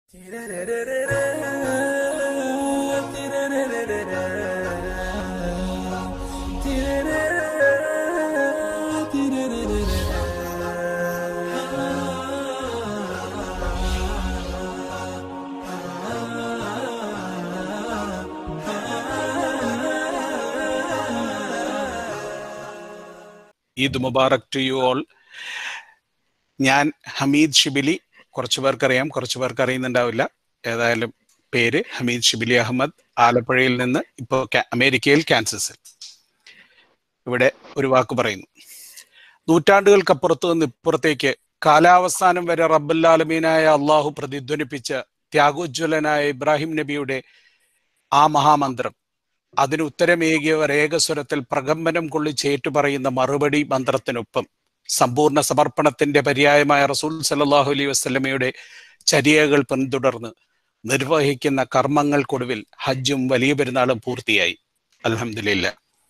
Eid Mubarak to you all ഞാൻ ഹമീദ് ഷിബിലി കുറച്ചു പേർക്കറിയാം കുറച്ചു പേർക്ക് അറിയുന്നുണ്ടാവില്ല ഏതായാലും പേര് ഹമീദ് ഷിബിലി അഹമ്മദ് ആലപ്പുഴയിൽ നിന്ന് ഇപ്പോൾ അമേരിക്കയിൽ കാൻസസിൽ ഇവിടെ ഒരു വാക്ക് പറയുന്നു നൂറ്റാണ്ടുകൾക്കപ്പുറത്ത് നിന്ന് ഇപ്പുറത്തേക്ക് കാലാവസാനം വരെ റബ്ബുല്ലാലമീനായ അള്ളാഹു പ്രതിധ്വനിപ്പിച്ച ത്യാഗോജ്വലനായ ഇബ്രാഹിം നബിയുടെ ആ മഹാമന്ത്രം അതിന് ഉത്തരമേകിയവർ ഏകസ്വരത്തിൽ പ്രകമ്പനം കൊള്ളിച്ചേറ്റു പറയുന്ന മറുപടി മന്ത്രത്തിനൊപ്പം സമ്പൂർണ്ണ സമർപ്പണത്തിന്റെ പര്യായമായ റസൂൽ സല്ലാഹു അലൈഹി വസ്ലമയുടെ ചര്യകൾ പിന്തുടർന്ന് നിർവഹിക്കുന്ന കർമ്മങ്ങൾക്കൊടുവിൽ ഹജ്ജും വലിയ പെരുന്നാളും പൂർത്തിയായി അലഹമില്ല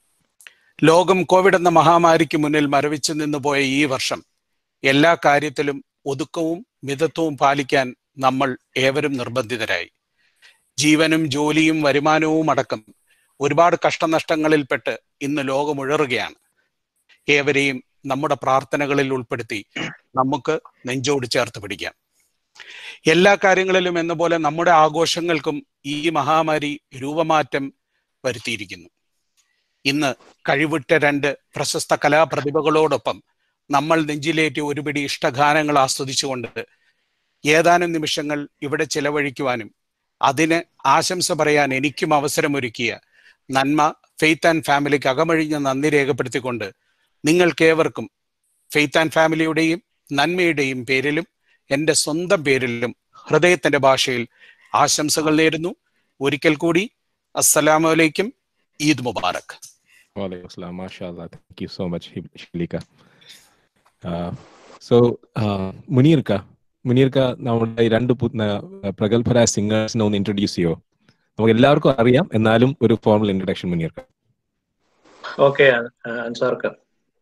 ലോകം കോവിഡ് എന്ന മഹാമാരിക്ക് മുന്നിൽ മരവിച്ചു നിന്നുപോയ ഈ വർഷം എല്ലാ കാര്യത്തിലും ഒതുക്കവും മിതത്വവും പാലിക്കാൻ നമ്മൾ ഏവരും നിർബന്ധിതരായി ജീവനും ജോലിയും വരുമാനവും അടക്കം ഒരുപാട് കഷ്ടനഷ്ടങ്ങളിൽപ്പെട്ട് ഇന്ന് ലോകം ഉഴറുകയാണ് ഏവരെയും നമ്മുടെ പ്രാർത്ഥനകളിൽ ഉൾപ്പെടുത്തി നമുക്ക് നെഞ്ചോട് ചേർത്ത് പിടിക്കാം എല്ലാ കാര്യങ്ങളിലും എന്ന പോലെ നമ്മുടെ ആഘോഷങ്ങൾക്കും ഈ മഹാമാരി രൂപമാറ്റം വരുത്തിയിരിക്കുന്നു ഇന്ന് കഴിവിട്ട രണ്ട് പ്രശസ്ത കലാപ്രതിഭകളോടൊപ്പം നമ്മൾ നെഞ്ചിലേറ്റി ഒരുപിടി ഇഷ്ടഗാനങ്ങൾ ആസ്വദിച്ചുകൊണ്ട് ഏതാനും നിമിഷങ്ങൾ ഇവിടെ ചിലവഴിക്കുവാനും അതിന് ആശംസ പറയാൻ എനിക്കും അവസരമൊരുക്കിയ നന്മ ഫെയ്ത്ത് ആൻഡ് ഫാമിലിക്ക് അകമഴിഞ്ഞ നന്ദി രേഖപ്പെടുത്തിക്കൊണ്ട് നിങ്ങൾക്കേവർക്കും ഫെയ്ത്ത് ആൻഡ് ഫാമിലിയുടെയും നന്മയുടെയും പേരിലും എൻ്റെ സ്വന്തം പേരിലും ഹൃദയത്തിന്റെ ഭാഷയിൽ ആശംസകൾ നേരുന്നു ഒരിക്കൽ കൂടി അസ്സലാമലൈക്കും Eid Mubarak Walaikum assalam. MashaAllah. Thank you so much, Shilika. Uh, so, uh, മുനീർക്ക മുനീർക്ക നമ്മുടെ ഈ രണ്ട് പു- ന- പ്രഗത്ഭരായ സിംഗേഴ്സിനെ ഒന്ന് ഇൻട്രൊഡ്യൂസ് ചെയ്യോ നമുക്ക് എല്ലാവർക്കും അറിയാം എന്നാലും ഒരു ഫോർമൽ ഇൻട്രൊഡക്ഷൻ മുനീർക്ക ഓക്കെ അൻസാർക്ക്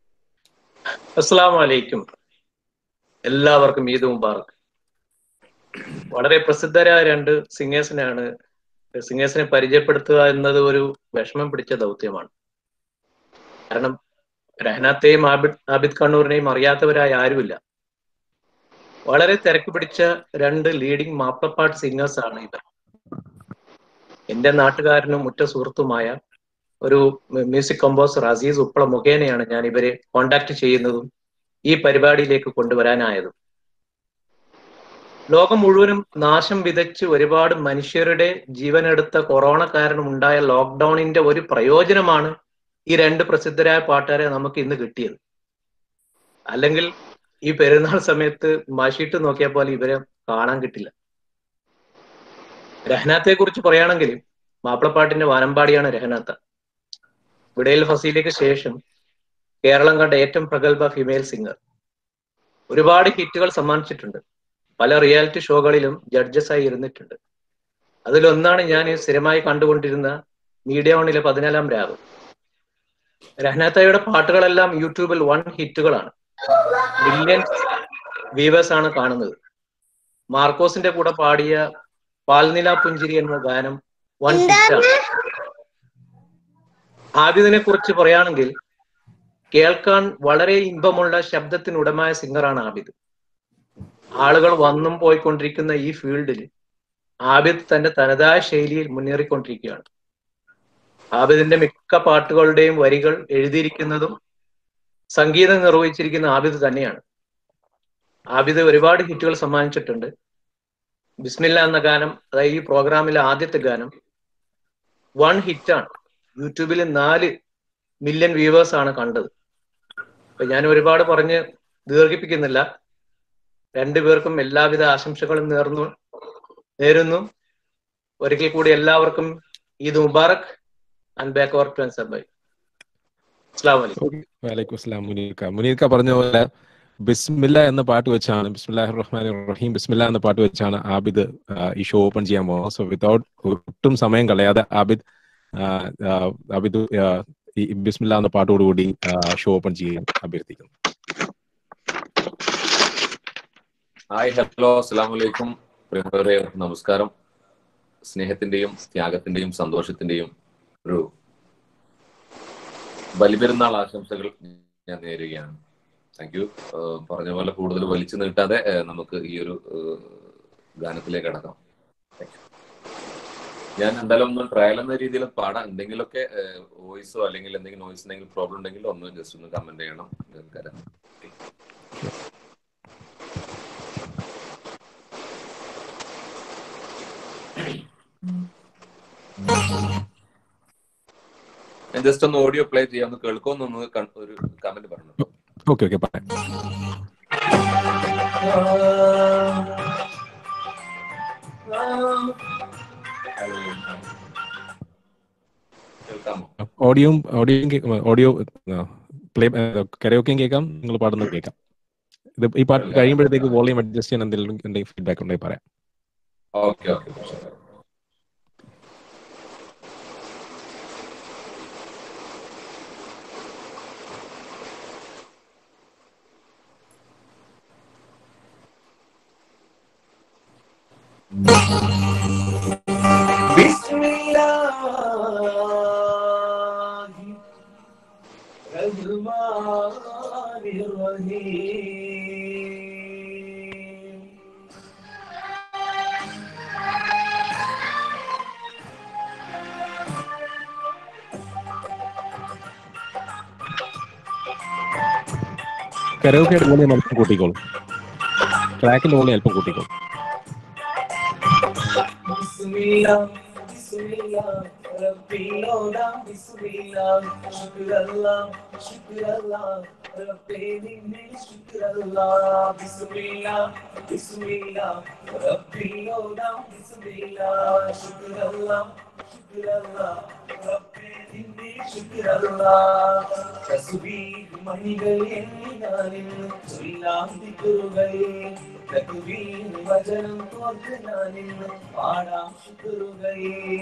അസ്സാം വലൈക്കും എല്ലാവർക്കും ഈദ് മുബാറക് വളരെ പ്രസിദ്ധരായ രണ്ട് സിംഗേഴ്സിനെയാണ് സിംഗേഴ്സിനെ പരിചയപ്പെടുത്തുക എന്നത് ഒരു വിഷമം പിടിച്ച ദൗത്യമാണ് കാരണം രഹനാത്തെയും ആബിദ് ആബിദ് കണ്ണൂരിനെയും അറിയാത്തവരായ ആരുമില്ല വളരെ തിരക്ക് പിടിച്ച രണ്ട് ലീഡിംഗ് മാപ്പിളപ്പാട്ട് സിംഗേഴ്സ് ആണ് ഇവർ എന്റെ നാട്ടുകാരനും ഉറ്റ സുഹൃത്തുമായ ഒരു മ്യൂസിക് കമ്പോസർ അസീസ് ഉപ്പള മുഖേനയാണ് ഞാൻ ഇവരെ കോണ്ടാക്ട് ചെയ്യുന്നതും ഈ പരിപാടിയിലേക്ക് കൊണ്ടുവരാനായതും ലോകം മുഴുവനും നാശം വിതച്ച് ഒരുപാട് മനുഷ്യരുടെ ജീവനെടുത്ത കൊറോണ കാരണം ഉണ്ടായ ലോക്ക്ഡൌണിന്റെ ഒരു പ്രയോജനമാണ് ഈ രണ്ട് പ്രസിദ്ധരായ പാട്ടുകാരെ നമുക്ക് ഇന്ന് കിട്ടിയത് അല്ലെങ്കിൽ ഈ പെരുന്നാൾ സമയത്ത് മഷിട്ട് നോക്കിയ പോലെ ഇവരെ കാണാൻ കിട്ടില്ല രഹനാത്തെ കുറിച്ച് പറയുകയാണെങ്കിൽ മാപ്പിളപ്പാട്ടിന്റെ വാനമ്പാടിയാണ് രഹനാത്ത വിടയിൽ ഫസീലയ്ക്ക് ശേഷം കേരളം കണ്ട ഏറ്റവും പ്രഗത്ഭ ഫീമെയിൽ സിംഗർ ഒരുപാട് ഹിറ്റുകൾ സമ്മാനിച്ചിട്ടുണ്ട് പല റിയാലിറ്റി ഷോകളിലും ജഡ്ജസായി ഇരുന്നിട്ടുണ്ട് അതിലൊന്നാണ് ഞാൻ ഈ സ്ഥിരമായി കണ്ടുകൊണ്ടിരുന്ന മീഡിയ വണിലെ പതിനാലാം രാവ് രഹനാത്തയുടെ പാട്ടുകളെല്ലാം യൂട്യൂബിൽ വൺ ഹിറ്റുകളാണ് മില്യൺസ് വ്യൂവേഴ്സ് ആണ് കാണുന്നത് മാർക്കോസിന്റെ കൂടെ പാടിയ പാൽനില പുഞ്ചിരി എന്ന ഗാനം വൺ ഹിറ്റാണ് ആബിദിനെ കുറിച്ച് പറയുകയാണെങ്കിൽ കേൾക്കാൻ വളരെ ഇമ്പമുള്ള ശബ്ദത്തിനുടമായ സിംഗറാണ് ആബിദ് ആളുകൾ വന്നും പോയിക്കൊണ്ടിരിക്കുന്ന ഈ ഫീൽഡിൽ ആബിദ് തന്റെ തനതായ ശൈലിയിൽ മുന്നേറിക്കൊണ്ടിരിക്കുകയാണ് ആബിദിന്റെ മിക്ക പാട്ടുകളുടെയും വരികൾ എഴുതിയിരിക്കുന്നതും സംഗീതം നിർവഹിച്ചിരിക്കുന്ന ആബിദ് തന്നെയാണ് ആബിദ് ഒരുപാട് ഹിറ്റുകൾ സമ്മാനിച്ചിട്ടുണ്ട് ബിസ്മില്ല എന്ന ഗാനം അതായത് ഈ പ്രോഗ്രാമിലെ ആദ്യത്തെ ഗാനം വൺ ഹിറ്റാണ് യൂട്യൂബിൽ നാല് മില്യൺ വ്യൂവേഴ്സ് ആണ് കണ്ടത് അപ്പൊ ഞാൻ ഒരുപാട് പറഞ്ഞ് ദീർഘിപ്പിക്കുന്നില്ല രണ്ടുപേർക്കും എല്ലാവിധ ആശംസകളും നേർന്നു നേരുന്നു ഒരിക്കൽ കൂടി എല്ലാവർക്കും Eid Mubarak and back over to Ansar bye അസ്സാം വലൈക്കും വലൈക്കും അസ്സലാം മുനീർക്ക മുനീർക്ക പറഞ്ഞ പോലെ ബിസ്മില്ല എന്ന പാട്ട് വെച്ചാണ് ബിസ്മില്ലാഹി റഹ്മാൻ റഹീം ബിസ്മില്ല എന്ന പാട്ട് വെച്ചാണ് ആബിദ് ആ, ഈ ഷോ ഓപ്പൺ ചെയ്യാൻ പോകുന്നത് സോ വിതൗട്ട് ഒട്ടും സമയം കളയാതെ ആബിദ് ആ, ആ, ആബിദ് ആ, ഈ ബിസ്മില്ല എന്ന പാട്ടോടുകൂടി ഷോ ഓപ്പൺ ചെയ്യാൻ അഭ്യർത്ഥിക്കുന്നു ഹായ് ഹലോ അസ്സാം വലൈക്കും പ്രിയമുള്ളവരെ നമസ്കാരം സ്നേഹത്തിന്റെയും ത്യാഗത്തിന്റെയും സന്തോഷത്തിന്റെയും ഒരു ബലിപെരുന്നാൾ ആശംസകൾ ഞാൻ നേരുകയാണ് താങ്ക് യു പറഞ്ഞ പോലെ കൂടുതൽ വലിച്ചു നീട്ടാതെ ഏഹ്, നമുക്ക് ഈ ഒരു ഏഹ്, ഗാനത്തിലേക്ക് കടക്കാം Thank you. ഞാൻ എന്തായാലും ഒന്ന് ട്രയൽ എന്ന രീതിയിൽ പാടാം എന്തെങ്കിലുമൊക്കെ വോയിസോ അല്ലെങ്കിൽ എന്തെങ്കിലും നോയിസ് എന്തെങ്കിലും പ്രോബ്ലം ഉണ്ടെങ്കിൽ ഒന്ന് ജസ്റ്റ് ഒന്ന് കമന്റ് ചെയ്യണം നിങ്ങൾക്കറിയാം ഞാൻ ജസ്റ്റ് ഒന്ന് ഓഡിയോ പ്ലേ ചെയ്യാം ഒന്ന് കേൾക്കുമെന്നൊന്ന് കൺ- ഒരു കമന്റ് പറഞ്ഞു ഓക്കെ ഓക്കെ പറയാം കേൾക്കാമോ ഓഡിയോയും ഓഡിയോയും ഓഡിയോ പ്ലേ കരയോക്കെയും കേൾക്കാം നിങ്ങൾ പാടുന്നത് കേൾക്കാം ഇത് ഈ പാട്ട് കഴിയുമ്പോഴത്തേക്ക് വോളിയം അഡ്ജസ്റ്റ് ചെയ്യാൻ എന്തെങ്കിലും എന്തെങ്കിലും ഫീഡ്ബാക്ക് ഉണ്ടെങ്കിൽ പറയാം ഓക്കെ ഓക്കെ بسم الله الرحمن الرحيم കരയോക്കയുടെ വോളിയം അല്പം കൂട്ടിക്കോളൂ ട്രാക്കിന്റെ വോളിയം അല്പം കൂട്ടിക്കോളൂ بسم الله بسم الله ربي لولا بسم الله شكر الله شكر الله ربي مني شكر الله بسم الله بسم الله ربي لولا بسم الله شكر الله شكر الله ربي مني شكر الله تسبيح മണികൾ എന്നിനാനിന്ന് ചൊല്ലാം ദിക്കുറുകൾ തക്ബീർ വചനം തോർക്ക് ഞാനിന്ന് പാടാം ശുക്രുകൾ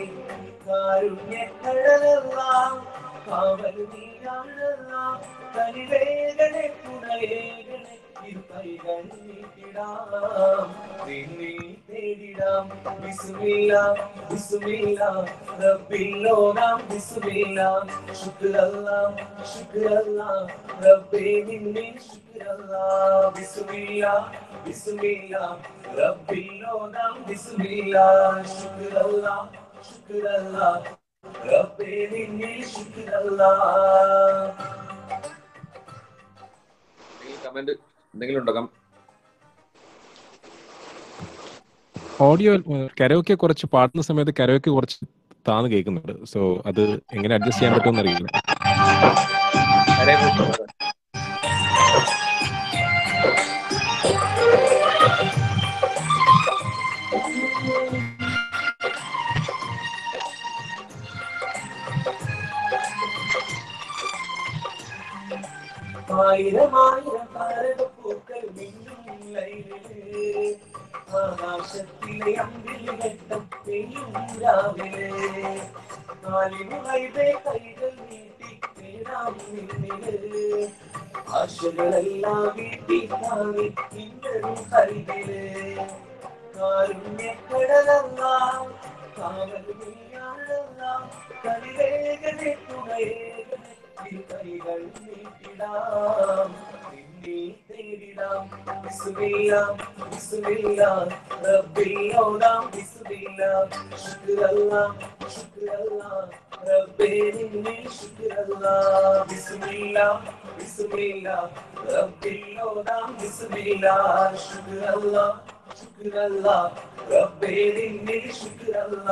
കാരുണ്യക്കടലെല്ലാം കാവൽ നീയാണെല്ലാം കനിവേഗനെ തുണയേകനെ ഇരുകൈകൾ നീട്ടിടാം നിന്നെ തേടിടാം ബിസ്മില്ല ബിസ്മില്ല റബ്ബില്ലോനാം ബിസ്മില്ല ശുക്രല്ലാ ശുക്രല്ലാ റബ്ബേ നിന്നെ ശുക്രല്ലാ ബിസ്മില്ല ബിസ്മില്ല റബ്ബില്ലോനാം ബിസ്മില്ല ശുക്രല്ലാ ശുക്രല്ലാ റബ്ബേ നിന്നെ ശുക്രല്ലാ കമന്റ് എന്തെങ്കിലും ഉണ്ടോ കം- ഓഡിയോ കരോക്കെ കുറച്ച് പാടുന്ന സമയത്ത് കരോക്കെ കുറച്ച് താന്ന് കേൾക്കുന്നുണ്ട് സോ അത് എങ്ങനെ അഡ്ജസ്റ്റ് ചെയ്യാൻ പറ്റുമെന്ന് അറിയില്ല ഹരേ കൃഷ്ണ ആയിരം ആയിരം താരകപ്പൂക്കൾ മിന്നും ലൈലില് ആകാശത്തിലെ അമ്പിളി ഘട്ടം പെയ്യും രാവിലെ കാലിനുകൈവേ കൈകൾ നീട്ടി നേടാം നിന്നില് ആശകളെല്ലാം വീട്ടി താങ്ങി ഇന്നൊരു കൈവില് കാരുണ്യക്കടലെല്ലാം കാവൽ നീയാണെല്ലാം കളിവേഗനെ തുണയേകനെ കൈകൾ നീട്ടിടാം നിന്നെ തേടിടാം ബിസ്മില്ല ബിസ്മില്ല റബ്ബിയോടാം ബിസ്മില്ല ശുക്രല്ല ശുക്രല്ല റബ്ബേ നിന്നെ ശുക്രല്ല ബിസ്മില്ല ബിസ്മില്ല റബ്ബിയോടാം ബിസ്മില്ല ശുക്രല്ല ശുക്രല്ല റബ്ബേ നിന്നെ ശുക്രല്ല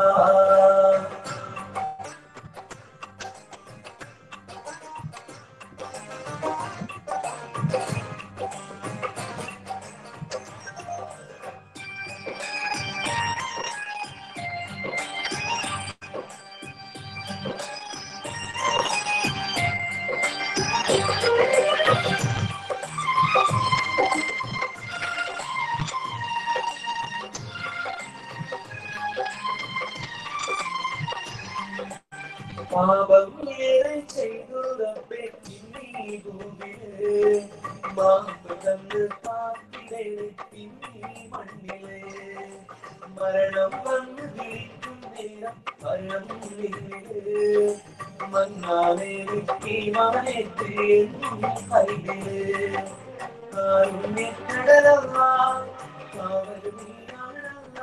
പാപം ഏറെ ചെയ്തു റബ്ബേ ഇന്നീ ഭൂമിയില് മാപ്പ് തന്ന് പാപ്പിലെ പിന്നീ മണ്ണില് മരണം വന്നു വിളിക്കും നേരം മരണം നിന്നില് മങ്ങാതെ വിക്കിമാനെത്തിയെന്നും കൈവില് കാരുണ്യക്കടലല്ല കാവൽ നീയാണല്ല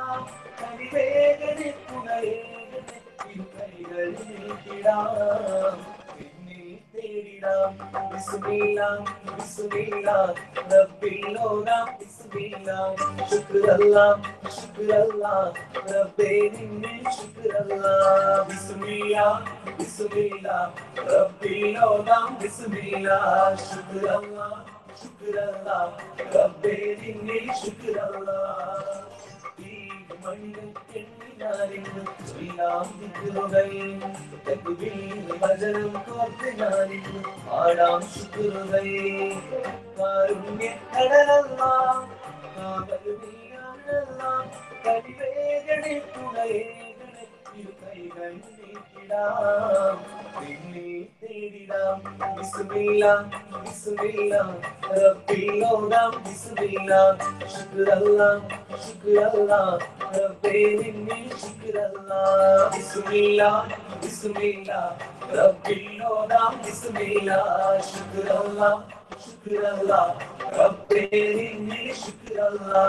കരിവേഗനെത്തുകയേകനെ കൈകൾ നീട്ടിടാം പിന്നെ തേടിടാം ബിസ്മില്ലാ ബിസ്മില്ലാ റബ്ബിൽ ലോകാം ബിസ്മില്ലാ ശുക്രല്ലാ ശുക്രല്ലാ റബ്ബേ നിന്നെ ശുക്രല്ലാ ബിസ്മില്ലാ ബിസ്മില്ലാ റബ്ബിൽ ലോകാം ബിസ്മില്ലാ ശുക്രല്ലാ ശുക്രല്ലാ റബ്ബേ നിന്നെ ശുക്രല്ലാ ഈ മണ്ണിൽ എണ്ണിനാലിന്ന് ചൊല്ലാം ദിക്റുകൾ തക്ബീർ വചനം കോർത്ത് ഞാനിന്ന് പാടാം ശുക്റുകൾ കാരുണ്യക്കടലല്ല കാവൽ നീയാണല്ല കരിവേഗണെ തുണയേകണെ ഇരു കൈകൾ നീട്ടിടാം പിന്നെ തേടിടാം ബിസ്മില്ലാ ബിസ്മില്ലാ റബ്ബിലോടാം ബിസ്മില്ലാ ശുക്രല്ലാ ശുക്രല്ലാ റബ്ബേ നിന്നെ ശുക്രല്ലാ ബിസ്മില്ലാ ബിസ്മില്ലാ റബ്ബിലോടാം ബിസ്മില്ലാ ശുക്രല്ലാ ശുക്രല്ലാ റബ്ബേ നിന്നെ ശുക്രല്ലാ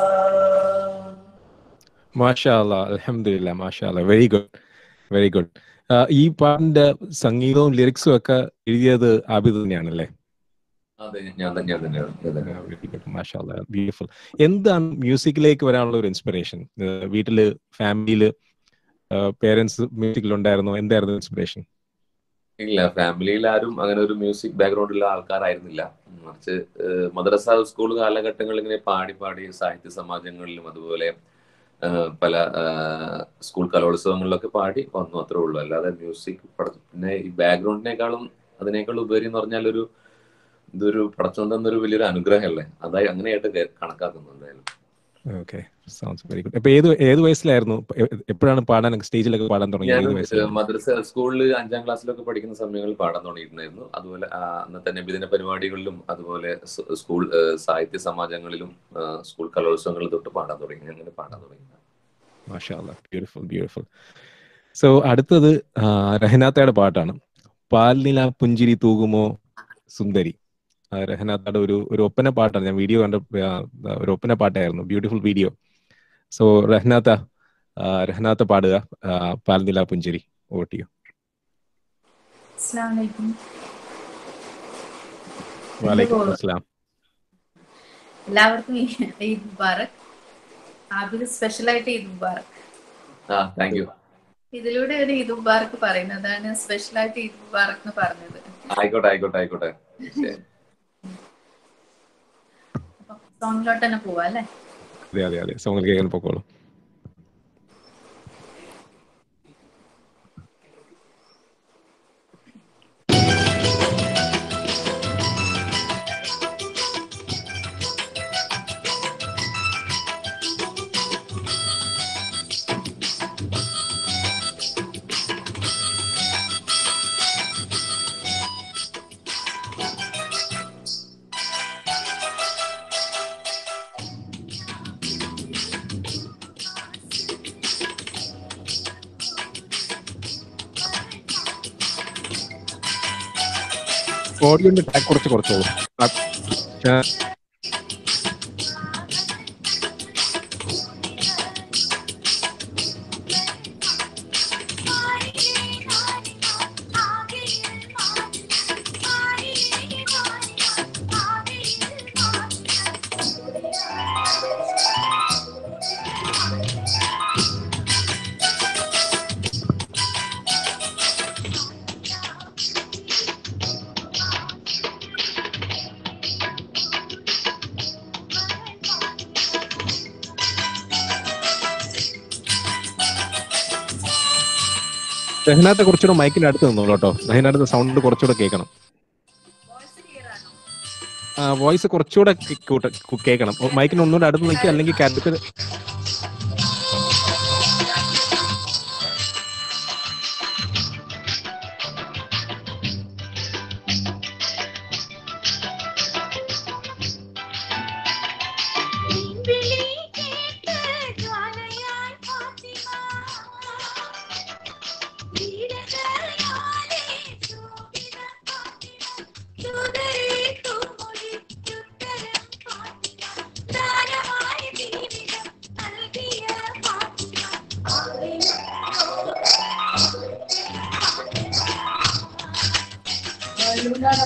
മാഷാ അല്ലാ അലഹമില്ല മാഷാ അല്ലാ വെരി ഗുഡ് വെരി ഗുഡ് ഈ പാട്ടിന്റെ സംഗീതവും ലിറിക്സും ഒക്കെ എഴുതിയത് ആബിദ് തന്നെയാണല്ലേ അതെ ഞാൻ തന്നെ ഞാൻ തന്നെയാണ് ഞാൻ തന്നെയാണ് വെരി ഗുഡ് മാഷാ ബ്യൂട്ടിഫുൾ എന്താണ് മ്യൂസിക്കിലേക്ക് വരാനുള്ള ഒരു ഇൻസ്പിറേഷൻ വീട്ടില് ഫാമിലിയില് പേരൻസ് മ്യൂസിക്കിൽ ഉണ്ടായിരുന്നോ എന്തായിരുന്നു ഇൻസ്പിറേഷൻ ഇല്ല ഫാമിലിയിൽ ആരും അങ്ങനെ ഒരു മ്യൂസിക് ബാക്ക്ഗ്രൗണ്ടുള്ള ആൾക്കാരായിരുന്നില്ല മറിച്ച് ഏഹ്, മദ്രസ സ്കൂൾ കാലഘട്ടങ്ങളിൽ ഇങ്ങനെ പാടി പാടി സാഹിത്യ സമാജങ്ങളിലും അതുപോലെ ഏഹ്, പല ഏഹ്, സ്കൂൾ കലോത്സവങ്ങളിലൊക്കെ പാടി വന്നു അത്രേ ഉള്ളൂ അല്ലാതെ മ്യൂസിക് പഠ- പിന്നെ ഈ ബാക്ക്ഗ്രൗണ്ടിനേക്കാളും അതിനേക്കാൾ ഉപരി എന്ന് പറഞ്ഞാൽ ഒരു ഇതൊരു പടച്ചോൻ തന്നൊരു വലിയൊരു അനുഗ്രഹമല്ലേ അതായി അങ്ങനെയായിട്ട് കേ- കണക്കാക്കുന്നു എന്തായാലും ഓക്കെ സൗണ്ട്സ് വെരി ഗുഡ് അപ്പൊ ഏത് ഏത് വയസ്സിലായിരുന്നു എ- എപ്പോഴാണ് പാടാൻ സ്റ്റേജിലൊക്കെ പാടാൻ തുടങ്ങിയത് ഞാൻ ഏത് വയസ്സിലായിരുന്നു മദ്രസ സ്കൂളിൽ അഞ്ചാം ക്ലാസ്സിലൊക്കെ പഠിക്കുന്ന സമയങ്ങളിൽ പാടാൻ തുടങ്ങിയിട്ടുണ്ടായിരുന്നു അതുപോലെ ആ, അന്നത്തെ നബിദിന പരിപാടികളിലും അതുപോലെ സ് സ്കൂൾ ഏഹ്, സാഹിത്യ സമാജങ്ങളിലും ആ, സ്കൂൾ കലോത്സവങ്ങളിൽ തൊട്ട് പാടാൻ തുടങ്ങി അങ്ങനെ പാടാൻ തുടങ്ങി മാഷാ ബ്യൂട്ടിഫുൾ ബ്യൂട്ടിഫുൾ സോ അടുത്തത് ആ, രഹനാത്തയുടെ പാട്ടാണ് പാൽനില പുഞ്ചിരി തൂകുമോ സുന്ദരി ആ, രഹനാത്തയുടെ ഒരു ഒരു ഒപ്പന പാട്ടാണ് ഞാൻ വീഡിയോ കണ്ട ആ, ഒരു ഒപ്പന പാട്ടായിരുന്നു ബ്യൂട്ടിഫുൾ വീഡിയോ സോ രഹനാത്ത ആ, രഹനാത്ത പാടുക ആ, പാൽനില പുഞ്ചിരി ഓട്ടിയോ അസ്സലാമു അലൈക്കും വാലൈക്കും അസ്സലാം എല്ലാവർക്കും ഈ- ഈദ് മുബാറക് ആബിദ് സ്പെഷ്യൽ ആയിട്ട് ഈദ് മുബാറക് ആ താങ്ക് യു ഇതിലൂടെ ഒരു ഈദ് മുബാറക് പറയുന്നതാണ് സ്പെഷ്യൽ ആയിട്ട് ഈദ് മുബാറക് എന്ന് പറഞ്ഞത് ആയിക്കോട്ടെ ആയിക്കോട്ടെ ആയിക്കോട്ടെ ശരി. അപ്പൊ സോങ്ങിലോട്ട് തന്നെ പോവാ അല്ലേ അതെ അതെ അതെ സോങ്ങിൽ കേൾക്കാൻ പൊക്കോളൂ ഓഡിയോന്റെ ടാക്ക് കുറച്ച് കുറച്ചോളൂ ആ, ആ, രഹനാത്തെ കുറച്ചുകൂടെ മൈക്കിന്റെ അടുത്ത് നിന്നോളൂ കേട്ടോ രഹനാത്തെ സൗണ്ട് കുറച്ചുകൂടെ കേൾക്കണം ആ വോയിസ് കുറച്ചുകൂടെ കേ- കൂട്ട- കു- കേൾക്കണം ഓ, മൈക്കിന് ഒന്നുകൂടെ അടുത്ത് നിൽക്കുക അല്ലെങ്കിൽ അടുത്ത് വിളി കേട്ട് ജ്വാലയായി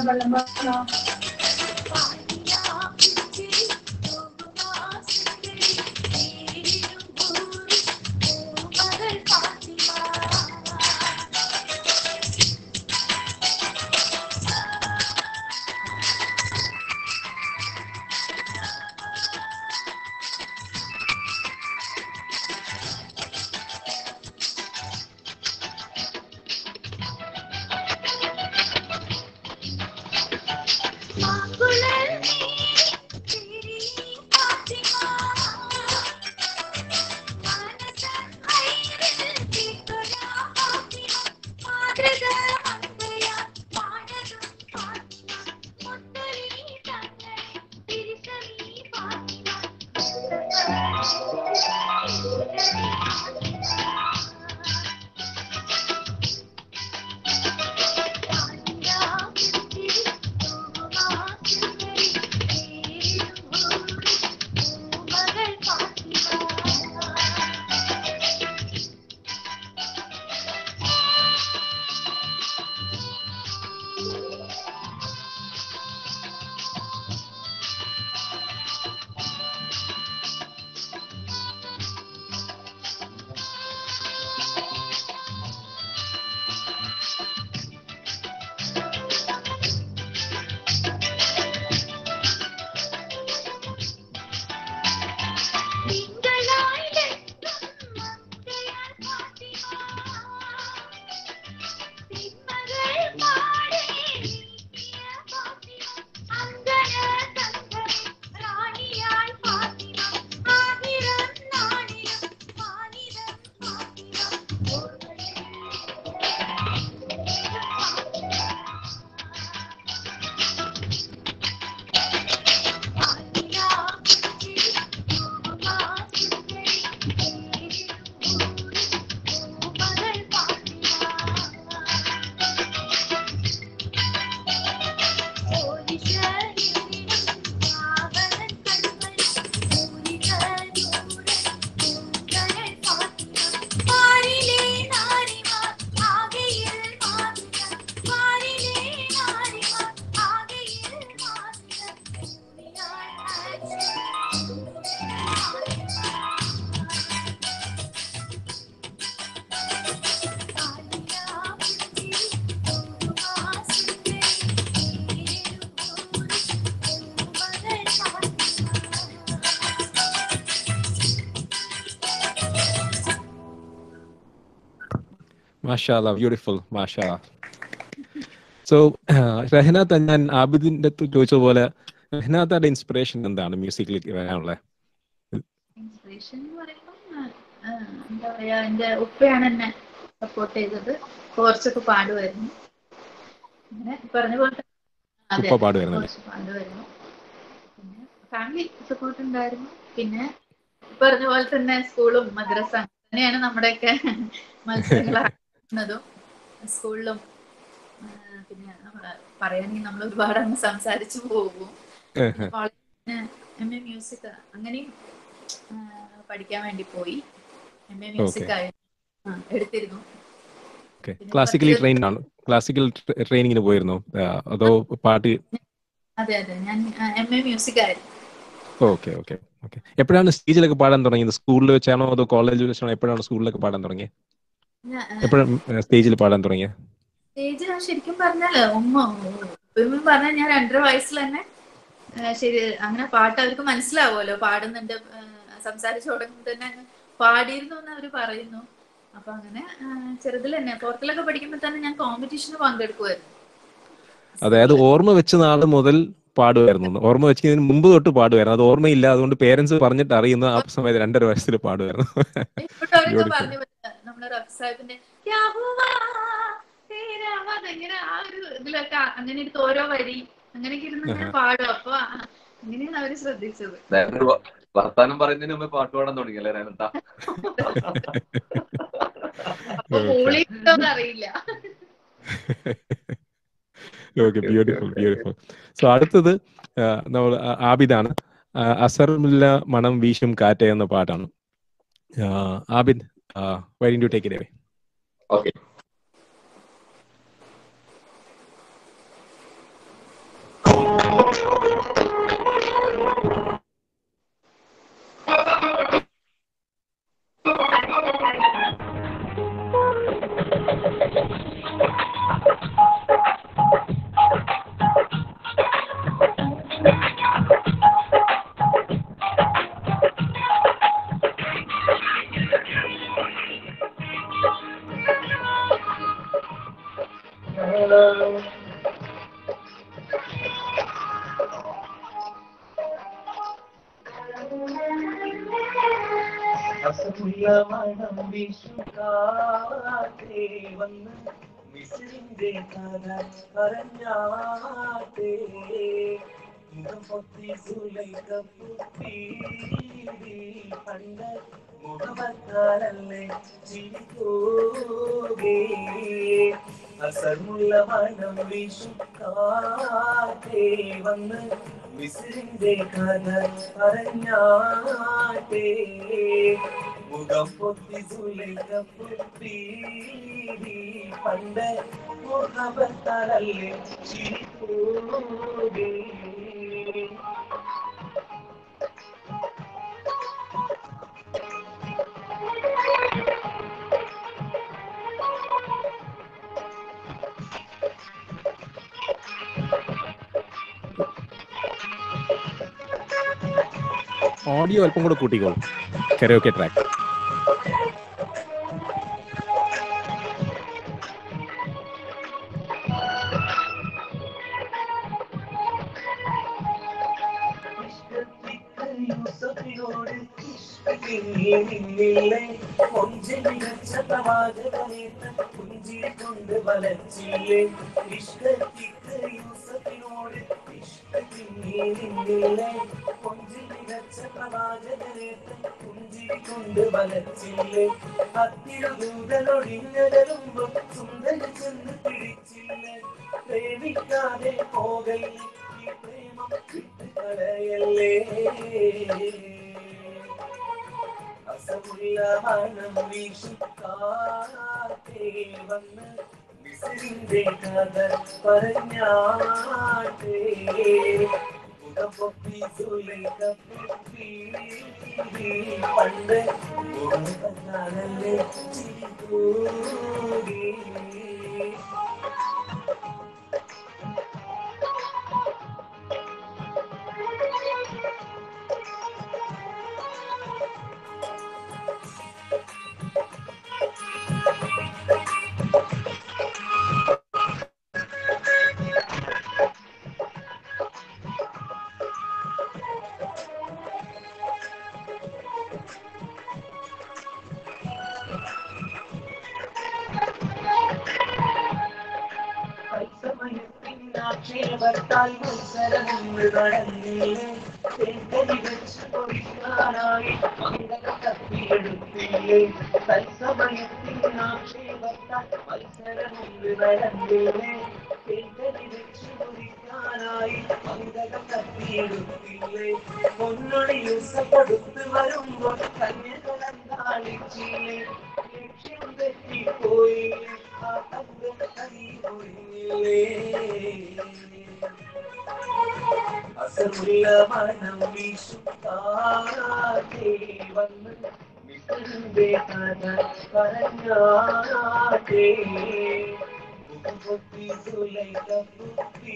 മാഷാല്ല ബ്യൂട്ടിഫുൽ മാഷാ സോ റഹ്നാത്ത ഞാൻ ആബിദിന്റെ അടുത്ത് ചോദിച്ച പോലെ റഹ്നാത്തയുടെ ഇൻസ്പിറേഷൻ എന്താണ് മ്യൂസിക്കിലേക്ക് വരാനുള്ളത് ഇൻസ്പിറേഷൻ എന്ന് പറയുമ്പോൾ എന്താ പറയാ എന്റെ ഉപ്പയാണ് എന്നെ സപ്പോർട്ട് ചെയ്തത് കുറച്ചൊക്കെ പാടുമായിരുന്നു അങ്ങനെ പറഞ്ഞ പോലെ തന്നെ- അതെ ഉപ്പ പാടുമായിരുന്നല്ലേ കുറച്ച് പാടുമായിരുന്നു പിന്നെ ഫാമിലി സപ്പോർട്ട് ഉണ്ടായിരുന്നു പിന്നെ പറഞ്ഞ പോലെ തന്നെ സ്കൂളും മദ്രസ തന്നെയാണ് നമ്മുടെയൊക്കെ മത്സരങ്ങളാകുന്നതും സ്കൂളിലും ആ, പിന്നെ നമ്മ- പറയുകയാണെങ്കിൽ നമ്മൾ ഒരുപാട് അങ്ങ് സംസാരിച്ചു പോകും എം എ മ്യൂസിക് അങ്ങനെയും ആ, പഠിക്കാൻ വേണ്ടി പോയി എം എ മ്യൂസിക് ആയിരുന്നു ആ, എടുത്തിരുന്നു ഓക്കെ പിന്നെ ക്ലാസിക്കലി കുറച്ച് ട്രെയിൻ ആണ് ക്ലാസിക്കൽ ട്രെയിനിങ്ങിന് പോയിരുന്നോ ആ, അതോ പാട്ട് അതെ അതെ ഞാൻ എം എ മ്യൂസിക് ആയിരുന്നു ഓക്കെ ഓക്കെ ഓക്കെ എപ്പോഴാണ് സ്റ്റേജിലൊക്കെ പാടാൻ തുടങ്ങിയത് സ്കൂളിൽ വെച്ചാണോ അതോ കോളേജിൽ വെച്ചാണോ എപ്പോഴാണ് സ്കൂളിലൊക്കെ പാടാൻ തുടങ്ങിയത് ഞാ- ആ, എപ്പോഴാണ് സ്റ്റേജിൽ പാടാൻ തുടങ്ങിയത് സ്റ്റേജ് ഞാൻ ശരിക്കും പറഞ്ഞാല് ഉമ്മ ഉമ്മ പറഞ്ഞാൽ ഞാൻ രണ്ടര വയസ്സിൽ തന്നെ ആ, ശരി അങ്ങനെ പാട്ട് അവർക്ക് മനസ്സിലാവുമല്ലോ പാടുന്നുണ്ട് ആ, സംസാരിച്ചു തുടങ്ങുമ്പോൾ തന്നെ അങ്ങ് പാടിയിരുന്നു എന്ന് അവർ പറയുന്നു അപ്പൊ അങ്ങനെ ആ, ചെറുതിൽ തന്നെ പുറത്തിലൊക്കെ പഠിക്കുമ്പോൾ തന്നെ ഞാൻ കോമ്പറ്റീഷന് പങ്കെടുക്കുമായിരുന്നു അതായത് ഓർമ്മ വെച്ച നാൾ മുതൽ പാടുമായിരുന്നു ഓർമ്മ വെച്ചതിന് മുമ്പ് തൊട്ട് പാടുമായിരുന്നു അത് ഓർമ്മയില്ല അതുകൊണ്ട് പേരൻസ് പറഞ്ഞിട്ട് അറിയുന്ന ആ സമയത്ത് രണ്ടര വയസ്സിൽ പാടുമായിരുന്നു ഇപ്പോഴും അവരൊക്കെ Beautiful. പറഞ്ഞു വരുന്നത് നമ്മുടെ റഫ് സാഹിബിന്റെ "ക്യാ ഹുവാ തേരാ ആവാസ്" ഇങ്ങനെ ആ ഒരു ഇതിലൊക്കെ അങ്ങനെ എടുത്ത് ഓരോ വരി അങ്ങനെയൊക്കെ ഇരുന്ന് ഇങ്ങനെ ആഹാ. പാടും അപ്പൊ ആ, അങ്ങനെയാണ് അവര് ശ്രദ്ധിച്ചത് നേരത്തെ വ- വർത്താനം പറയുന്നതിന് മുമ്പ് പാട്ട് പാടാൻ തുടങ്ങിയല്ലേ രേനന്ത അപ്പൊ മൂളി കിട്ടോന്ന് അറിയില്ല ഓക്കെ ബ്യൂട്ടിഫുൾ ബ്യൂട്ടിഫുൾ സോ അടുത്തത് ആ, നമ്മൾ ആ- ആബിദാണ് ആ, അസറുമില്ല മണം വീശും കാറ്റ് എന്ന പാട്ടാണ് ആ, Abid why do take it away okay അസമുള്ള മണം വീശുകാറ്റേ വന്ന് മിസിറിന്റെ കഥ പറഞ്ഞാട്ടേ മുഖം പൊത്തി സുലൈക പുത്തി കണ്ട് മുഖമത്താലല്ലേ ചിരിക്കോകേ അസമുള്ള മണം വീശുകാറ്റേ വന്ന് മിസിറിന്റെ കഥ പറഞ്ഞാട്ടേ മുഖം പൊത്തി സുലൈക പുത്തി പണ്ട് മുഖമത്താലല്ലേ ചിരിക്കോകേ ഓഡിയോ അല്പം കൂടെ കൂട്ടിക്കോളൂ കരോക്കെ ട്രാക്ക് യൂസഫിനോട് ഇഷ്ടമില്ലേ കൊഞ്ചലി നക്ഷത്രവാചകനേത്ത പുഞ്ചിരി കൊണ്ട് വലച്ചില്ലേ ഇഷ്ടത്തിക്ക് യൂസഫിനോട് ഇഷ്ടമില്ലേ കൊഞ്ചലി നക്ഷത്രവാചകനേത്ത പുഞ്ചിരി കൊണ്ട് വലച്ചില്ലേ അത്തിരുതൂതലൊടിഞ്ഞതരുമ്പോ സുന്ദരി ചെന്ന് പിടിച്ചില്ലേ പ്രേമിക്കാതെ പോകല്ലേ ഈ പ്രേമം വിട്ടുകളയല്ലേ അസമുള്ള മണം വീശുക്കാറ്റേ വന്ന് മിസിറിന്റെ കഥ പറഞ്ഞാട്ടേ മുഖപ്പൊത്തി സുലൈക പൊത്തി പണ്ട് മുഖത്താണല്ലേ ചിരിക്കൂകേ ആക്ഷേപത്താൽ മത്സരമൊന്ന് നടന്നില്ലേ തെങ്കരി വെച്ച് പൊറിക്കാനായി മംഗളം തപ്പിയെടുത്തില്ലേ തത്സമയത്തിൽ ആക്ഷേപത്താൽ മത്സരമൊന്ന് നടന്നില്ലേ തെങ്കരി വെച്ച് പൊറിക്കാനായി മംഗളം തപ്പിയെടുത്തില്ലേ പൊന്നൊടി യൂസപ്പെടുത്ത് വരുമ്പോൾ കന്യകളന്താളിച്ചില്ലേ ലക്ഷ്യം തെറ്റിപ്പോയി ആ തങ്കം കൈ ഒഴിഞ്ഞില്ലേ അസമുള്ള മനം വീശുത്താതെ വന്ന് മിസ്സിന്റെ കഥ പറഞ്ഞാട്ടെ മുഖപൊത്തി സുലൈക പുത്തി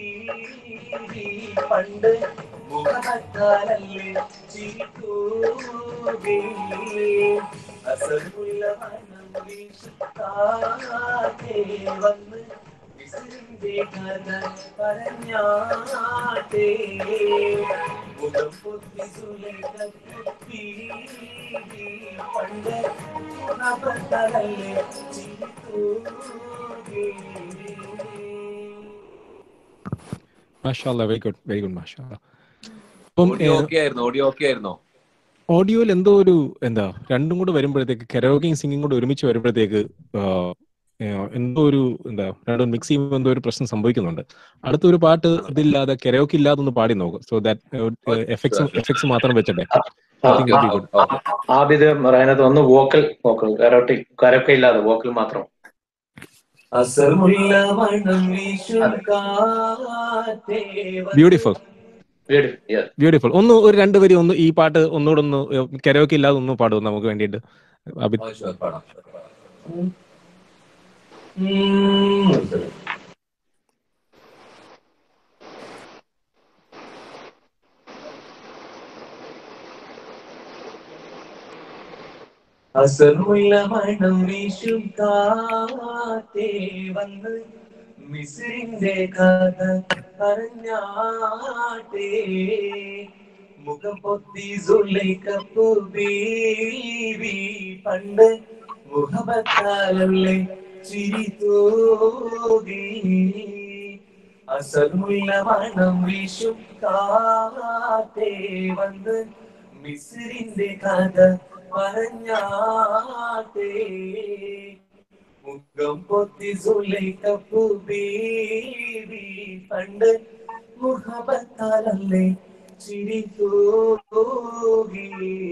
പണ്ട് മുഖമത്താലല്ലേ ചിരിക്കൂകേ അസമുള്ള മനം വീശുത്താതെ വന്ന് മിസ്സിന്റെ കഥ പറഞ്ഞാട്ടെ മുഖം പൊത്തി സുലൈക പുത്തി പണ്ട് മുഖമത്താലല്ലേ ചിരിക്കൂകേ മാഷാല്ല വെരി ഗുഡ് വെരി ഗുഡ് മാഷാല്ല അപ്പം ഓഡിയോ ഓക്കെ ആയിരുന്നോ ഓഡിയോ ഓക്കെ ആയിരുന്നോ ഓഡിയോയിൽ എന്തോ ഒരു എന്താ രണ്ടും കൂടെ വരുമ്പോഴത്തേക്ക് കരോഗയും സിംഗും കൂടെ ഒരുമിച്ച് വരുമ്പോഴത്തേക്ക് ആ, ആ, എന്തോ ഒരു എന്താ രണ്ടും മിക്സ് ചെയ്യുമ്പോൾ എന്തോ ഒരു പ്രശ്നം സംഭവിക്കുന്നുണ്ട് അടുത്തൊരു പാട്ട് ഇതില്ലാതെ കരോക്ക് ഇല്ലാതെ ഒന്ന് പാടി നോക്കും സോ ദാറ്റ് എഫക്ട്സ് എഫക്ട്സ് മാത്രം വെച്ചിട്ടെ I think it'll be good. Abid പറയുന്നത് ഒന്ന് വോക്കൽ വോക്കൽ കരോട്ടി കരൊക്കെ ഇല്ലാതെ വോക്കൽ മാത്രം അസമുള്ള മണം വീശുകാറ്റേ ബ്യൂട്ടിഫുൾ Beautiful, yeah. ബ്യൂട്ടിഫുൾ ഒന്ന് ഒരു രണ്ട് വരി ഒന്ന് ഈ പാട്ട് ഒന്നുകൂടെ ഒന്ന് കരോക്ക് ഇല്ലാതെ ഒന്ന് പാടും നമുക്ക് വേണ്ടിയിട്ട് അബി ആ, sure, പാടാം ഉം. അസമുള്ള മണം വീശും കാറ്റേ വന്ന് മിസിറിന്റെ കഥ പറഞ്ഞാട്ടേ മുഖം പൊത്തി സുലൈക്കപ്പു ബീവി പണ്ട് മുഖപത്താലല്ലേ ചിരി തൂകി അസൽമുള്ള മണം വീശും കാറ്റേ വന്ന് മിസിറിന്റെ കഥ പറഞ്ഞാട്ടേ മുഖം പൊത്തി സുലൈക്കപ്പു ബീവി പണ്ട് മുഖപത്താലല്ലേ ചിരി തൂകി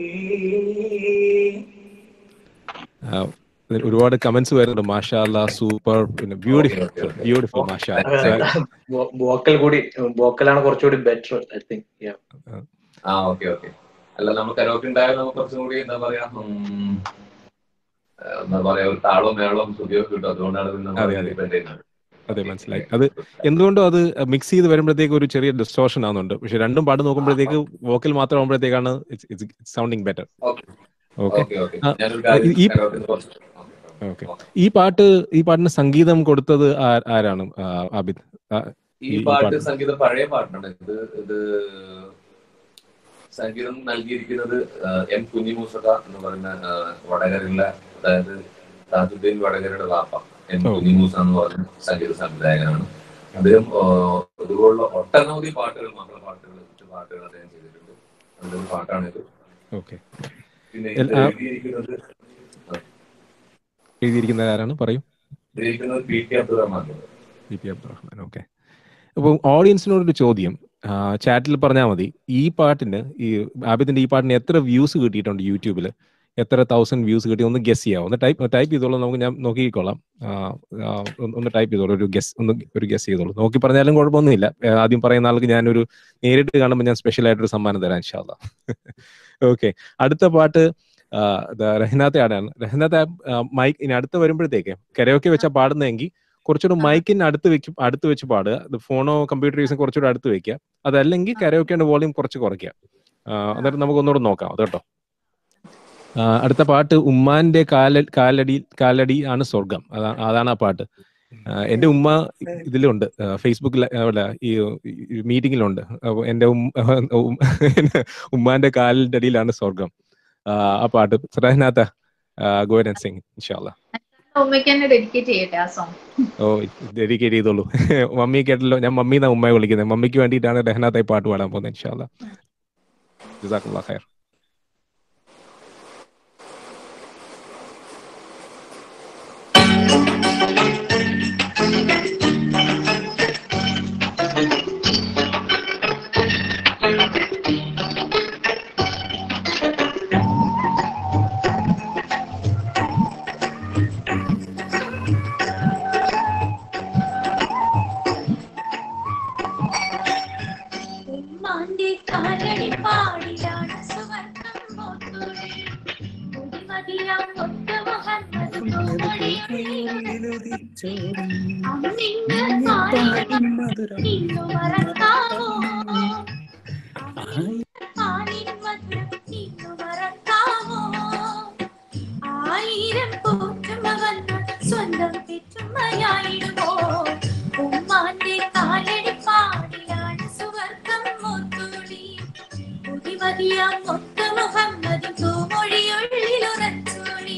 ആ, ഇതിൽ ഒരുപാട് കമന്റ്സ് വരുന്നുണ്ട് മാഷാ സൂപ്പർ പിന്നെ beautiful Okay, okay, okay. Beautiful മാഷാ വോക്കൽ കൂടി വോക്കലാണ് കുറച്ചുകൂടി ബെറ്റർ ഐ തിങ്ക് ആ ഓക്കെ ഓക്കെ അല്ല നമുക്ക് കരോക്കെ ഉണ്ടായാൽ നമുക്ക് കുറച്ചും കൂടി എന്താ പറയാ ഉം, ആ, എന്താ പറയാ ഒരു താളവും മേളവും സ്തുതിയൊക്കെ കിട്ടും അതുകൊണ്ടാണ് പിന്നെ നമ്മൾ അതെ, അതെ. depend ചെയ്യുന്നത്. അതെ മനസ്സിലായി അത് എന്തുകൊണ്ടും അത് മിക്സ് ചെയ്ത് വരുമ്പോഴത്തേക്ക് ഒരു ചെറിയ ഡിസ്റ്റോർഷൻ ആവുന്നുണ്ട് പക്ഷെ രണ്ടും പാട്ട് നോക്കുമ്പോഴത്തേക്ക് വോക്കൽ മാത്രം ആകുമ്പോഴത്തേക്കാണ് sounding better Okay, okay okay, okay. ആ, ഞാനൊരു കാര്യം ഈ- karaoke ന്ന് കുറച്ച് ഓക്കെ ഈ പാട്ട് ഈ പാട്ടിന് സംഗീതം കൊടുത്തത് ആ- ആരാണ് ആ, ആബിദ് ആ, ഈ ഈ പാട്ട് പാട്ട്. സംഗീതം പഴയ പാട്ടാണ് ഇത് ഇത് സംഗീതം നൽകിയിരിക്കുന്നത് ആ, എം കുഞ്ഞിമൂസക എന്ന് പറയുന്ന ആ, വടകരയിലെ അതായത് താജുദ്ദീൻ വടകരയുടെ വാപ്പ എം ഓ. കുഞ്ഞിമൂസ എന്ന് പറയുന്ന സംഗീത സംവിധായകനാണ് അദ്ദേഹം ആ, ഇതുപോലുള്ള ഒട്ടനവധി പാട്ടുകൾ മക്കളെ പാട്ടുകൾ മറ്റു പാട്ടുകൾ അദ്ദേഹം ചെയ്തിട്ടുണ്ട് അതിലൊരു പാട്ടാണിത് ഓക്കെ പിന്നെ എൽ- ഇത് ആ- എഴുതിയിരിക്കുന്നത് എഴുതിയിരിക്കുന്നത് ആരാണ് പറയൂ എഴുതിയിരിക്കുന്നത് P T Abdurahman P P Abdurahman okay അപ്പോൾ ഓഡിയൻസിനോടൊരു ചോദ്യം ചാറ്റിൽ പറഞ്ഞാൽ മതി ഈ പാട്ടിന് ഈ ആബിദിന്റെ ഈ പാട്ടിന് എത്ര വ്യൂസ് കിട്ടിയിട്ടുണ്ട് യൂട്യൂബിൽ എത്ര തൗസൻഡ് വ്യൂസ് കിട്ടി ഒന്ന് ഗസ് ചെയ്യാം ഒന്ന് ടൈപ്പ് ടൈപ്പ് ചെയ്തോളൂ നമുക്ക് ഞാൻ നോക്കിക്കോളാം ആ, ആ, ഒന്ന് ഒന്ന് ടൈപ്പ് ചെയ്തോളൂ ഒരു ഗസ് ഒന്ന് ഒരു ഗസ് ചെയ്തോളൂ നോക്കി പറഞ്ഞാലും കുഴപ്പമൊന്നുമില്ല ആ, ആദ്യം പറയുന്ന ആൾക്ക് ഞാനൊരു നേരിട്ട് കാണുമ്പോൾ ഞാൻ സ്പെഷ്യൽ ആയിട്ടൊരു സമ്മാനം തരാം ഇൻഷാല്ല ഓക്കെ അടുത്ത പാട്ട് ആ, ദാ റഹ്നാത്തെ ആടാണ് റഹ്നാത്ത മൈക്ക് ഇനി അടുത്ത് വരുമ്പോഴത്തേക്ക് കരയൊക്കെ വെച്ചാൽ പാടുന്നതെങ്കിൽ കുറച്ചുകൂടെ മൈക്കിന് അടുത്ത് വെക്കും അടുത്ത് വെച്ച് പാടുക അത് ഫോണോ കമ്പ്യൂട്ടർ യൂസും കുറച്ചുകൂടെ അടുത്ത് വെക്കുക അതല്ലെങ്കിൽ കരയൊക്കെയുടെ വോളിയം കുറച്ച് കുറയ്ക്കുക ആ, എന്നിട്ട് നമുക്ക് ഒന്നുകൂടെ നോക്കാം അത് കേട്ടോ ആ, അടുത്ത പാട്ട് ഉമ്മാന്റെ കാല കാലടി കാലടി ആണ് സ്വർഗം അതാണ് അതാണ് ആ പാട്ട് ആ, എന്റെ ഉമ്മ ഇതിലുണ്ട് ആ, ഫേസ്ബുക്കിൽ അല്ല ഈ ഈ മീറ്റിംഗിലുണ്ട് അപ്പൊ എന്റെ ഉമ്മ ഉം- ഉമ്മാന്റെ കാലിന്റെ അടിയിലാണ് സ്വർഗം ആ, ആ പാട്ട് ശ്രഹനാഥ ഗോയൻ ആൻഡ് സിംഗ് ഇൻഷാല്ല ഉമ്മയ്ക്ക് തന്നെ ഡെഡിക്കേറ്റ് ചെയ്യട്ടെ ആ സോങ് ഓ ഡെഡിക്കേറ്റ് ചെയ്തോളൂ മമ്മി കേട്ടല്ലോ ഞാൻ മമ്മി എന്നാ ഉമ്മയെ വിളിക്കുന്നത് മമ്മിക്ക് വേണ്ടിയിട്ടാണ് രഹനാഥായി പാട്ട് പാടാൻ പോകുന്നത് ഇൻഷാല്ല ജസാഖുല്ലാ ഖൈർ ഉമ്മാന്റെ കാലടി പാടിലാണ് സുവർണം മോത്തുളി മുടിമതിയാം ഒത്ത മുഹമ്മദ് അമ്മിങ്ങ പാലിടം ഇന്നു മറക്കാമോ പാലിൻ മധുരം ഇന്നു മറക്കാമോ ആയിരം പോറ്റുമ വന്നു സ്വന്തം പെറ്റുമ്മയായിടുമോ ഉമ്മാന്റെ കാലടി പാടിലാണ് സുവർഗം മുത്തുളി മുടിമതിയാം മൊത്ത മുഹമ്മദ് തൂമൊഴിയുള്ളിലുറച്ചുളി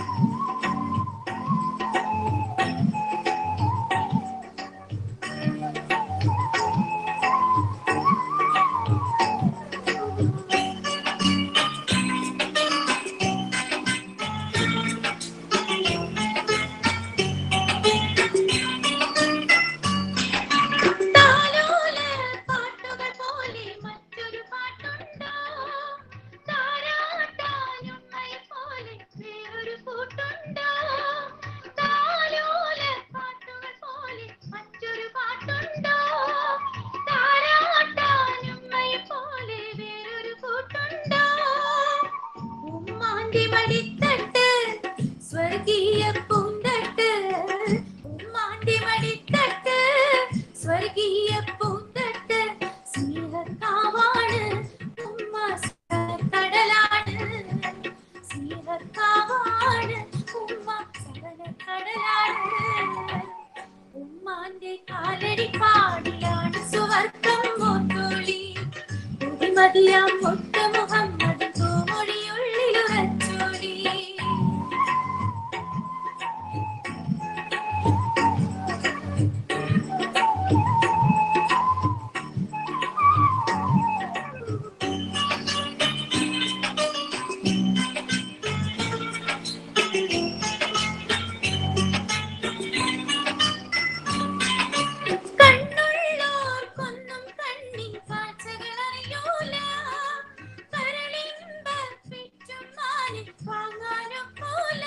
താലോല പാട്ടുകൾ പോലെ മറ്റൊരു പാട്ടുണ്ടോ താരാട്ടാനുമ്മയെ പോലെ വേറൊരു കൂട്ടുണ്ടോ താലോല പാട്ടുകൾ പോലെ മറ്റൊരു പാട്ടുണ്ടോ താരാട്ടാനുമ്മയെ പോലെ വേറൊരു കൂട്ടുണ്ടോ ഉമ്മാന്റെ മടിത്തട്ട് സ്വർഗീയ പൂന്തട്ട് ഉമ്മാന്റെ മടിത്തട്ട് സ്വർഗീയ പൂന്തട്ട് സ്നേഹക്കാവാണ് ഉമ്മ കടലാണ് സ്നേഹക്കാവാണ് ഉമ്മ കടലാണ് ഉമ്മാന്റെ പാടിലാണ് സുവർക്കം മുത്തുളി പുതിമതിയാം മുത്ത മുഹമ്മദ് പൂമൊഴിയുള്ളിലുറച്ചോടി കണ്ണുള്ളോർക്കൊന്നും കണ്ണിൻ കാഴ്ചകളറിയൂല കരളിമ്പ പെറ്റുമാനി വാങ്ങാനൊക്കൂല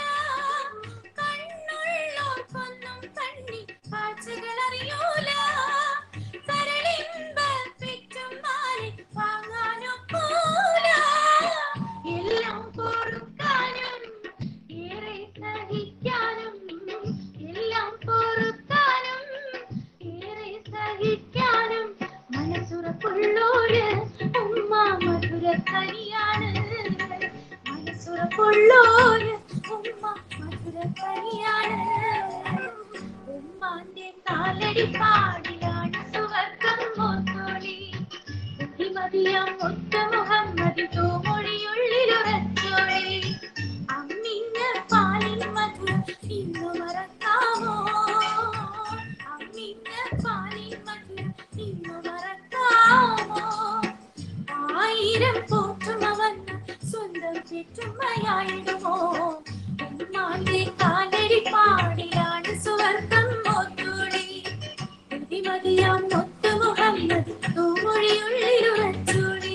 കണ്ണുള്ളോർക്കൊന്നും കണ്ണിൻ കാഴ്ചകളറിയൂല കരളിമ്പ പെറ്റുമാനി വാങ്ങാനൊക്കൂല എല്ലാം കൊടുക്കാനും ഏറെ സഹിക്കാനും എല്ലാം പൊറുക്കാനും ഏറെ സഹിക്കാനും മനസ്സുറപ്പുള്ളോര് ഉമ്മ മധുരക്കനിയാണ് മനസ്സുറപ്പുള്ളോര് ഉമ്മ മധുരക്കനിയാണ് ഉമ്മാന്റെ കാലടി പാടിലാണ് സുവർക്കം മോത്തോളി ബുദ്ധിമതിയാം മുത്ത മുഹമ്മദ് തൂമൊഴിയുള്ളിലുറച്ചോളി അമ്മിഞ്ഞ പാലിൻ മധുരം ഇന്നു മറക്കാമോ അമ്മിഞ്ഞ പാലിൻ മധുരം ഇന്നു മറക്കാമോ ആയിരം പോറ്റുമ വന്ന സ്വന്തം ചുറ്റുമയായിടുമോ ഉമ്മാന്റെ കാലടി പാടിലാണ് സുവർഗം മോത്തൂളി ബുദ്ധിമതിയാം മുത്ത മുഹമ്മദ് തൂമൊഴിയുള്ളിലുറച്ചോളി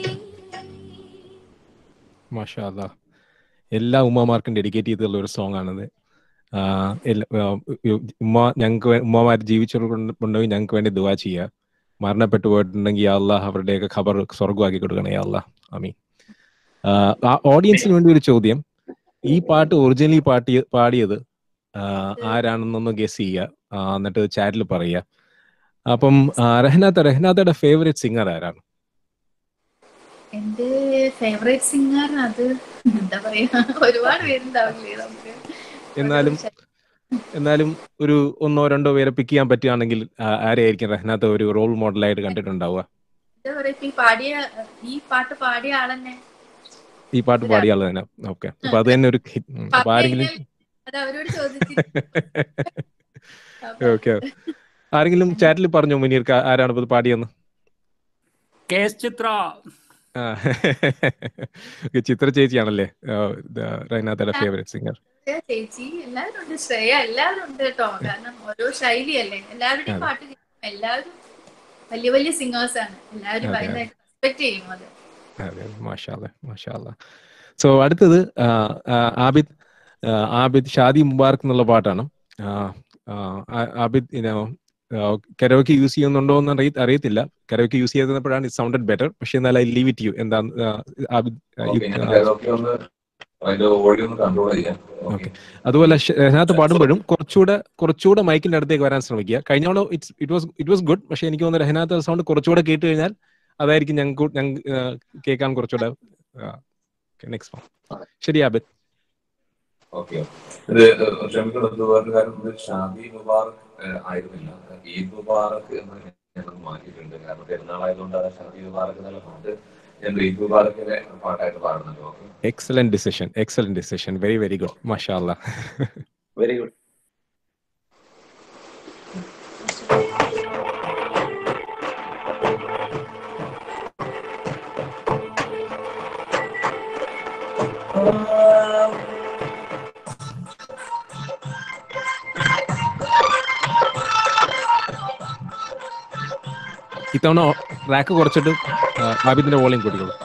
മാഷാ അല്ലാ എല്ലാ ഉമ്മമാർക്കും ഡെഡിക്കേറ്റ് ചെയ്തിട്ടുള്ള ഒരു സോങ് ആണത് ആഹ് എല്ലാ- ആഹ് ഉ- ഉമ്മ ഞങ്ങൾക്ക് ഉമ്മമാർ ജീവിച്ചിട്ടുണ്ടെങ്കിൽ ഞങ്ങൾക്ക് വേണ്ടി ദുവാ ചെയ്യുക മരണപ്പെട്ടു പോയിട്ടുണ്ടെങ്കിൽ യാ അല്ലാഹ് അവരുടെയൊക്കെ ഖബർ സ്വർഗമാക്കി കൊടുക്കണേ യാ അല്ലാഹ് അമീൻ ആഹ് ആ ഓഡിയൻസിന് വേണ്ടി ഒരു ചോദ്യം ഈ പാട്ട് ഒറിജിനലി പാട്ടി പാടിയത് ആഹ് ആരാണെന്നൊന്ന് ഗസ് ചെയ്യുക ആഹ് എന്നിട്ട് ചാറ്റിൽ പറയുക അപ്പം ആഹ് റഹ്നാത്ത റഹ്നാത്തയുടെ ഫേവറേറ്റ് സിംഗർ ആരാണ് എന്റെ ഫേവറേറ്റ് സിംഗർ അത് എന്താ പറയാ ഒരുപാട് പേരുണ്ടാവില്ലേ നമുക്ക് എന്നാലും എന്നാലും ഒരു ഒന്നോ രണ്ടോ പേരെ പിക്ക് ചെയ്യാൻ പറ്റുകയാണെങ്കിൽ ആ- ആരെയായിരിക്കും റഹ്നാത്ത ഒരു റോൾ മോഡലായിട്ട് കണ്ടിട്ടുണ്ടാവുക എന്താ പറയാ ഇപ്പൊ ഈ പാടിയ ഈ പാട്ട് പാടിയ ആളെന്നെ ഈ പാട്ട് പാടിയ ആൾ തന്നെ ഓക്കെ അപ്പൊ അത് തന്നെ ഒരു hit. ഉം. അപ്പൊ ആരെങ്കിലും അത് അവരോട് ചോദിച്ചു ഓക്കെ ആരെങ്കിലും ചാറ്റിൽ പറഞ്ഞു മുനീർക്ക് ആരാണ് ഇപ്പൊ ഇത് പാടിയെന്ന് കെ എസ് ചിത്ര ആ. Okay, ചിത്ര ചേച്ചിയാണല്ലേ ആ, ഇത് റഹ്നാത്തയുടെ ഫേവറേറ്റ് സിംഗർ ചേച്ചി എല്ലാവരും ഉണ്ട് ശ്രേയ എല്ലാവരും ഉണ്ട് കേട്ടോ കാരണം ഓരോ ശൈലിയല്ലേ എല്ലാവരുടെയും അതെ. പാട്ട് കേൾക്കും എല്ലാവരും വലിയ വലിയ സിംഗേഴ്സ് ആണ് എല്ലാവരും അതെ. ഭയങ്കരമായിട്ട് റെസ്പെക്ട് ചെയ്യും അത് അതെ മാഷാല്ല മാഷാല്ല സോ അടുത്തത് ആ, ആ, ആബിദ് ആ, ആബിദ് ഷാദി മുബാറക് എന്നുള്ള പാട്ടാണ് ആ, ആ, ആ- ആബിദ് ഇനോ കരോക്ക് യൂസ് ചെയ്യുന്നുണ്ടോ എന്ന് അറിയ അറിയത്തില്ല കരോക്ക് യൂസ് ചെയ്തപ്പോഴാണ് ഇറ്റ് സൗണ്ടഡ് ബെറ്റർ പക്ഷെ എന്നാൽ ഐ ലീവ് ഇറ്റ് യു എന്താ ആ, ആബിദ് ആ, ഓക്കെ ഞാൻ ആ, കരോക്കെ ഒന്ന് അതിന്റെ വോളിയം ഒന്ന് കൺട്രോൾ ചെയ്യാം ഓക്കെ അതുപോലെ ഷ- അതിനകത്ത് പാടുമ്പോഴും കുറച്ചുകൂടെ കുറച്ചുകൂടെ മൈക്കിന്റെ അടുത്തേക്ക് വരാൻ ശ്രമിക്കുക കഴിഞ്ഞോളോ it's it was it was good പക്ഷെ എനിക്ക് തോന്നുന്നു രഹനാത്ത സൗണ്ട് കുറച്ചുകൂടെ കേട്ട് കഴിഞ്ഞാൽ അതായിരിക്കും ഞങ്ങൾക്ക് ഞങ്ങൾക്ക് കേൾക്കാൻ കുറച്ചുകൂടെ നെക്സ്റ്റ് ശരി ആബിദ് ഓക്കെ ഇത് ക്ഷമിക്കണം ഇത് വേറൊരു കാര്യം ഇത് ഷാദി മുബാറക് ഏഹ്, ആയിരുന്നില്ല ഈദ് മുബാറക് എന്ന് ഞങ്ങൾ മാറ്റിയിട്ടുണ്ട് കാരണം പെരുന്നാളായതുകൊണ്ട് ആ ഷാദി മുബാറക് എന്നുള്ള പാട്ട് ഞാൻ ഈദ് മുബാറക്കിന്റെ പാട്ടായിട്ട് പാടുന്നുണ്ട് okay excellent decision excellent decision very very good മഷാല്ല വെരി ഗുഡ് ഇത്തവണ ട്രാക്ക് കുറച്ചിട്ട് ആ, ആബിദിന്റെ വോളിയം കൂട്ടിക്കോളൂ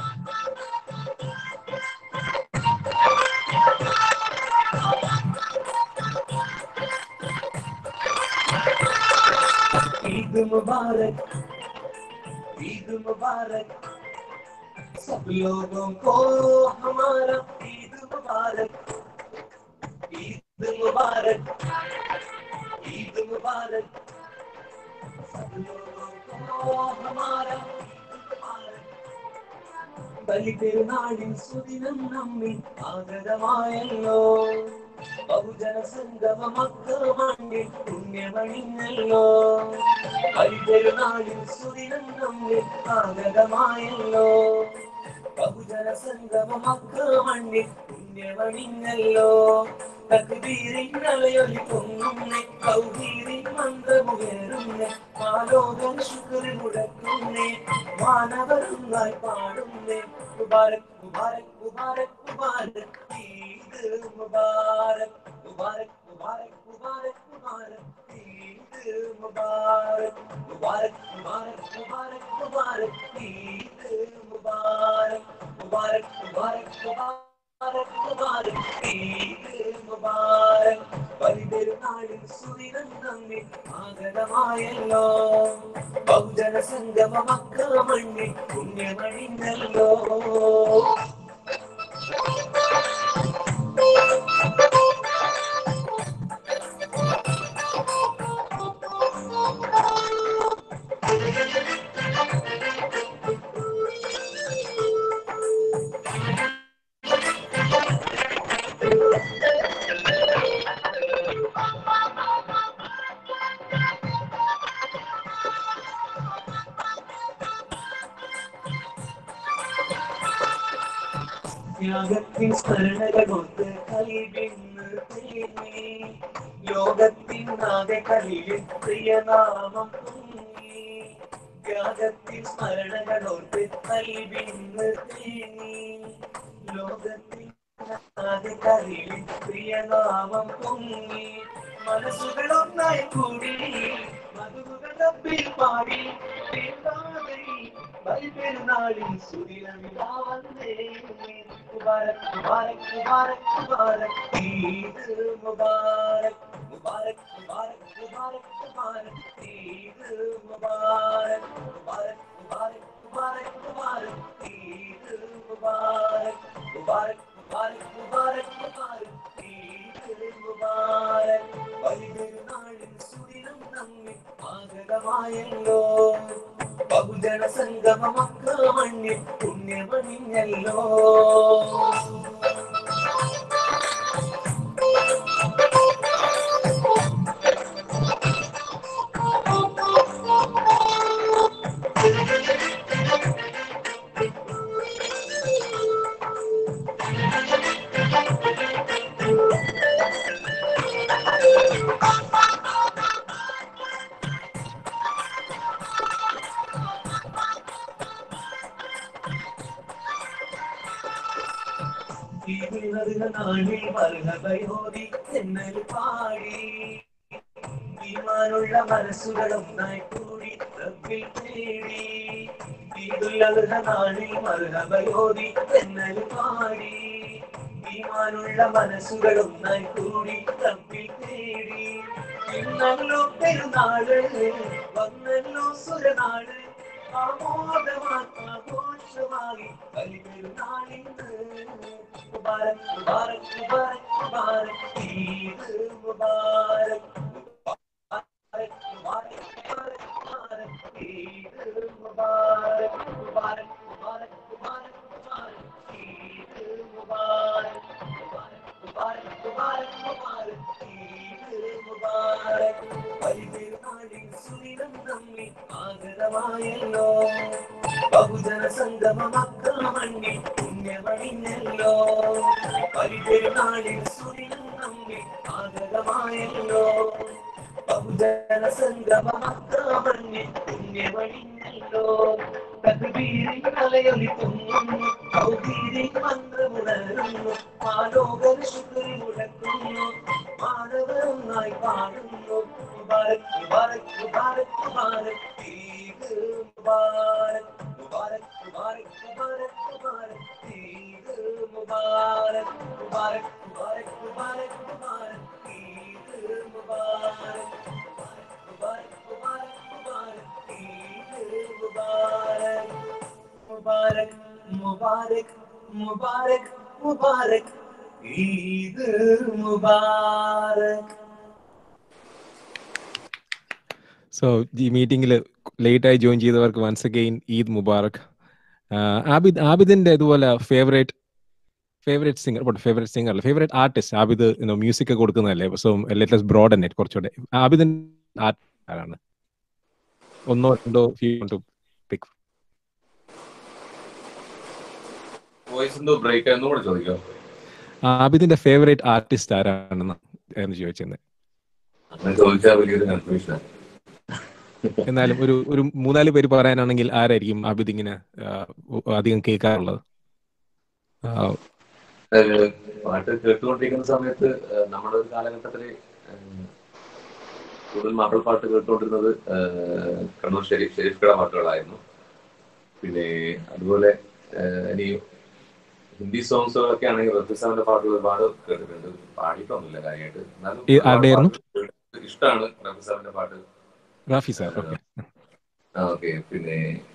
ईद मुबारक ईद मुबारक सब लोगों को हमारा ईद मुबारक ईद मुबारक ईद मुबारक सब लोगों को हमारा ईद मुबारक ബലിപെരുന്നാളിൻ സുദിനം നമ്മിൽ ആഗതമായല്ലോ ബഹുജന സംഗമ മക്കളമണ്ണിൽ പുണ്യമണിഞ്ഞല്ലോ ബലിപെരുന്നാളിൽ സുദിനം നമ്മിൽ ആഗതമായല്ലോ ബഹുജന സംഗമ മക്കളമണ്ണിൽ പുണ്യമണിഞ്ഞല്ലോ തക്ബീരിങ്ങളെയൊലി പൊങ്ങുന്നേ കൗഹീരിൻ മന്ത്രമുയരുന്നേ മാലോകം ശുക്രി മുടക്കുന്നേ മാനവരുന്നായി പാടുന്നേ മുബാരക് മുബാരക് മുബാരക് മുബാരക് ഈദ് മുബാരക് മുബാരക് മുബാരക് മുബാരക് മുബാരക് ഈദ് മുബാരക് മുബാരക് മുബാരക് മുബാരക് മുബാരക് ഈദ് മുബാരക് മുബാരക് മുബാരക് മുബാരക് മുബാരക് ഈദ് മുബാരക് ബലിപെരുന്നാളിൽ സുദിനം നമ്മിൽ ആഗതമായല്ലോ ബഹുജന സംഗമ മക്കള മണ്ണിൽ പുണ്യമണിഞ്ഞല്ലോ ത്യാഗത്തിൻ സ്മരണകളൊത്ത് കലിവിന്ന് തേങ്ങി ലോകത്തിൻ നാഗ കലിയിൽ പ്രിയനാമം പൊങ്ങി ത്യാഗത്തിൻ സ്മരണകളൊത്ത് കലിവിന്ന് തേങ്ങി ലോകത്തിൻ നാഗ കലിയിൽ പ്രിയനാമം പൊങ്ങി മനസ്സുകളൊന്നായി കൂടി മധുകൾ തമ്മിൽ പാടി തീർത്താതെ ബലിപെരുന്നാളിൽ സുദിനമിതാ വന്നേ മുബാരക് മുബാരക് മുബാരക് മുബാരക് ഈദ് മുബാരക് മുബാരക് മുബാരക് മുബാരക് മുബാരക് ഈദ് മുബാരക് മുബാരക് മുബാരക് മുബാരക് മുബാരക് ഈദ് മുബാരക് മുബാരക് മുബാരക് മുബാരക് മുബാരക് ഈദ് മുബാരക് ബലിപെരുന്നാളിൽ സുദിനം നമ്മിൽ ആഗതമായല്ലോ ബഹുജന സംഗമ മക്കള മണ്ണിൽ പുണ്യമണിഞ്ഞല്ലോ ഈ വിളറുക നാളിൽ മറുകയോതി എന്നൽ പാടി ഈമാനുള്ള മനസ്സുകളൊന്നായി കൂടി റബ്ബിൽ തേടി ഈദുല്ലഹ നാളിൽ മറുകയോതി എന്നൽ പാടി ഈമാനുള്ള മനസ്സുകളൊന്നായി കൂടി റബ്ബിൽ തേടി ഇന്നല്ലോ പെരുന്നാള് വന്നല്ലോ സുരനാള് ആമോദമാഘോഷമായി ബലിപെരുന്നാളിന്ന് മുബാരക് മുബാരക് മുബാരക് മുബാരക് ഈദ് മുബാരക് മുബാരക് മുബാരക് മുബാരക് മുബാരക് ഈദ് മുബാരക് മുബാരക് മുബാരക് മുബാരക് മുബാരക് ഈദ് മുബാരക് മുബാരക് മുബാരക് മുബാരക് ഈദ് മുബാരക് ബലിപെരുന്നാളിൽ സുദിനം നമ്മിൽ ആഗതമായല്ലോ ബഹുജന സംഗമ മക്കള മണ്ണിൽ പുണ്യമണിഞ്ഞല്ലോ ബലിപെരുന്നാളിൽ സുദിനം നമ്മിൽ ആഗതമായല്ലോ ബഹുജന സംഗമ മക്കള മണ്ണിൽ പുണ്യമണിഞ്ഞല്ലോ തക്ബീരിൻ അലയൊലി പൊങ്ങുന്നു ഔദീരിൻ മന്ത്രമുണരുന്നു ആലോകന ശുക്രി മുടക്കുന്നു മാനവരൊന്നായി പാടുന്നു മുബാരക് മുബാരക് മുബാരക് മുബാരക് ഈദ് മുബാരക് മുബാരക് മുബാരക് മുബാരക് മുബാരക് ഈദ് മുബാരക് മുബാരക് മുബാരക് മുബാരക് മുബാരക് ഈദ് മുബാരക് മുബാരക് മുബാരക് മുബാരക് ഈദ് മുബാരക് മുബാരക് മുബാരക് മുബാരക് മുബാരക് ഈദ് മുബാരക് സോ ഈ മീറ്റിംഗിൽ ലേറ്റായി ജോയിൻ ചെയ്തവർക്ക് വൺസ് അഗെയിൻ ഈദ് മുബാറക് ആബിദ് ആബിദിന്റെ ഇതുപോലെ favourite favourite singer but favourite singer അല്ല ഫേവറേറ്റ് ആർട്ടിസ്റ്റ് ആബിദ് മ്യൂസിക് ഒക്കെ കൊടുക്കുന്നതല്ലേ സോ ലെറ്റസ് ബ്രോഡ് നെറ്റ് കുറച്ചുകൂടെ ആബിദിൻ ആർട്ട് ആരാണ് ഒന്നോ രണ്ടോ ടു പിക്ക് വോയിസ് എന്തോ ബ്രേക്ക് എന്നും കൂടെ ചോദിക്കാം ആബിദിന്റെ ഫേവറേറ്റ് ആർട്ടിസ്റ്റ് ആരാണെന്ന് എന്ന് ചോദിച്ചത് അങ്ങനെ ചോദിച്ചാൽ വലിയൊരു കൺഫ്യൂഷനാണ് എന്നാലും ഒരു ഒരു മൂന്നാല് പേര് പറയാനാണെങ്കിൽ ആരായിരിക്കും ആബിദ് ഇങ്ങനെ ആ, അധികം കേൾക്കാറുള്ളത് ആ, ഏഹ് പാട്ട് കേട്ടുകൊണ്ടിരിക്കുന്ന സമയത്ത് ഏഹ് നമ്മുടെ ഒരു കാലഘട്ടത്തില് ഏഹ് കൂടുതൽ മാപ്പിള പാട്ട് കേട്ടുകൊണ്ടിരുന്നത് ഏഹ് കണ്ണൂർ ഷെരീഫ് ഷെരീഫ് കട പാട്ടുകളായിരുന്നു പിന്നെ അതുപോലെ ഏഹ് ഇനി ഹിന്ദി സോങ്സുകളൊക്കെ ആണെങ്കിൽ റഫീസാമിന്റെ പാട്ടുകൾ ഒരുപാട് കേട്ടിട്ടുണ്ട് പാടിയിട്ടൊന്നുമില്ല കാര്യമായിട്ട് എന്നാലും ഈ ഒരുപാട് ആരുടെയായിരുന്നു? പാട്ട് കേട്ടിട്ടുണ്ട്. ഇഷ്ടമാണ് റഫീസാമിന്റെ പാട്ട് റാഫി സാർ ഓക്കെ ആ ഓക്കെ പിന്നെ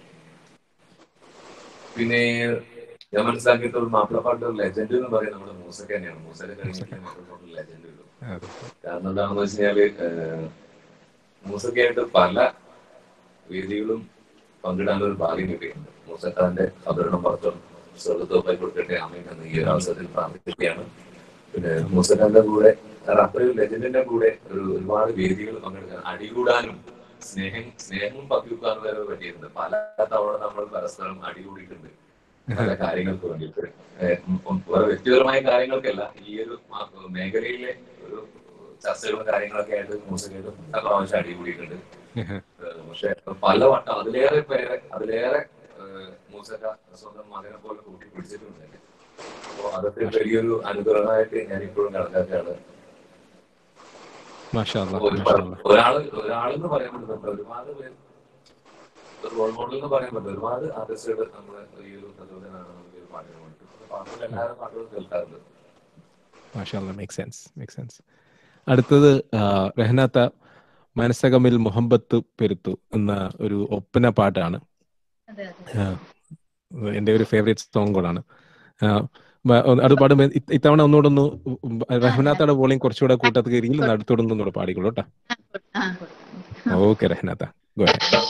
പിന്നെ ഞാൻ മനസ്സിലാക്കിയിട്ടുള്ള മാപ്പിള പാട്ട് ലെജൻഡ് എന്ന് പറയുന്നത് നമ്മുടെ മൂസക്ക തന്നെയാണ് മൂസക്ക കഴിഞ്ഞിട്ട് മാപ്പിള ലെജൻഡ് ഉള്ളൂ കാരണം എന്താണെന്ന് വെച്ച് കഴിഞ്ഞാല് ഏഹ്, മൂസക്കയായിട്ട് പല വേദികളും പങ്കിടാനുള്ള ഒരു ഭാഗ്യം കിട്ടിയിട്ടുണ്ട് മൂസക്കാന്റെ അവതരണം പത്രം സ്വർഗത്തോപ്പായി കൊടുക്കട്ടെ അമ്മയും എന്ന് ഈ ഒരു അവസരത്തിൽ പ്രാർത്ഥിക്കുകയാണ് പിന്നെ മൂസക്കാന്റെ കൂടെ അത്രയും ലെജൻഡിന്റെ കൂടെ ഒരു ഒരുപാട് വേദികൾ പങ്കെടുക്കാൻ അടികൂടാനും സ്നേഹം സ്നേഹവും പങ്കുവെക്കാനും വരെ പറ്റിയിട്ടുണ്ട് പല തവണ നമ്മൾ പരസ്പരം അടികൂടിയിട്ടുണ്ട് പല കാര്യങ്ങൾക്ക് വേണ്ടിയിട്ട് ഏഹ് ഉം ഉം വേറെ വ്യക്തിപരമായ കാര്യങ്ങൾക്കല്ല ഈ ഒരു മാ- മേഖലയിലെ ഒരു ചർച്ചകളും കാര്യങ്ങളൊക്കെ ആയിട്ട് മൂസക്കായിട്ട് പല പ്രാവശ്യം അടികൂടിയിട്ടുണ്ട് ഏഹ് പക്ഷെ പല വട്ടം അതിലേറെ പേരെ അതിലേറെ ഏഹ് മൂസക്ക സ്വന്തം മകനെ പോലെ കൂട്ടി പിടിച്ചിട്ടുണ്ട് എന്നെ. അപ്പൊ അതൊക്കെ വലിയൊരു അനുഗ്രഹമായിട്ട് ഞാൻ ഇപ്പോഴും കണക്കാക്കുകയാണ് മാഷാ അല്ലാ, ഒരു മാഷാ അല്ലാ. ഒരാള് ഒരാളെന്ന് പറയാൻ പറ്റുന്നുണ്ട് ഒരുപാട് പേര് ഒരു റോൾ മോഡൽ എന്ന് പറയാൻ പറ്റും ഒരുപാട് ആർട്ടിസ്റ്റുകൾ നമ്മുടെ ഈ ഒരു പ്രചോദനമാണ് നമുക്ക് ഈ ഒരു പാട്ടിന് വേണ്ടിയിട്ട് പാട്ടുകൾ എല്ലാവരും പാട്ടുകളും കേൾക്കാറുണ്ട് മാഷാ മേക്ക് സെൻസ് മേക്ക് സെൻസ് അടുത്തത് ആ, റഹ്നാത്ത മനസ്സകമിൽ മുഹബത്ത് പെരുത്തു എന്ന ഒരു ഒപ്പന പാട്ടാണ് അതെ അതെ ആ, എൻ്റെ ഒരു ഫേവറേറ്റ് സോങ് കൂടാണ് ആ, ബ- അത് പാടുമ്പോൾ ഇ- ഇത്തവണ ഒന്നുകൂടെ ഒന്ന് റഹ്നാത്തയുടെ വോളിയം കുറച്ചുകൂടെ കൂട്ടത്ത് കയറിയെങ്കിൽ അടുത്തോടെ ഒന്നുകൂടെ പാടിക്കോളൂ കേട്ടോ ആ കൊടുക്കാം ഓക്കെ റഹ്നാത്ത ഗോ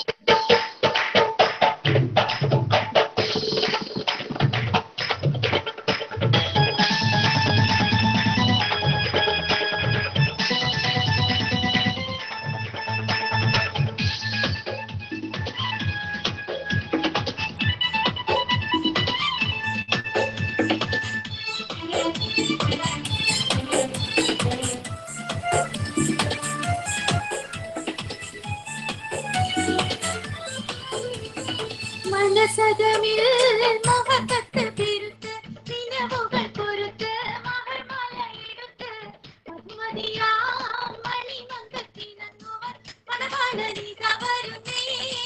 മനസകമിൽ മുഖത്തത്ത് തിരുത്ത് നിലവുകൾ പൊരുത്ത് മഹർമലയെടുത്ത് പത്മതിയാം മണിമങ്കത്തിനങ്ങുവർ മണവാളനിക വരുന്നേ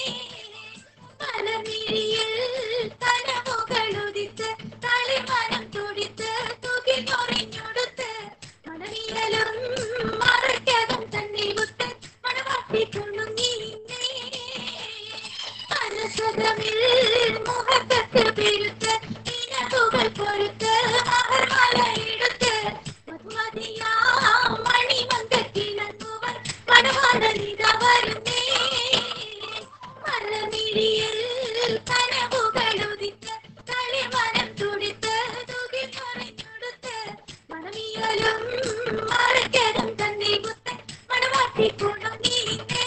മലമിഴിയിൽ കനവുകളുദിത്ത് തളിമനം തുടിത്ത് തുകി ഞൊറിഞ്ഞൊടുത്ത് മണവിയലും മറയ്ക്കകം തന്നെ കുത്ത് മണവാട്ടി തുണുങ്ങിന്നേ മനസ്സകമിൽ മുഖത്തത്ത് പെരുത്ത് ഇനവുകൾ പൊരുത്ത് മഹർമലയെടുത്ത് മധുമതിയാം മണിമങ്കത്തിനങ്ങുവർ മണവാളനിക വരുന്നേ മലമിഴിയിൽ കനവുകളുദിത്ത് കളിമനം തുടിത്ത് തുകി മറിഞ്ഞൊടുത്ത് മണമിയലും മറയ്ക്കകം തന്നെ കുത്ത് മണവാട്ടി കുണുങ്ങിന്നേ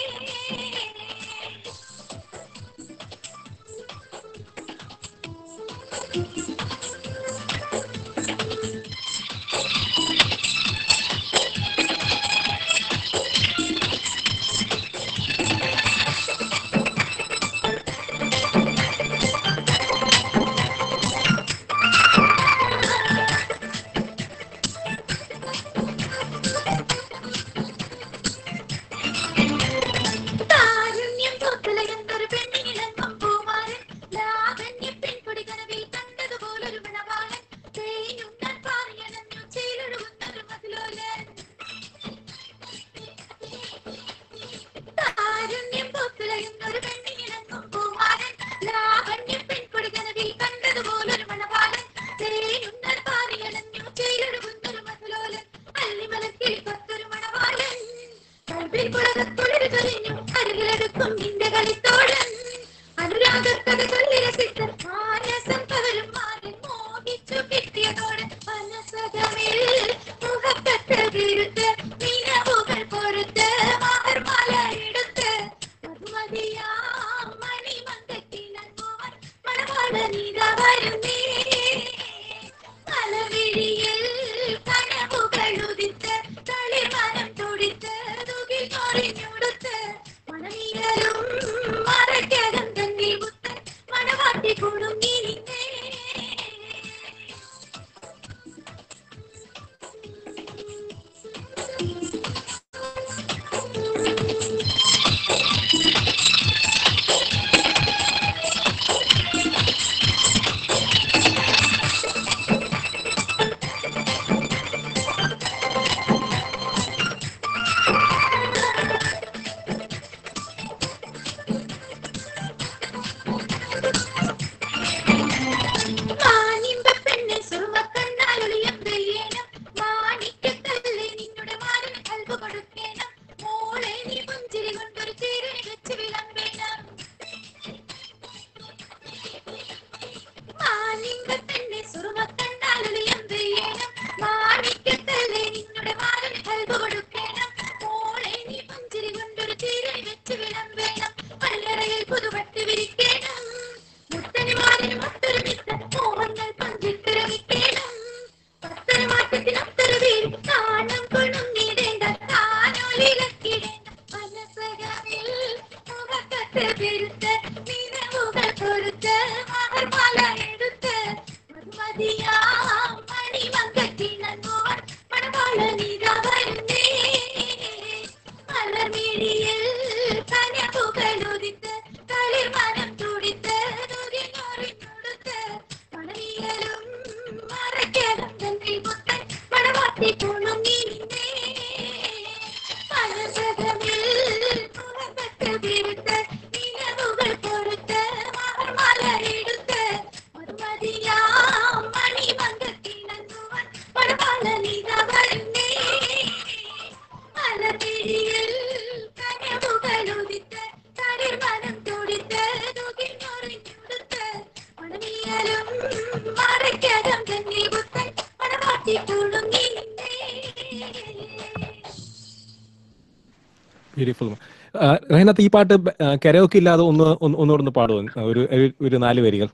ബ്യൂട്ടിഫുൾ റഹീനത്ത് ഈ പാട്ട് കരയൊക്കെ ഇല്ലാതെ ഒന്ന് ഒന്ന് ഒന്നുകൂടെ ഒന്ന് പാടുമോ ഒരു ഒരു- ഒരു നാല് വരികൾ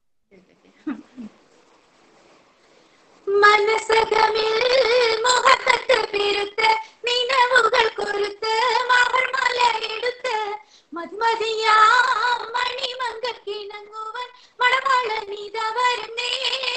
മനസ്സകമിൽ മുഖത്തട്ട് പെരുത്ത് നിലവുകൾ കൊരുത്ത് മഹർമല എടുത്ത് മധുമതിയാ മണിമങ്കിണങ്ങുവൻ മണമളനിത വരുന്നേ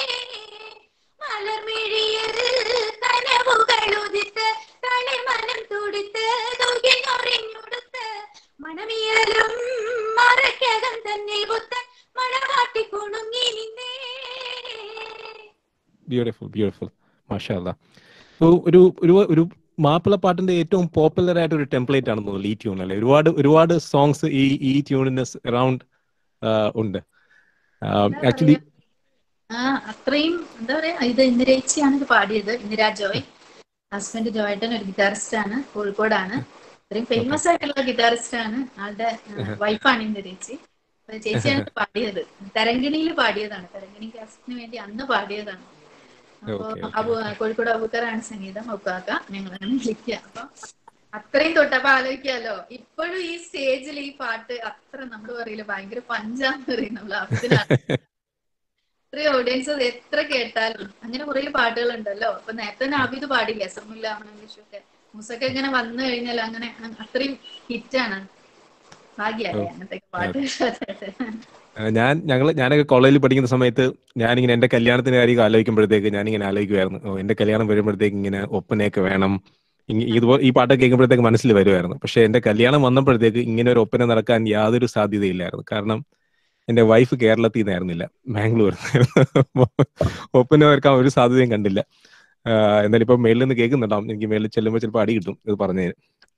മലർമിഴിയിൽ കനവുകൾ ഉദിത്ത് തളിമനം തുടുത്ത് തുകിനൊറിഞ്ഞുടുത്ത് മണമിയലും മറയ്ക്കകം തന്നെ പുത്തൻ മണവാട്ടി കുണുങ്ങി നിന്നേ ബ്യൂട്ടിഫുൾ ബ്യൂട്ടിഫുൾ മാഷാല്ല ഒരു ഒരു ഒരു മാപ്പിള പാട്ടിന്റെ ഏറ്റവും പോപ്പുലർ ആയിട്ട് ഒരു ടെംപ്ലേറ്റ് ആണെന്ന് തോന്നുന്നു ഈ ട്യൂൺ അല്ലെ ഒരുപാട് ഒരുപാട് സോങ്സ് ഈ ഈ ട്യൂണിന് അറൌണ്ട് ഉണ്ട് ആക്ച്വലി ആ അത്രയും എന്താ പറയാ ഇത് ഇന്ദിരേച്ചിയാണ് ഇത് പാടിയത് ഇന്ദിരാ ജോയ് ഹസ്ബൻഡ് ജോയേട്ടൻ ഒരു ഗിറ്റാറിസ്റ്റ് ആണ് കോഴിക്കോടാണ് ഇത്രയും ഫേമസ് ആയിട്ടുള്ള ഗിറ്റാറിസ്റ്റ് ആണ് ആളുടെ വൈഫാണ് ഇന്ദിരേച്ചി അപ്പൊ ചേച്ചിയാണ് ഇത് പാടിയത് തരങ്കിണിയിൽ പാടിയതാണ് തരങ്കിണി കാസറ്റിന് വേണ്ടി അന്ന് പാടിയതാണ് അപ്പൊ Okay, okay, അബു കോഴിക്കോട് അബൂക്കറാണ് സംഗീതം ഒക്കാക്ക ഞങ്ങളാണ് വിളിക്കുക അപ്പൊ അത്രയും തൊട്ട് അപ്പൊ ആലോചിക്കാലോ ഇപ്പോഴും ഈ സ്റ്റേജിൽ ഈ പാട്ട് അത്ര നമ്മൾ പറയില്ല ഭയങ്കര പഞ്ചാന്ന് പറയും നമ്മൾ അതിനാണ് ഇത്രയും ഓഡിയൻസ് എത്ര കേട്ടാലും അങ്ങനെ കുറെ പാട്ടുകൾ ഉണ്ടല്ലോ അപ്പൊ നേരത്തെ നാബിദ് പാടില്ല അസമില്ല ഒക്കെ മൂസൊക്കെ ഇങ്ങനെ വന്നു കഴിഞ്ഞാൽ അങ്ങനെ അ- അത്രയും ഹിറ്റാണ് ഭാഗ്യല്ലേ അങ്ങനത്തെ പാട്ട് ഞാൻ ഞങ്ങൾ ഞാനൊക്കെ കോളേജിൽ പഠിക്കുന്ന സമയത്ത് ഞാനിങ്ങനെ എന്റെ കല്യാണത്തിന്റെ കാര്യം ആലോചിക്കുമ്പോഴത്തേക്ക് ഞാനിങ്ങനെ ആലോചിക്കുമായിരുന്നു ഓ എന്റെ കല്യാണം വരുമ്പോഴത്തേക്ക് ഇങ്ങനെ ഒപ്പനയൊക്കെ വേണം ഇങ്ങ- ഇതുപോലെ ഈ പാട്ടൊക്കെ കേൾക്കുമ്പോഴത്തേക്ക് മനസ്സിൽ വരുമായിരുന്നു പക്ഷെ എന്റെ കല്യാണം വന്നപ്പോഴത്തേക്ക് ഇങ്ങനെ ഒരു ഒപ്പന നടക്കാൻ യാതൊരു സാധ്യതയില്ലായിരുന്നു കാരണം എന്റെ വൈഫ് കേരളത്തിൽ നിന്നായിരുന്നില്ല ബാംഗ്ലൂർ ഒപ്പന വരക്കാൻ ഒരു സാധ്യതയും കണ്ടില്ല ആഹ് എന്നാലും ഇപ്പൊ മേളിൽ നിന്ന് കേൾക്കുന്നുണ്ടാവും എനിക്ക് മേളിൽ ചെല്ലുമ്പോൾ ചിലപ്പോൾ അടി കിട്ടും ഇത് പറഞ്ഞതിന്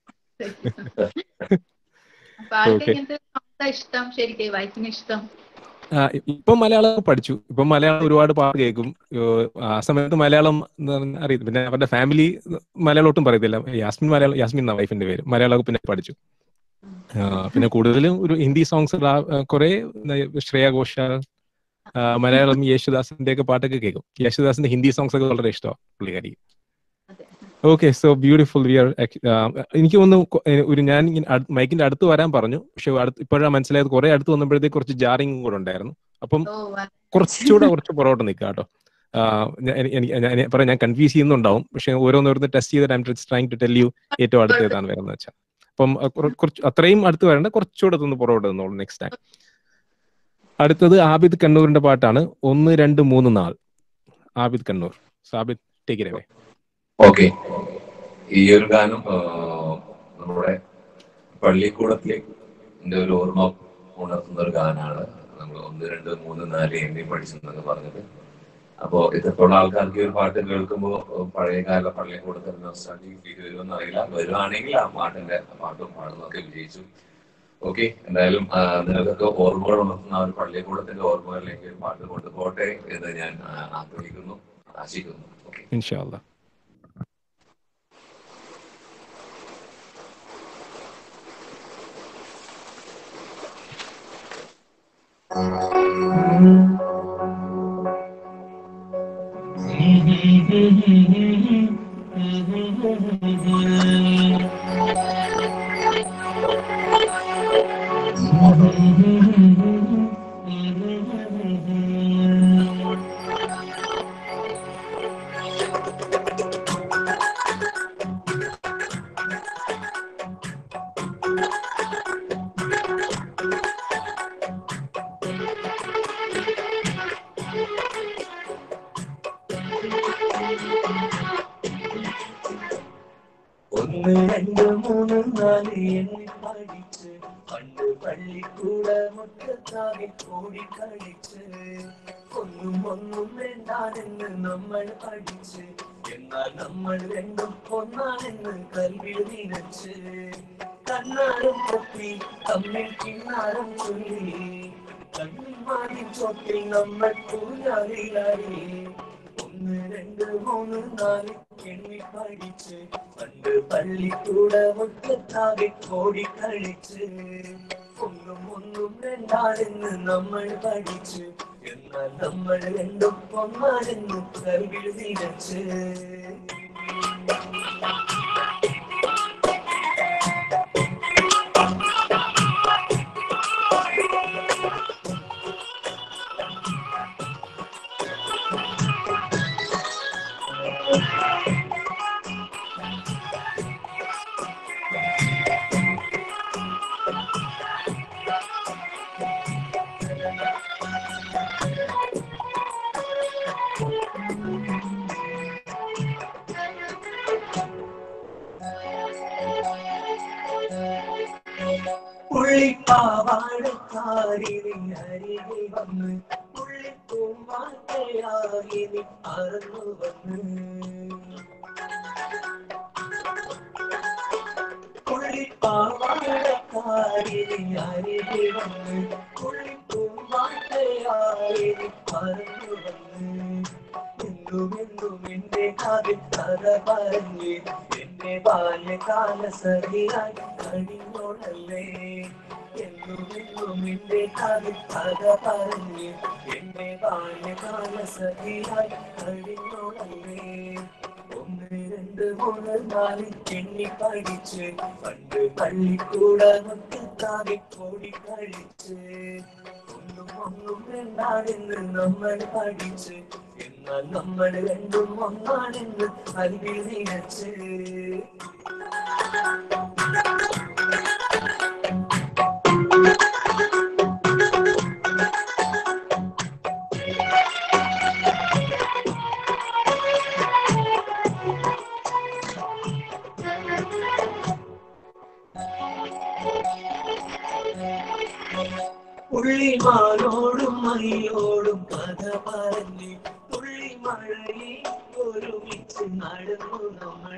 അപ്പൊ ആൾക്ക് Okay. ഇങ്ങനത്തെ songs ആ ഇഷ്ടം ശരിക്കും വൈഫിന് ഇഷ്ടം ആ, ഇപ്പം മലയാളം പഠിച്ചു ഇപ്പം മലയാളം ഒരുപാട് പാട്ട് കേൾക്കും ഏഹ് ആ സമയത്ത് മലയാളം എന്താ പറഞ്ഞാ അറിയത്തില്ല പിന്നെ അവരുടെ ഫാമിലി മലയാളം ഒട്ടും പറയത്തില്ല യാസ്മിൻ മലയാളം യാസ്മിൻ എന്നാ വൈഫിന്റെ പേര് മലയാളം പിന്നെ പഠിച്ചു ആ, പിന്നെ കൂടുതലും ഒരു ഹിന്ദി സോങ്സ് കുറെ ശ്രേയ ഘോഷാൽ ആ, മലയാളം യേശുദാസിന്റെ ഒക്കെ പാട്ടൊക്കെ കേൾക്കും യേശുദാസിന്റെ ഹിന്ദി സോങ്സ് ഒക്കെ വളരെ ഇഷ്ടമാണ് പുള്ളിക്കാരി അതെ okay so beautiful we are എനിക്ക് ഒന്ന് ഒരു ഞാൻ ഇങ്ങനെ മൈക്കിന്റെ അടുത്ത് വരാൻ പറഞ്ഞു പക്ഷെ ഇപ്പോഴാണ് മനസ്സിലായത് കുറെ അടുത്ത് വന്നപ്പോഴത്തേക്ക് കുറച്ച് ജാറിങ് കൂടെ ഉണ്ടായിരുന്നു അപ്പം ഓ വ- കുറച്ചുകൂടെ കുറച്ച് പുറകോട്ട് നിൽക്കുക കേട്ടോ ആഹ് ഞാൻ- എനി- എനിക്ക് ഞാൻ ഞാൻ പറയാം ഞാൻ കൺഫ്യൂസ് ചെയ്യുന്നുണ്ടാവും പക്ഷെ ഓരോന്നോരോന്ന് ടെസ്റ്റ് ചെയ്തിട്ട് I'm trying to tell you ഏറ്റവും അടുത്ത് ഏതാണ് വരുന്നത് വെച്ചാൽ അപ്പം അഹ് കുറ- കുറച്ച് അത്രയും അടുത്ത് വരണ്ട കുറച്ചുകൂടെ ഒന്ന് പുറകോട്ട് നിന്നോളൂ നെക്സ്റ്റ് ടൈം അടുത്തത് ആബിദ് കണ്ണൂരിന്റെ പാട്ടാണ് ഒന്ന് രണ്ട് മൂന്ന് നാൾ Abid Kannur Sabid take away okay ഈ ഒരു ഗാനം ആ, നമ്മുടെ പള്ളിക്കൂടത്തിലെ എന്റെ ഒരു ഓർമ്മ ഉണർത്തുന്ന ഒരു ഗാനാണ് നമ്മൾ ഒന്ന് രണ്ട് മൂന്ന് നാല് എന്നീ പഠിച്ചെന്നൊക്കെ പറഞ്ഞത് അപ്പോ ഇത്രത്തോളം ആൾക്കാർക്ക് ഈ ഒരു പാട്ട് കേൾക്കുമ്പോൾ പഴയകാല പള്ളിക്കൂടത്തിൽ നൊസ്റ്റാൾജിക് ഫീൽ വരുമെന്ന് അറിയില്ല വരുവാണെങ്കിൽ ആ പാട്ടിന്റെ പാട്ടും പാടുന്നതൊക്കെ വിജയിച്ചു ഓക്കെ എന്തായാലും ആ, നിങ്ങൾക്കൊക്കെ ഓർമ്മകൾ ഉണർത്തുന്ന ആ ഒരു പള്ളിക്കൂടത്തിന്റെ ഓർമ്മകളിലേക്ക് ഒരു പാട്ട് കൊണ്ടുപോട്ടെ എന്ന് ഞാൻ ആ, ആഗ്രഹിക്കുന്നു ആശിക്കുന്നു ഓക്കെ ഇൻഷാല്ല ഒന്ന് രണ്ട് മൂന്ന് നാല് എണ്ണി പഠിച്ച് പണ്ട് പള്ളിക്കൂട മുറ്റത്താകെ കൂടി കളിച്ച് ഒന്നും ഒന്നും വേണ്ടാനെന്ന് നമ്മൾ പഠിച്ച് എന്നാൽ നമ്മൾ രണ്ടും ഒന്നാണെന്ന് കൽവിൽ നിനച്ച് കണ്ണാരം പൊത്തി തമ്മിൽ കിണ്ണാരം ചൊല്ലി കണ്ണിൽ മാറി ചോട്ടിൽ നമ്മൾ പൂജാരിലായി ഒന്ന് രണ്ട് മൂന്ന് നാല് എണ്ണി പഠിച്ച് പണ്ട് പള്ളിക്കൂട മുറ്റത്താകെ ഓടി കളിച്ച് ഒന്നും ഒന്നും രണ്ടാണെന്ന് നമ്മൾ പഠിച്ച് എന്നാൽ നമ്മൾ രണ്ടും ഒന്നാണെന്ന് കൽവിൽ നിരച്ച് പുള്ളിപ്പാവാടക്കാരി അരികെ വന്ന് പുള്ളിപ്പൂമാറ്റയായി നീ പറന്നു വന്ന് പുള്ളിപ്പാവാടക്കാരി അരികെ വന്ന് പുള്ളിപ്പൂമാറ്റയായി നീ പറന്നു വന്ന് എന്നും എന്നും എന്റെ കാതിൽ കഥ പറഞ്ഞ് എന്റെ ബാല്യകാല സഖിയായി കഴിഞ്ഞോളല്ലേ എന്നും എന്നും എന്റെ കാതിൽ കഥ പറഞ്ഞ് എന്റെ ബാല്യകാല സഖിയായി കഴിഞ്ഞോളല്ലേ ഒന്ന് രണ്ട് മൂന്ന് നാല് എണ്ണി പഠിച്ച് പണ്ട് പള്ളിക്കൂട മൊത്തത്താകെ കൂടി കഴിച്ച് ഒന്നും ഒന്നും രണ്ടാണെന്ന് നമ്മൾ പഠിച്ച് എന്നാൽ നമ്മൾ രണ്ടും ഒന്നാണെന്ന് അറിവിൽ നിനച്ച് പുള്ളിമാനോടും മയിലോടും കഥ പറഞ്ഞ് പുള്ളിമഴയിൽ ഒരുമിച്ച് നടന്നു നമ്മൾ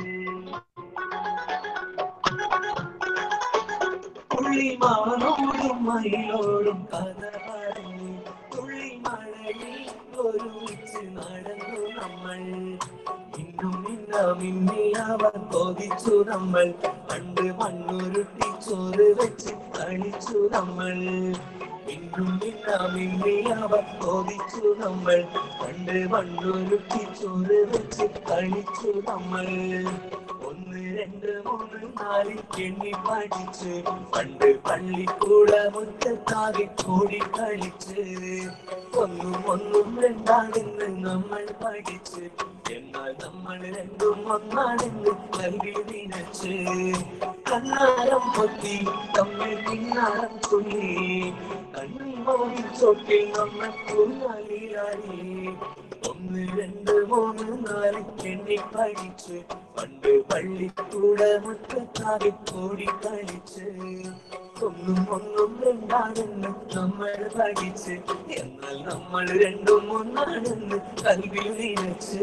പുള്ളിമാനോടും മയിലോടും കഥ പറഞ്ഞ് പുള്ളിമഴയിൽ ഒരുമിച്ച് നടന്നു നമ്മൾ ഇന്നും ഇന്ന മിന്നിയവർ കൊതിച്ചു നമ്മൾ പണ്ട് മണ്ണുരുട്ടി ചോറ് വെച്ച് കളിച്ചു നമ്മൾ ഇന്നും ഇന്ന മിന്നിയവർ കൊതിച്ചു നമ്മൾ പണ്ട് മണ്ണുരുട്ടി ചോറ് വെച്ച് കളിച്ചു നമ്മൾ ഒന്ന് രണ്ട് മൂന്ന് നാല് എണ്ണി പഠിച്ച് പണ്ട് പള്ളിക്കൂട മുറ്റത്താകെ കൂടി കളിച്ച് ഒന്നും ഒന്നും രണ്ടാണെന്ന് നമ്മൾ പഠിച്ച് എന്നാൽ നമ്മൾ രണ്ടും ഒന്നാണെന്ന് നൽകി നിനച്ച് കണ്ണാരം പൊത്തി തമ്മിൽ പിന്നാരം തുള്ളി കണ്ണി ചോട്ടിൽ നമ്മൾ കുഞ്ഞാലിയാടി ഒന്ന് രണ്ട് മൂന്ന് നാല് എണ്ണി പഠിച്ച് പണ്ട് പള്ളിക്കൂട മുറ്റത്താകെ കൂടി കളിച്ച് ഒന്നും ഒന്നും രണ്ടാണെന്ന് നമ്മൾ പഠിച്ച് എന്നാൽ നമ്മൾ രണ്ടും ഒന്നാണെന്ന് കൽവിൽ നിനച്ച്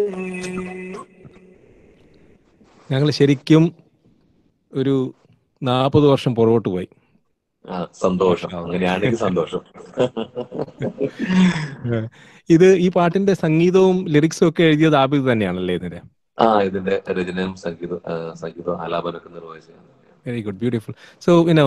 ഞങ്ങൾ ശരിക്കും ഒരു നാൽപ്പത് വർഷം പുറകോട്ട് പോയി ആ സന്തോഷം അങ്ങനെയാണെങ്കിൽ സന്തോഷം ഇത് ഈ പാട്ടിന്റെ സംഗീതവും ലിറിക്സും ഒക്കെ എഴുതിയത് ആബിദ് തന്നെയാണല്ലേ ഇതിന്റെ ആ ഇതിന്റെ രചനയും സംഗീത ആ, സംഗീതവും ആലാപനമൊക്കെ നിർവഹിച്ചതാണ് very good beautiful so you know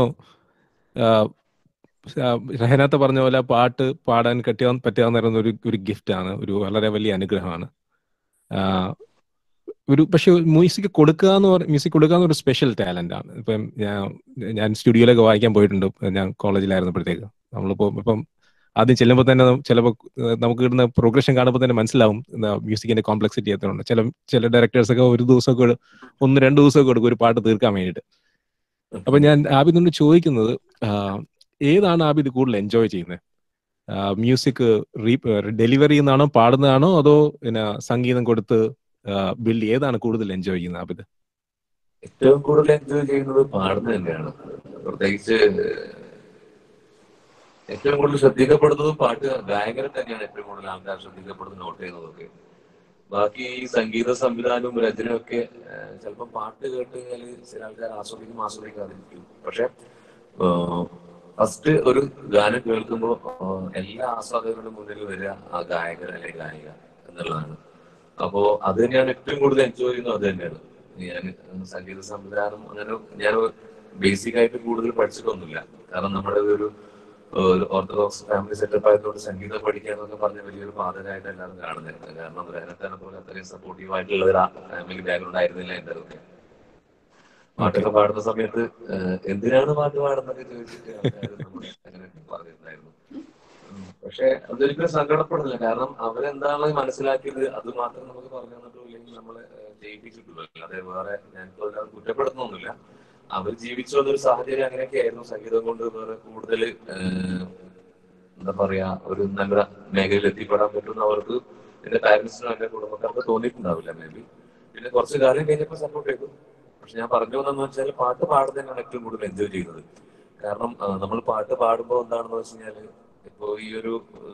റഹനാത്ത പറഞ്ഞ പോലെ പാട്ട് പാടാൻ കെട്ടിയാൻ പറ്റുക പറയുന്ന ഒരു ഒരു ഗിഫ്റ്റ് ആണ് ഒരു വളരെ വലിയ അനുഗ്രഹമാണ് ആ, ഒരു പക്ഷെ മ്യൂസിക് കൊടുക്കുക എന്ന് പറ മ്യൂസിക് കൊടുക്കുക എന്ന് ഒരു സ്പെഷ്യൽ ടാലന്റ് ആണ് ഇപ്പം ഞാൻ ഞാൻ സ്റ്റുഡിയോയിലൊക്കെ വായിക്കാൻ പോയിട്ടുണ്ട് ഞാൻ കോളേജിലായിരുന്നപ്പോഴത്തേക്ക് നമ്മളിപ്പോൾ ഇപ്പം ആദ്യം ചെല്ലുമ്പോൾ തന്നെ ചിലപ്പോൾ നമുക്ക് കിട്ടുന്ന പ്രോഗ്രഷൻ കാണുമ്പോൾ തന്നെ മനസ്സിലാവും മ്യൂസിക്കിന്റെ കോംപ്ലക്സിറ്റി എത്രയുണ്ട് ചില ചില ഡയറക്ടേഴ്സ് ഒക്കെ ഒരു ദിവസമൊക്കെ ഒരു- ഒന്ന് രണ്ട് ദിവസമൊക്കെ കൊടുക്കും ഒരു പാട്ട് തീർക്കാൻ വേണ്ടിയിട്ട് അപ്പൊ ഞാൻ ആബിദിനോട് ചോദിക്കുന്നത് ആ, ഏതാണ് ആബിദ് കൂടുതൽ എൻജോയ് ചെയ്യുന്നത് മ്യൂസിക് റീ ഡെലിവറി ചെയ്യുന്നതാണോ പാടുന്നതാണോ അതോ പിന്നെ സംഗീതം കൊടുത്ത് ബിൽഡ് ഏതാണ് കൂടുതൽ എൻജോയ് ചെയ്യുന്നത് ആബിദ് ഏറ്റവും കൂടുതൽ എൻജോയ് ചെയ്യുന്നത് പാടുന്നത് തന്നെയാണ് പ്രത്യേകിച്ച് ഏറ്റവും കൂടുതൽ ശ്രദ്ധിക്കപ്പെടുന്നതും പാട്ട് ഗായകരെ തന്നെയാണ് ഏറ്റവും കൂടുതൽ ആൾക്കാർ ശ്രദ്ധിക്കപ്പെടുന്നത് നോട്ട് ചെയ്യുന്നതൊക്കെ ബാക്കി ഈ സംഗീത സംവിധാനവും രചനയും ഒക്കെ ചിലപ്പോൾ പാട്ട് കേട്ട് കഴിഞ്ഞാൽ ചില ആൾക്കാർ ആസ്വദിക്കും ആസ്വദിക്കാതിരിക്കും പക്ഷെ ഫസ്റ്റ് ഒരു ഗാനം കേൾക്കുമ്പോൾ എല്ലാ ആസ്വാദകരുടെ മുന്നിൽ വരിക ആ ഗായകൻ അല്ലെങ്കിൽ ഗായിക എന്നുള്ളതാണ് അപ്പോ അത് ഞാൻ ഏറ്റവും കൂടുതൽ എൻജോയ് ചെയ്യുന്നത് അത് തന്നെയാണ് ഞാൻ സംഗീത സംവിധാനം അങ്ങനെ ഞാൻ ബേസിക് ആയിട്ട് കൂടുതൽ പഠിച്ചിട്ടൊന്നുമില്ല കാരണം നമ്മുടെ ഒരു ഒരു ഓർത്തഡോക്സ് ഫാമിലി സെറ്റപ്പ് ആയതുകൊണ്ട് സംഗീതം പഠിക്കുക എന്നൊക്കെ പറഞ്ഞ വലിയൊരു ബാധകമായിട്ട് എല്ലാവരും കാണുന്നത് കാരണം ഗ്രഹണത്തിനെ പോലെ അത്രയും സപ്പോർട്ടീവ് ആയിട്ടുള്ള ഒരു ഫാമിലി ബാക്ക്ഗ്രൗണ്ട് ആയിരുന്നില്ല എൻ്റെ അതൊക്കെ പാട്ടൊക്കെ പാടുന്ന സമയത്ത് ഏഹ്, എന്തിനാണ് പാട്ട് പാടുന്നതൊക്കെ ചോദിച്ചിട്ട് ആൾക്കാര് നമ്മളെ അങ്ങനെ പറഞ്ഞിട്ടുണ്ടായിരുന്നു ഉം. പക്ഷെ അതൊരിക്കലും സങ്കടപ്പെടുന്നില്ല കാരണം അവരെന്താണ് മനസ്സിലാക്കിയത് അത് മാത്രം നമുക്ക് പറഞ്ഞു തന്നിട്ടും ഇല്ലെങ്കിൽ നമ്മളെ ഏഹ്, ജയിപ്പിച്ചിട്ടുള്ളൂ അല്ലാതെ വേറെ ഞാനിപ്പോ ഒരാൾ കുറ്റപ്പെടുത്തുന്നൊന്നുമില്ല അവർ ജീവിച്ചു വന്നൊരു സാഹചര്യം അങ്ങനെയൊക്കെ ആയിരുന്നു സംഗീതം കൊണ്ട് വേറെ കൂടുതൽ എന്താ പറയാ ഒരു നല്ല മേഖലയിൽ എത്തിപ്പെടാൻ പറ്റുന്ന അവർക്ക് എന്റെ പാരന്റ്സിനും എന്റെ കുടുംബക്കാർക്ക് തോന്നിയിട്ടുണ്ടാവില്ല മേ ബി പിന്നെ കുറച്ച് കാലം കഴിഞ്ഞപ്പോൾ സപ്പോർട്ട് ചെയ്തു പക്ഷെ ഞാൻ പറഞ്ഞു വന്നെന്ന് വെച്ചാൽ പാട്ട് പാടുന്നതിനാണ് ഏറ്റവും കൂടുതൽ എൻജോയ് ചെയ്യുന്നത് കാരണം നമ്മൾ പാട്ട് പാടുമ്പോൾ എന്താണെന്ന് വെച്ച് കഴിഞ്ഞാല് ഇപ്പോ ഈ ഒരു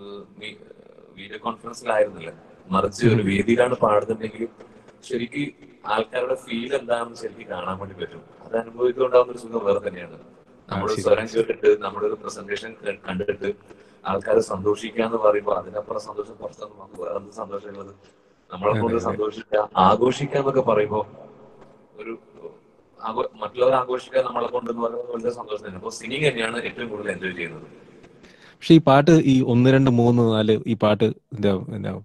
വീഡിയോ കോൺഫറൻസിലായിരുന്നില്ല മറിച്ച് ഒരു വേദിയിലാണ് പാടുന്നുണ്ടെങ്കിൽ ശരിക്കും ആൾക്കാരുടെ ഫീൽ എന്താണെന്ന് ശരിക്കും കാണാൻ വേണ്ടി പറ്റും അത് അനുഭവിക്കുന്നുണ്ടാവുന്ന ഒരു സുഖം വേറെ തന്നെയാണ് നമ്മുടെ ശരി. സ്വരം കേട്ടിട്ട് നമ്മുടെ ഒരു പ്രസന്റേഷൻ കണ്ടിട്ട് ആൾക്കാർ സന്തോഷിക്കാന്ന് പറയുമ്പോൾ അതിനപ്പുറം സന്തോഷം പുറത്തൊന്നും നമുക്ക് വേറെ എന്ത് സന്തോഷമുള്ളത് നമ്മളെ കൊണ്ട് അതെ, അതെ. സന്തോഷിക്കുക ആഘോഷിക്കാന്നൊക്കെ പറയുമ്പോ ഒരു ആഘോ- മറ്റുള്ളവർ ആഘോഷിക്കാൻ നമ്മളെ കൊണ്ട് എന്ന് പറയുന്നത് വളരെ സന്തോഷം തന്നെ അപ്പൊ സിംഗിങ് തന്നെയാണ് ഏറ്റവും കൂടുതൽ എൻജോയ് ചെയ്യുന്നത് പക്ഷെ ഈ പാട്ട് ഈ ഒന്ന് രണ്ട് മൂന്ന് നാല് ഈ പാട്ട് എന്താ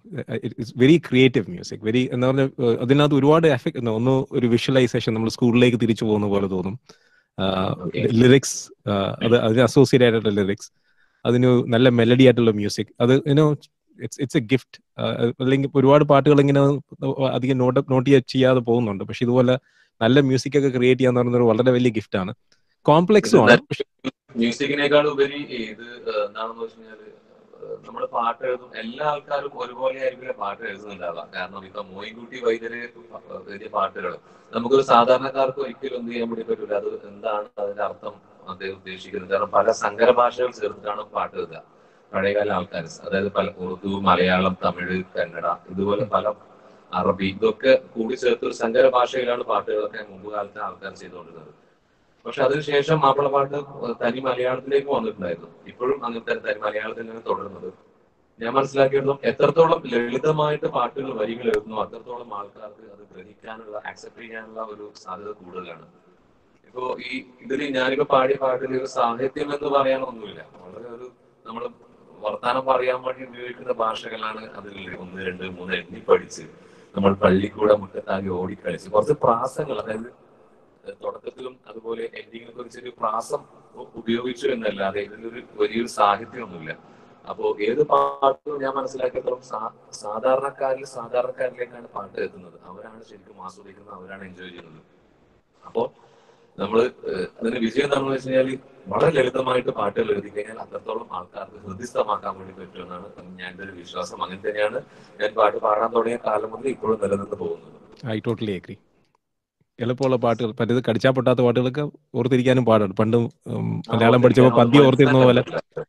വെരി ക്രിയേറ്റീവ് മ്യൂസിക് വെരി എന്താ പറഞ്ഞ അതിനകത്ത് ഒരുപാട് എഫക്ട് ഒന്ന് ഒരു വിഷ്വലൈസേഷൻ നമ്മൾ സ്കൂളിലേക്ക് തിരിച്ചു പോകുന്ന പോലെ തോന്നും Okay. ലിറിക്സ് അത് അതിന് അസോസിയേറ്റ് ആയിട്ടുള്ള ലിറിക്സ് അതിന് നല്ല മെലഡി ആയിട്ടുള്ള മ്യൂസിക് അത് you know it's it's a gift അല്ലെങ്കിൽ ഒരുപാട് പാട്ടുകൾ ഇങ്ങനെ അധികം നോട്ട് നോട്ട് ചെയ്യാതെ പോകുന്നുണ്ട് പക്ഷെ ഇതുപോലെ നല്ല മ്യൂസിക് ഒക്കെ ക്രിയേറ്റ് ചെയ്യാന്ന് പറയുന്നത് ഒരു വളരെ വലിയ ഗിഫ്റ്റ് ആണ് കോംപ്ലക്സും ആണ് പക്ഷെ മ്യൂസിക്കിനേക്കാൾ ഉപരി ഇത് ഏഹ്, എന്താണെന്ന് വെച്ച് കഴിഞ്ഞാല് നമ്മൾ പാട്ട് എഴുതും എല്ലാ ആൾക്കാരും ഒരുപോലെ ആയിരിക്കില്ല പാട്ട് എഴുതുന്നുണ്ടാവുക കാരണം ഇപ്പൊ മോയിൻകുട്ടി വൈദ്യര് എഴുതിയ പാട്ടുകൾ നമുക്കൊരു സാധാരണക്കാർക്ക് ഒരിക്കലും എന്ത് ചെയ്യാൻ വേണ്ടി പറ്റില്ല അത് എന്താണ് അതിന്റെ അർത്ഥം അദ്ദേഹം ഉദ്ദേശിക്കുന്നത് കാരണം പല സങ്കര ഭാഷകൾ ചേർത്തിട്ടാണ് പാട്ട് എഴുതുക പഴയകാല ആൾക്കാർ അതായത് പല ഉറുദു മലയാളം തമിഴ് കന്നഡ ഇതുപോലെ പല അറബി ഇതൊക്കെ കൂടി ചേർത്ത് ഒരു സങ്കര ഭാഷയിലാണ് പാട്ടുകളൊക്കെ മുമ്പ് കാലത്തെ ആൾക്കാർ ചെയ്തുകൊണ്ടിരുന്നത് പക്ഷെ അതിനുശേഷം മാപ്പിളപ്പാട്ട് തനി മലയാളത്തിലേക്ക് വന്നിട്ടുണ്ടായിരുന്നു ഇപ്പോഴും അങ്ങനത്തെ തനി മലയാളത്തിൽ തന്നെ തുടരുന്നത് ഞാൻ മനസ്സിലാക്കിയിടത്തോളം എത്രത്തോളം ലളിതമായിട്ട് പാട്ടുകൾ വരികൾ എഴുതുന്നു അത്രത്തോളം ആൾക്കാർക്ക് അത് ഗ്രഹിക്കാനുള്ള ആക്സെപ്റ്റ് ചെയ്യാനുള്ള ഒരു സാധ്യത കൂടുതലാണ് ഇപ്പോ ഈ ഇതിൽ ഞാനിപ്പോ പാടിയ പാട്ടിൽ ഒരു സാഹിത്യം എന്ന് പറയാനൊന്നുമില്ല വളരെ ഒരു നമ്മൾ വർത്താനം പറയാൻ വേണ്ടി ഉപയോഗിക്കുന്ന ഭാഷകളാണ് അതിൽ ഒന്ന് രണ്ട് മൂന്ന് എണ്ണി പഠിച്ച് നമ്മൾ പള്ളിക്കൂടെ മുറ്റത്താകെ ഓടിക്കളിച്ച് കുറച്ച് പ്രാസങ്ങൾ അതായത് തുടക്കത്തിലും അതുപോലെ എൻഡിങ്ങിലൊക്കെ ഒരു ചെറിയ പ്രാസം ഉ- ഉപയോഗിച്ചു എന്നല്ലാതെ ഇതിലൊരു വലിയൊരു സാഹിത്യമൊന്നുമില്ല അപ്പോ ഏത് പാട്ടും ഞാൻ മനസ്സിലാക്കിയത്തോളം സാ- സാധാരണക്കാരിൽ സാധാരണക്കാരിലേക്കാണ് പാട്ട് എത്തുന്നത് അവരാണ് ശരിക്കും ആസ്വദിക്കുന്നത് അവരാണ് എൻജോയ് ചെയ്യുന്നത് അപ്പോ നമ്മള് ഏഹ്, അതിന് വിജയം എന്താണെന്ന് വെച്ച് കഴിഞ്ഞാൽ വളരെ ലളിതമായിട്ട് പാട്ടുകൾ എഴുതി കഴിഞ്ഞാൽ അത്രത്തോളം ആൾക്കാർക്ക് ഹൃദയസ്ഥമാക്കാൻ വേണ്ടി പറ്റുമെന്നാണ് ഞാൻ എൻ്റെ ഒരു വിശ്വാസം അങ്ങനെ തന്നെയാണ് ഞാൻ പാട്ട് പാടാൻ തുടങ്ങിയ കാലം മുതൽ ഇപ്പോഴും നിലനിന്ന് പോകുന്നത് ഐ ടോട്ടലി അഗ്രി എളുപ്പമുള്ള പാട്ടുകൾ പറ്റത് കടിച്ചാൽ പൊട്ടാത്ത പാട്ടുകളൊക്കെ ഓർത്തിരിക്കാനും പാടാണ് പണ്ട് ഉം, മലയാളം പഠിച്ചപ്പോൾ പദ്യം ഓർത്തിരുന്ന പോലെ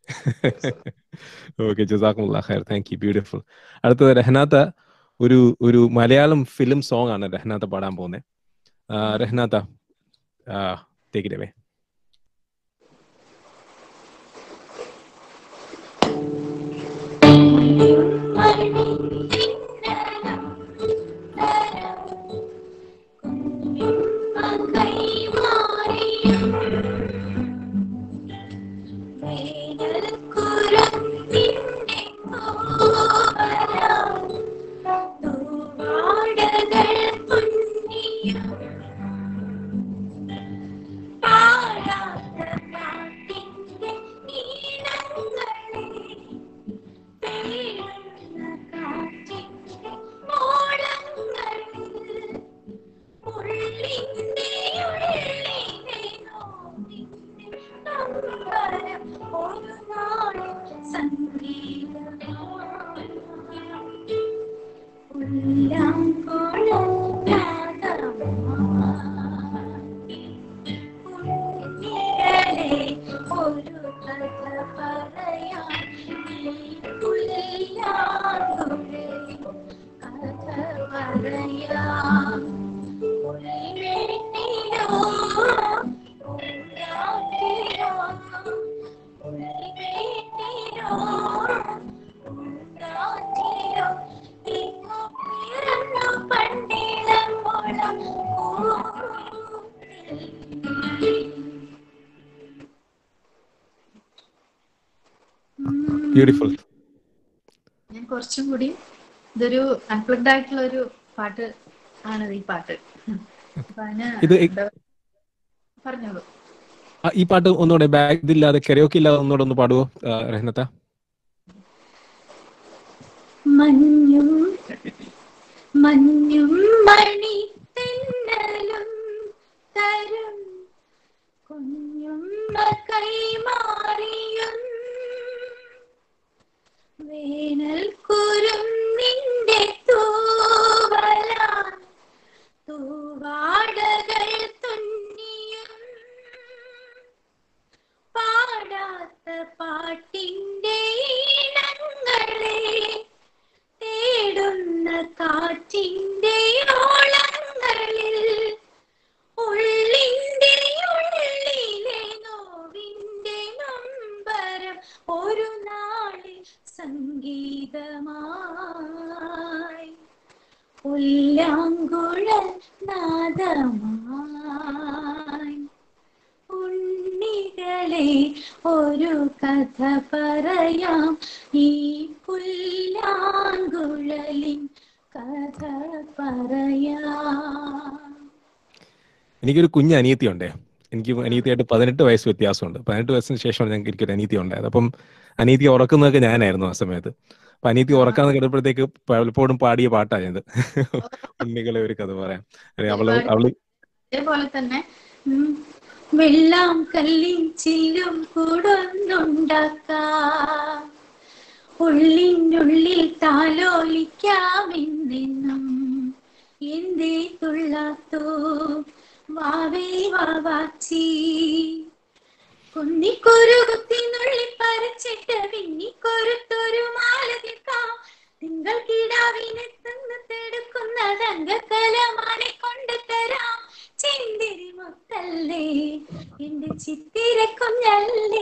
ഓക്കെ ജസാക്കുമുള്ള ഖൈർ താങ്ക് യു ബ്യൂട്ടിഫുൾ അടുത്തത് രഹനാത്ത ഒരു ഒരു മലയാളം ഫിലിം സോങ് ആണ് രഹനാത്ത പാടാൻ പോകുന്നത് രഹനാത്ത ടേക്ക് ഇറ്റ് അവേ ഒരു കഥ പറയാൻ പുല്ലാങ്കുഴേ കഥ പറയാം പുലിമേട്ടിലോ പൂങ്കാറ്റിലോ പുലിമേട്ടിലോ പൂങ്കാറ്റിലോ എങ്ങോ പിറന്നു പണ്ടിളം മുളം ബ്യൂട്ടിഫുൾ ഞാൻ കുറച്ചും കൂടി ഇതൊരു അൺപ്ലഗ്ഡ് ആയിട്ടുള്ള ഒരു പാട്ട് ആണ് ഈ പാട്ട് അപ്പൊ അതിന് ഇത് എന്താ പറഞ്ഞോളൂ ഈ പാട്ട് ഒന്നുകൂടെ ബാഗ് ഇതില്ലാതെ കരയോക്കെ ഇല്ലാതെ ഒന്നുകൂടെ ഒന്ന് പാടുവോ ആ, രഹനത്ത മഞ്ഞും മഞ്ഞും മണി തെന്നലും തരും കുഞ്ഞും കൈമാറിയും വേനൽ കുരും നിന്റെ തൂവലാൻ തൂവാടകൾ തുന്നിയും പുല്ലാങ്കുഴൽ നാദമായി ഉണ്ണികളെ ഒരു കഥ പറയാം ഈ പുല്ലാങ്കുഴലിൻ കഥ പറയാം എനിക്കൊരു കുഞ്ഞ് അനിയത്തി ഉണ്ടേ എനിക്ക് അനിയത്തിയായിട്ട് പതിനെട്ട് വയസ്സ് വ്യത്യാസമുണ്ട് പതിനെട്ട് വയസ്സിന് ശേഷമാണ് ഞങ്ങൾക്ക് എനിക്കൊരു അനിയത്തി ഉണ്ടായത് അപ്പം അനിയത്തി ഉറക്കുന്നതൊക്കെ ഞാനായിരുന്നു ആ സമയത്ത് അപ്പൊ അനിയത്തി ഉറക്കാന്ന് കേട്ടപ്പോഴത്തേക്ക് പലപ്പോഴും പാടിയ പാട്ടാണ് ഇത് ഉണ്ണികളെ ഒരു കഥ പറയാം അവള് അവള് അതേപോലെ തന്നെ ഉം, വെള്ളം കല്ലിൻ ചില്ലും കൂടൊന്നുണ്ടാക്കാം ഉള്ളിനുള്ളിൽ താലോലിക്കാമെന്നെന്നും എന്തേ തുള്ളാത്തോ വാവേ വാവാച്ചി കുന്നിക്കൊരു കുത്തിനുള്ളി പറിച്ചിട്ട് വിന്നിക്കൊരുത്തൊരു മാല തീർക്കാം തിങ്കൾ കിടാവിനെ തിന്ന് തെടുക്കുന്ന തങ്കക്കലമാനെ കൊണ്ട് തരാം ചിന്തിരി മുത്തല്ലേ എന്റെ ചിത്തിര കുഞ്ഞല്ലേ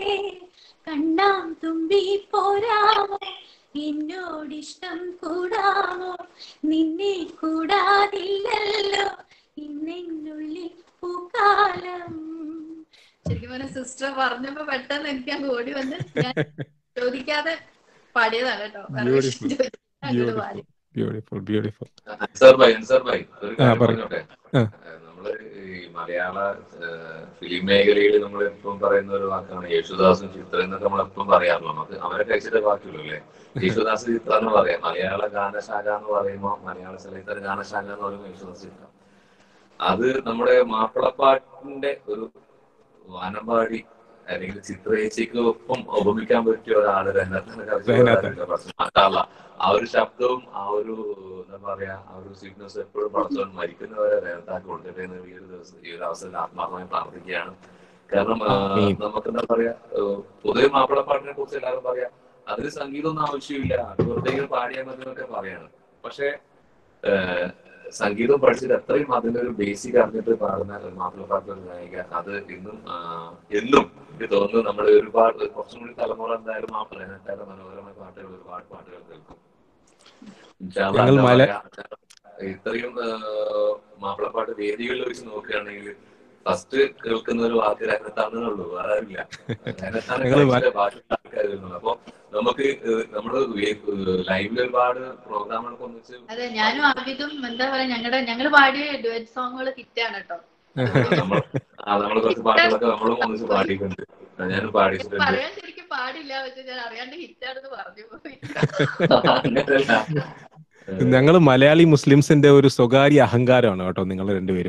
കണ്ണാം തുമ്പി പോരാമോ എന്നോടിഷ്ടം കൂടാമോ നിന്നെ കൂടാതില്ലല്ലോ ഇന്നെന്നുള്ളിൽ പൂക്കാലം ശരിക്കും പറഞ്ഞ സിസ്റ്റർ പറഞ്ഞപ്പോ പെട്ടെന്ന് എനിക്ക് അങ്ങ് ഓടി വന്ന് ഞാൻ ചോദിക്കാതെ പാടിയതാണ് കേട്ടോ Beautiful. അങ്ങോട്ട് പാടി ബ്യൂട്ടിഫുൾ ബ്യൂട്ടിഫുൾ അൻസാർ ഭായ് അൻസാർ ഭായ് ഒരു ആ, കാര്യം പറയൂ. പറഞ്ഞോട്ടെ ആ. ഏഹ് നമ്മള് ഈ മലയാള ഫിലിം മേഖലയിൽ നമ്മൾ എപ്പോഴും പറയുന്ന ഒരു വാക്കാണ് യേശുദാസും ചിത്ര എന്നൊക്കെ നമ്മൾ എപ്പോഴും പറയാറുള്ളൂ നമുക്ക് അവരെ കഴിച്ചിട്ട് ബാക്കിയുള്ളൂ അല്ലേ യേശുദാസ് ചിത്ര എന്ന് പറയാം മലയാള ഗാനശാഖ എന്ന് പറയുമ്പോൾ മലയാള ചലച്ചിത്ര ഗാനശാഖ എന്ന് പറയുമ്പോൾ യേശുദാസ് ചിത്ര അത് നമ്മുടെ മാപ്പിളപ്പാട്ടിന്റെ ഒരു വാനമ്പാടി അല്ലെങ്കിൽ ചിത്രയേച്ചിക്ക് ഒപ്പം ഉപമിക്കാൻ പറ്റിയ ഒരാള് രംഗത്താണ് ആ ഒരു ശബ്ദവും ആ ഒരു എന്താ പറയാ ആ ഒരു സ്വീറ്റ്നസ് എപ്പോഴും പടച്ചവൻ മരിക്കുന്നവരെ രംഗത്താക്കി കൊടുക്കട്ടെ എന്ന് ഈ ഒരു ദിവസം ഈ ഒരു അവസരത്തിൽ ആത്മാർത്ഥമായി പ്രാർത്ഥിക്കുകയാണ് കാരണം ആ, ആമീൻ. നമുക്ക് എന്താ പറയാ ഏഹ്, പൊതുവെ മാപ്പിളപ്പാട്ടിനെ കുറിച്ച് എല്ലാവരും പറയാ അതിന് സംഗീതമൊന്നും ആവശ്യമില്ല അത് വെറുതെ ഇങ്ങനെ പാടിയാൽ മതി എന്നൊക്കെ പറയാണ് പക്ഷെ ഏഹ്, സംഗീതം പഠിച്ചിട്ട് അത്രയും അതിന്റെ ഒരു ബേസിക് അറിഞ്ഞിട്ട് പാടുന്ന ഒരു മാപ്പിളപ്പാട്ടിലെ ഒരു നായിക അത് ഇന്നും ആ, എന്നും എനിക്ക് തോന്നുന്നു നമ്മുടെ ഒരുപാട് കുറച്ചും കൂടി തലമുറ എന്തായാലും മാപ്പിള അതിനേക്കാളും മനോഹരമായ പാട്ടുകൾ ഒരുപാട് പാട്ടുകൾ കേൾക്കും ഇൻഷാ അല്ലാ, ഞങ്ങൾ എന്താ മല- പറയാ, ഇത്രയും ആ, മാപ്പിളപ്പാട്ട് വേദികളിൽ വെച്ച് നോക്കുകയാണെങ്കിൽ ഫസ്റ്റ് കേൾക്കുന്ന ഒരു വാക്ക് രഹനത്താണെന്നുള്ളൂ വേറെ ആരുമില്ല രഹനത്താണ് ഞങ്ങള് മല- കഴിച്ചിട്ട് ബാക്കിയുള്ള ആൾക്കാർ വരുന്നുള്ളൂ അപ്പൊ നമുക്ക് ഏഹ്, നമ്മുടെ ലൈവിൽ ഒരുപാട് പ്രോഗ്രാമുകളൊക്കെ ഒന്നിച്ച് അതെ ഞാനും അമിതും എന്താ പറയാ ഞങ്ങളുടെ ഞങ്ങൾ പാടിയ ഡുവറ്റ് സോങ്ങുകൾ ഹിറ്റാണ് കേട്ടോ നമ്മൾ ആ നമ്മൾ കുറച്ച് പാട്ടുകളൊക്കെ നമ്മളും ഒന്നിച്ച് പാടിയിട്ടുണ്ട് ഞാനും പാടിയിട്ടുണ്ട് പറയാൻ ശരിക്കും പാടില്ല പക്ഷെ ഞാൻ അറിയാണ്ട് ഹിറ്റാണെന്ന് പറഞ്ഞു പോയി അങ്ങനെയല്ല ഞങ്ങൾ മലയാളി മുസ്ലിംസിന്റെ ഒരു സ്വകാര്യ അഹങ്കാരമാണ് കേട്ടോ നിങ്ങൾ രണ്ടുപേരും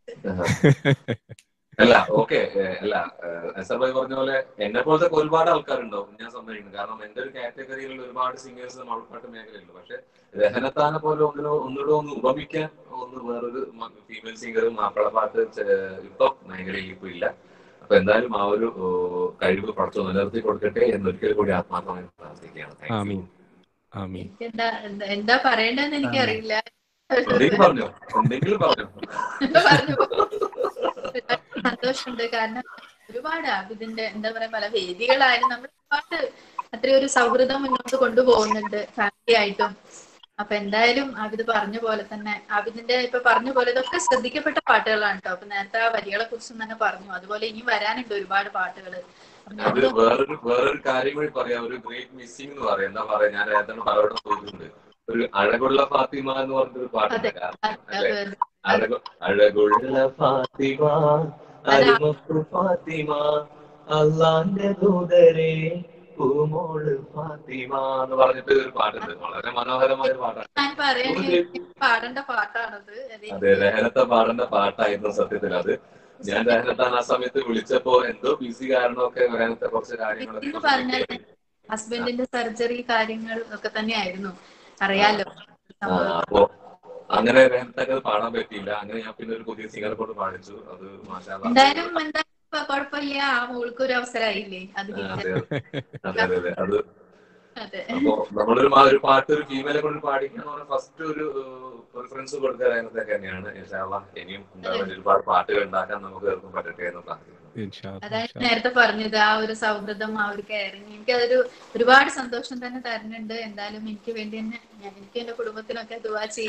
അല്ല ഓക്കെ അല്ല എസ് ഭായി പറഞ്ഞ പോലെ എന്നെ പോലത്തെ ഒരുപാട് ആൾക്കാരുണ്ടാവും ഞാൻ സമ്മതിക്കുന്നു കാരണം എന്റെ ഒരു കാറ്റഗറിയിലുള്ള ഒരുപാട് സിംഗേഴ്സ് മഴപ്പാട്ട് മേഖലയുണ്ട് പക്ഷെ രഹനത്താനെ പോലെ ഒന്നിനോ ഒന്നുകൂടെ ഒന്ന് ഉപമിക്കാൻ ഒന്ന് വേറൊരു ഫീമെയിൽ സിംഗർ മാപ്പിളപ്പാട്ട് ചെ- ഇപ്പൊ മേഖലയിൽ ഇപ്പൊ ഇല്ല അപ്പൊ എന്തായാലും ആ ഒരു ഓ, കഴിവ് പടച്ചു നിലനിർത്തി കൊടുക്കട്ടെ എന്നൊരിക്കൽ കൂടി ആത്മാർത്ഥമായി പ്രാർത്ഥിക്കുകയാണ് Thank you. ആമീൻ ആമീൻ എനിക്ക് എന്താ എന്താ- എന്താ പറയണ്ടെന്ന് എനിക്കറിയില്ല എന്തെങ്കിലും പറഞ്ഞോ എന്തെങ്കിലും പറഞ്ഞോ പറഞ്ഞു സന്തോഷമുണ്ട് കാരണം ഒരുപാട് ഇതിന്റെ എന്താ പറയാ പല വേദികളായാലും നമ്മൾ ഒരുപാട് അത്രയും ഒരു സൗഹൃദം മുന്നോട്ട് കൊണ്ടുപോകുന്നുണ്ട് ഫാമിലി ആയിട്ടും അപ്പൊ എന്തായാലും അബിത് പറഞ്ഞ പോലെ തന്നെ അബിദിന്റെ ഇപ്പൊ പറഞ്ഞ പോലെ ഇതൊക്കെ ശ്രദ്ധിക്കപ്പെട്ട പാട്ടുകളാണ് കേട്ടോ അപ്പൊ നേരത്തെ ആ വരികളെ കുറിച്ചും തന്നെ പറഞ്ഞു അതുപോലെ ഇനി വരാനുണ്ട് ഒരുപാട് പാട്ടുകൾ അത് വേറൊരു വേറൊരു കാര്യം കൂടി പറയാം ഒരു ഗ്രേറ്റ് മിസ്സിംഗ് എന്ന് പറയാം എന്താ പറയാ ഞാൻ ഏതാണ് പലവട്ടം തോന്നുന്നുണ്ട് ഒരു അഴകുള്ള ഫാത്തിമ എന്ന് പറഞ്ഞൊരു പാട്ടുണ്ട് അല്ലേ? അഴകു- അഴകുള്ള ഫാത്തിമ അരുമപ്പു ഫാത്തിമ അള്ളാന്റെ ദൂതരെ പൂമോള് ഫാത്തിമ എന്ന് പറഞ്ഞിട്ട് ഒരു പാട്ടുണ്ട് വളരെ മനോഹരമായ ഒരു പാട്ടാണ് ഞാൻ പറയുകയാണെങ്കിൽ പാടേണ്ട പാട്ടാണത് അത് അതെ രഹനത്തെ പാടേണ്ട പാട്ടായിരുന്നു സത്യത്തിൽ അത് ഞാൻ രഹനത്താൻ ആ സമയത്ത് വിളിച്ചപ്പോ എന്തോ ബിസി കാരണമൊക്കെ രഹനത്തെ കുറച്ച് കാര്യങ്ങളൊക്കെ എന്ന് പറഞ്ഞാൽ ഹസ്ബൻഡിന്റെ സർജറി കാര്യങ്ങൾ ഒക്കെ തന്നെയായിരുന്നു അറിയാലോ ആ, അപ്പോ അങ്ങനെ രഹനത്തൊക്കെ അത് പാടാൻ പറ്റിയില്ല അങ്ങനെ ഞാൻ പിന്നെ ഒരു പുതിയ സിംഗറെ കൊണ്ട് പാടിച്ചു അത് മാഷാ അല്ലാ. എന്തായാലും എന്തായാലും ഇപ്പൊ കുഴപ്പമില്ല ആ മോൾക്ക് ഒരു അവസരമായില്ലേ അത് ആ, കിട്ടാൻ. അതെ അതെ അതെ അതെ അത് അതെ അപ്പൊ നമ്മളൊരു മാ- ഒരു പാട്ട് ഒരു ഫീമെയിലെ കൊണ്ട് പാടിക്കാൻ ഫസ്റ്റ് ഒരു പ്രിഫറൻസ് കൊടുക്കുക രംഗത്തൊക്കെ തന്നെയാണ് ഇൻഷാല്ല ഇനിയും എന്താ പറയുക ഒരുപാട് പാട്ടുകൾ ഉണ്ടാക്കാൻ നമുക്ക് ഏർക്കും പറ്റട്ടെ എന്ന് പ്രാർത്ഥിക്കുന്നു ഇൻഷാ അല്ലാ, അതായത് ഇൻഷാ അല്ലാ. നേരത്തെ പറഞ്ഞത് ആ ഒരു സൗഹൃദം ആ ഒരു കെയറിങ് എനിക്ക് അതൊരു ഒരുപാട് സന്തോഷം തന്നെ തരുന്നുണ്ട് എന്തായാലും എനിക്ക് വേണ്ടി തന്നെ ഞാൻ എനിക്ക് എന്റെ കുടുംബത്തിനൊക്കെ ദുവാ ചെയ്യാം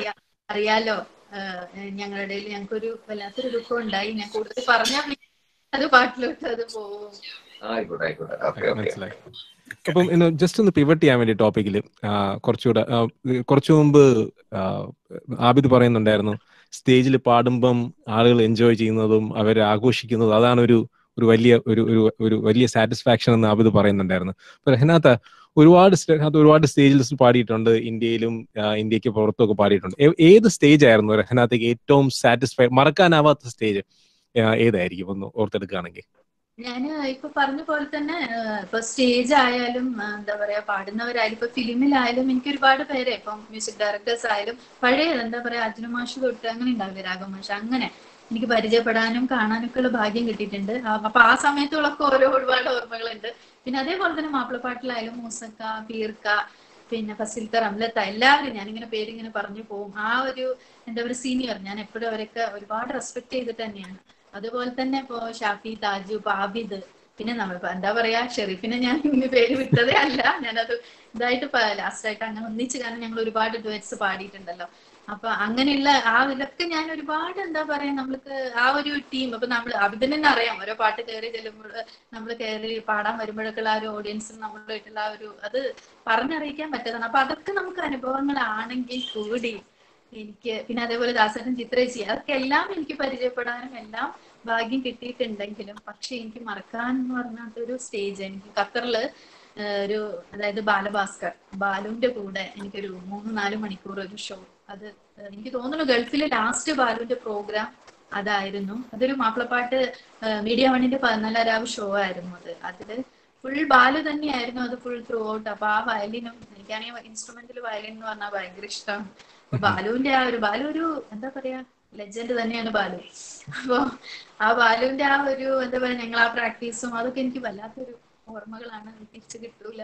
അറിയാലോ ആഹ് ഞങ്ങളുടെ ഇടയിൽ ഞങ്ങൾക്കൊരു വല്ലാത്തൊരു ദുഃഖം ഉണ്ടായി ഞാൻ കൂടുതൽ പറഞ്ഞാൽ അത് പാട്ടിലോട്ട് അത് പോവും ആയിക്കോട്ടെ ആയിക്കോട്ടെ ഓക്കെ ഓക്കെ മനസ്സിലായി അപ്പം ഇന്ന് ജസ്റ്റ് ഒന്ന് പിവറ്റ് ചെയ്യാൻ വേണ്ടി ടോപ്പിക്കിൽ കുറച്ചുകൂടെ ആ, ഇത് കുറച്ചു മുമ്പ് ആ, ആബിദ് പറയുന്നുണ്ടായിരുന്നു സ്റ്റേജിൽ പാടുമ്പം ആളുകൾ എൻജോയ് ചെയ്യുന്നതും അവർ ആഘോഷിക്കുന്നതും അതാണ് ഒരു ഒരു വലിയ ഒരു ഒരു ഒരു വലിയ സാറ്റിസ്ഫാക്ഷൻ എന്ന് ആബിദ് പറയുന്നുണ്ടായിരുന്നു അപ്പൊ റഹ്നാത്ത ഒരുപാട് സ്റ്റേ- അത് ഒരുപാട് സ്റ്റേജിൽ പാടിയിട്ടുണ്ട് ഇന്ത്യയിലും ആ, ഇന്ത്യക്ക് പുറത്തും ഒക്കെ പാടിയിട്ടുണ്ട് ഏ- ഏത് സ്റ്റേജ് ആയിരുന്നു റഹ്നാത്തക്ക് ഏറ്റവും സാറ്റിസ്ഫൈ മറക്കാനാവാത്ത സ്റ്റേജ് ഏതായിരിക്കും ഒന്ന് ഓർത്തെടുക്കുകയാണെങ്കിൽ ഞാൻ ഇപ്പൊ പറഞ്ഞ പോലെ തന്നെ ആഹ് ഇപ്പൊ സ്റ്റേജ് ആയാലും ആഹ് എന്താ പറയാ പാടുന്നവരായാലും ഇപ്പൊ ഫിലിമിലായാലും എനിക്ക് ഒരുപാട് പേരെ ഇപ്പം മ്യൂസിക് ഡയറക്ടേഴ്സ് ആയാലും പഴയ എന്താ പറയാ അർജുന മാഷ് തൊട്ട് അങ്ങനെ ഉണ്ടാവില്ല രാഘവ മാഷ് അങ്ങനെ എനിക്ക് പരിചയപ്പെടാനും കാണാനൊക്കെ ഉള്ള ഭാഗ്യം കിട്ടിയിട്ടുണ്ട് ആ- അപ്പൊ ആ സമയത്തുള്ളൊക്കെ ഓരോ ഒരുപാട് ഓർമ്മകളുണ്ട് പിന്നെ അതേപോലെ തന്നെ മാപ്പിളപ്പാട്ടിലായാലും മൂസക്ക പീർക്ക പിന്നെ ഫസിൽത്ത റംലത്ത എല്ലാവരും ഞാനിങ്ങനെ പേരിങ്ങനെ പറഞ്ഞു പോകും ആ ഒരു എന്താ പറയുക സീനിയർ ഞാൻ എപ്പോഴും അവരൊക്കെ ഒരുപാട് റെസ്പെക്ട് ചെയ്തിട്ട് തന്നെയാണ് അതുപോലെ തന്നെ ഇപ്പോ ഷാഫി താജു ഇപ്പൊ ആബിദ് പിന്നെ നമ്മൾ ഇപ്പൊ എന്താ പറയാ ഷെറീഫിനെ ഞാൻ ഇന്ന് പേര് വിട്ടതേ അല്ല ഞാനത് ഇതായിട്ട് ലാസ്റ്റ് ആയിട്ട് അങ്ങനെ ഒന്നിച്ച് കാരണം ഞങ്ങൾ ഒരുപാട് ഡുവറ്റ്സ് പാടിയിട്ടുണ്ടല്ലോ അപ്പൊ അങ്ങനെയുള്ള ആ ഇതൊക്കെ ഞാൻ ഒരുപാട് എന്താ പറയാ നമ്മൾക്ക് ആ ഒരു ടീം അപ്പൊ നമ്മൾ അബിദിന് തന്നെ അറിയാം ഓരോ പാട്ട് കയറി ചെല്ലുമ്പോൾ നമ്മൾ കയറി പാടാൻ വരുമ്പോഴൊക്കെയുള്ള ആ ഒരു ഓഡിയൻസിൽ നമ്മളായിട്ടുള്ള ആ ഒരു അത് പറഞ്ഞറിയിക്കാൻ പറ്റാതാണ് അപ്പൊ അതൊക്കെ നമുക്ക് അനുഭവങ്ങളാണെങ്കിൽ കൂടി എനിക്ക് പിന്നെ അതേപോലെ ദാസേട്ടൻ ചിത്രേച്ചി അതൊക്കെ എല്ലാം എനിക്ക് പരിചയപ്പെടാനും എല്ലാം ഭാഗ്യം കിട്ടിയിട്ടുണ്ടെങ്കിലും പക്ഷെ എനിക്ക് മറക്കാൻ എന്ന് പറഞ്ഞാത്തൊരു സ്റ്റേജ് എനിക്ക് ഖത്തറില് ഏഹ് ഒരു അതായത് ബാലഭാസ്കർ ബാലുവിന്റെ കൂടെ എനിക്കൊരു മൂന്ന് നാല് മണിക്കൂർ ഒരു ഷോ അത് ഏഹ് എനിക്ക് തോന്നുന്നു ഗൾഫിലെ ലാസ്റ്റ് ബാലുവിന്റെ പ്രോഗ്രാം അതായിരുന്നു അതൊരു മാപ്പിളപ്പാട്ട് മീഡിയ വണ്ണിന്റെ പതിനാലാം രാവ് ഷോ ആയിരുന്നു അത് അതില് ഫുൾ ബാലു തന്നെയായിരുന്നു അത് ഫുൾ ത്രൂ ഔട്ട് അപ്പൊ ആ വയലിനും എനിക്കാണെങ്കിൽ ഇൻസ്ട്രുമെന്റിൽ വയലിൻ എന്ന് പറഞ്ഞാൽ ഭയങ്കര ഇഷ്ടമാണ് അപ്പൊ ബാലുവിന്റെ ആ ഒരു ബാലു ഒരു എന്താ പറയാ ലെജൻഡ് തന്നെയാണ് ബാലു അപ്പൊ ആ ബാലുവിന്റെ ആ ഒരു എന്താ പറയാ ഞങ്ങൾ ആ പ്രാക്ടീസും അതൊക്കെ എനിക്ക് വല്ലാത്തൊരു ഓർമ്മകളാണ് എനിക്ക് തിരിച്ചു കിട്ടൂല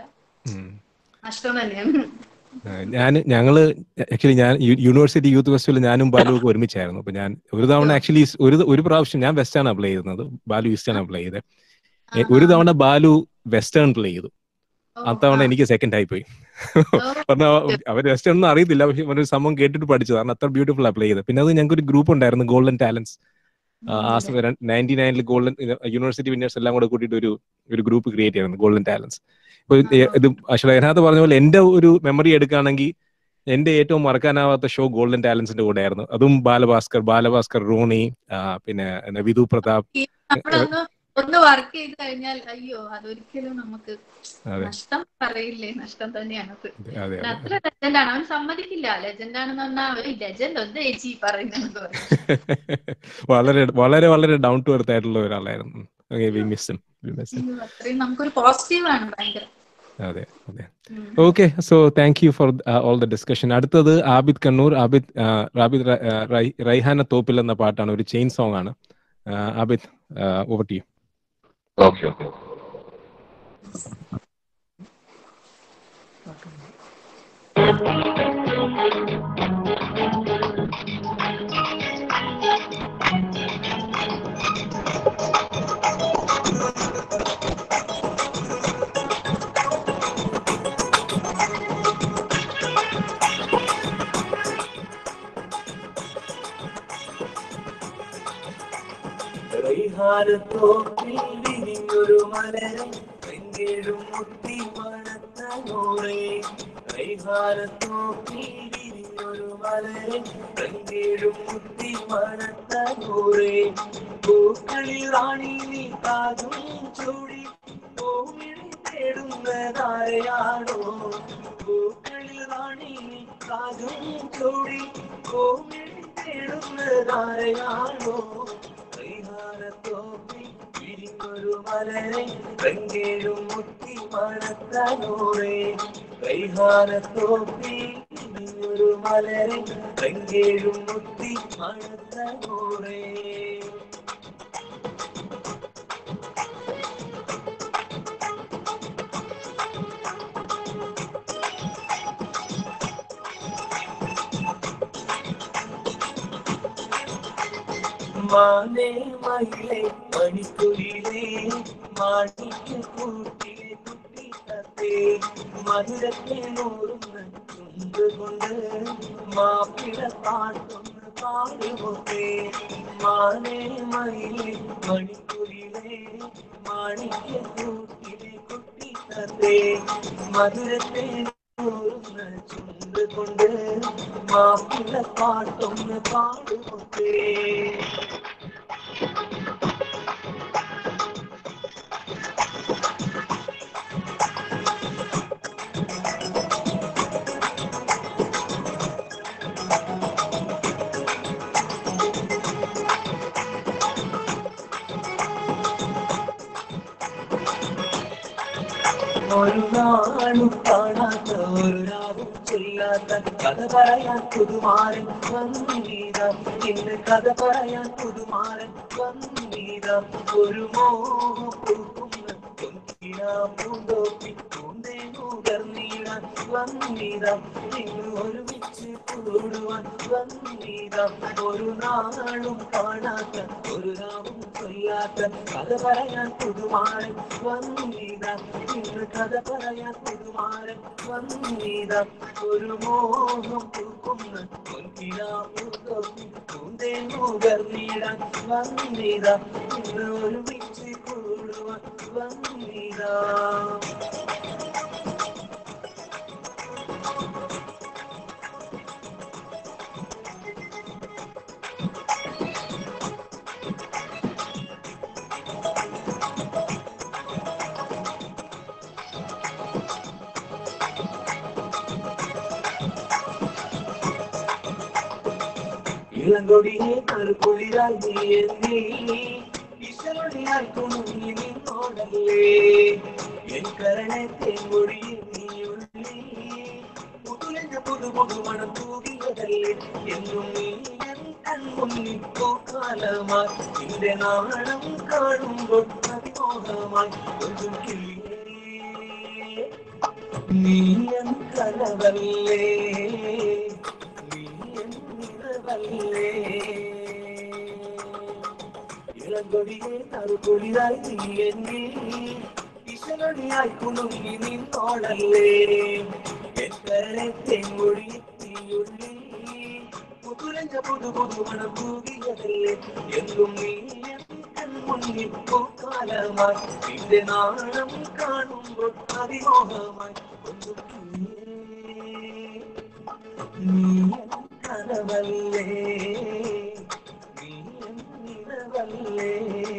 നഷ്ടം തന്നെയാണ് ഞാൻ ഞങ്ങള് ആക്ച്വലി ഞാൻ യു- യൂണിവേഴ്സിറ്റി യൂത്ത് ഫെസ്റ്റിവൽ ഞാനും ബാലു ഒക്കെ ഒരുമിച്ചായിരുന്നു അപ്പൊ ഞാൻ ഒരു തവണ ആക്ച്വലി ഒരു ഒരു പ്രാവശ്യം ഞാൻ വെസ്റ്റാണ് അപ്ലൈ ചെയ്യുന്നത് ബാലു ഈസ്റ്റാണ് അപ്ലൈ ചെയ്തത് എ, ഒരു തവണ ബാലു വെസ്റ്റേൺ പ്ലേ ചെയ്തു അത്തവണ എനിക്ക് സെക്കൻഡ് ആയി പോയി പറഞ്ഞ അവർ വെസ്റ്റേൺ ഒന്നും അറിയത്തില്ല പക്ഷെ ഒരു സംഭവം കേട്ടിട്ട് പഠിച്ചത് കാരണം അത്ര ബ്യൂട്ടിഫുൾ അപ്ലൈ ചെയ്തത് പിന്നെ അത് ഞങ്ങൾക്ക് ഒരു ഗ്രൂപ്പ് ഉണ്ടായിരുന്നു ഗോൾഡൻ ടാലൻസ് ആ സമയം നയൻറ്റി നയനിൽ ഗോൾഡൻ യൂണിവേഴ്സിറ്റി വിന്നേഴ്സ് എല്ലാം കൂടെ കൂട്ടിയിട്ട് ഒരു ഒരു ഗ്രൂപ്പ് ക്രിയേറ്റ് ചെയ്യുന്നത് ഗോൾഡൻ ടാലൻസ് ഇപ്പൊ ഇത് ഇത് അതിനകത്ത് പറഞ്ഞ പോലെ എന്റെ ഒരു മെമ്മറി എടുക്കുകയാണെങ്കിൽ എന്റെ ഏറ്റവും മറക്കാനാവാത്ത ഷോ ഗോൾഡൻ ടാലൻസിന്റെ കൂടെ ആയിരുന്നു അതും ബാലഭാസ്കർ ബാലഭാസ്കർ റോണി ആ, പിന്നെ എന്നാ വിധു പ്രതാപ് നമ്മളൊന്ന് ഒന്ന് വർക്ക് ചെയ്ത് കഴിഞ്ഞാൽ അയ്യോ അതൊരിക്കലും നമുക്ക് അതെ നഷ്ടം പറയില്ലേ നഷ്ടം തന്നെയാണ് അത് അതെ അതെ പിന്നെ അത്ര ലെജൻഡ് ആണ് അവൻ സമ്മതിക്കില്ല ലെജൻഡ് ആണെന്ന് പറഞ്ഞാൽ ലെജൻഡ് ഒന്ന് ചേച്ചി പറയുന്നത് വളരെ വളരെ വളരെ ഡൗൺ ടു എർത്ത് ആയിട്ടുള്ള ഒരാളായിരുന്നു വി മിസ് വി മിസ് അത്രയും നമുക്കൊരു പോസിറ്റീവ് ആണ് ഭയങ്കര അതെ അതെ okay so thank you for all the discussion അടുത്തത് ആബിദ് കണ്ണൂർ ആബിദ് ആ, ആബിദ് റ- ആ, റൈ- റൈഹാന തോപ്പിൽ എന്ന പാട്ടാണ് ഒരു ചെയിൻ സോങ് ആണ് ആ, Abid over to you okay okay റൈഹാനത്തോപ്പിൽ വിരിഞ്ഞൊരു മലരം വെങ്കേഴും മുത്തി മണത്ത നൂറേ റൈഹാനത്തോപ്പിൽ വിരിഞ്ഞൊരു മലരം വെങ്കേഴും മുത്തി മണത്ത നൂറേ പൂക്കളിൽ റാണി നീ കാതും ചൂടി പൂവിളി തേടുന്നതാരെയാണോ പൂക്കളിൽ റാണി നീ കാതും ചൂടി പൂവിളി തേടുന്നതാരെയാണോ കൈഹാരത്തോപ്പി വിരിഞ്ഞൊരു മലരെ കങ്കേഴും മുത്തി മണത്തനൂറേ കൈഹാരത്തോപ്പി വിരിഞ്ഞൊരു മലരെ കങ്കേഴും മുത്തി മണത്തനൂറേ മാനേ മയിലേ മണിക്കുയിലേ മാണിക്ക കൂട്ടിലെ കുട്ടി തത്തേ മധുരത്തെ നൂറുന്ന ചുണ്ടുകൊണ്ട് മാപ്പിള പാട്ടൊന്ന് പാടുമൊക്കെ മാനേ മയിലെ മണിക്കുരിലെ മാണിക്യ കൂട്ടിലെ കുട്ടി തത്തേ മധുരത്തെ ൂറുന്ന ചുണ്ട് കൊണ്ട് മാപ്പിള പാട്ടൊന്ന് പാടുമൊക്കെ ഒരു നാളും കാണാത്ത ഒരു രാവും ചൊല്ലാത്ത കഥ പറയാൻ പുതുമാരൻ വന്നീത ഇന്ന് കഥ പറയാൻ പുതുമാരൻ വന്നീത ഒരു മോഹം പൂക്കുന്ന പൊൻകിനാ പൂന്തോപ്പി പൂന്തേ നുകർന്നീടാൻ വന്നീത ഇന്ന് ഒരുമിച്ച് കൂടുവാൻ വന്നീത ഒരു നാളും കാണാത്ത ഒരു രാവും ചൊല്ലാത്ത കഥ പറയാൻ പുതുമാരൻ വന്നീത ഇന്ന് കഥ പറയാൻ പുതുമാരൻ വന്നീത ഒരു മോഹം പൂക്കുന്ന പൂന്തേ മുകർന്നിടാൻ വന്നീത ഇന്ന് ഒരുമിച്ച് കൂടുവാൻ വന്നീത ഇളങ്കൊടിയെ കറുക്കുളിരായി നീ എന്നീ ഈശ്വരൊടിയായി കുണുങ്ങി നിന്നോടല്ലേ എൻ കരണത്തെ മൊഴിയിൽ നീയുള്ളി പുതുലഞ്ഞ പുതു പുതു മണം തൂകിയതല്ലേ എന്നും നീ എൻ കൺമുന്നിൽ പൂക്കാലമായി നിന്റെ നാണം കാണുമ്പോൾ അതിമോഹമായി ഒന്നും കിളിയേ നീ എൻ കനവല്ലേ നീ എൻ നിറവല്ലേ ഇളങ്കൊടിയെ തറുകൊടിയായി നീ എന്നെ ഇശലൊടിയായി കുണുങ്ങി നിന്നോളല്ലേ എത്രനെ തെങ്ങൊഴി തീയുള്ളി പുതുലഞ്ഞ പുതു പുതു മണം തൂകിയതല്ലേ എന്നും നീ എൻ കൺമുന്നിൽ പൂക്കാലമായി നിന്റെ നാണം കാണുമ്പോൾ അതിമോഹമായി ഒന്നും കിളിയേ നീ എൻ കനവല്ലേ നീ എൻ നിറവല്ലേ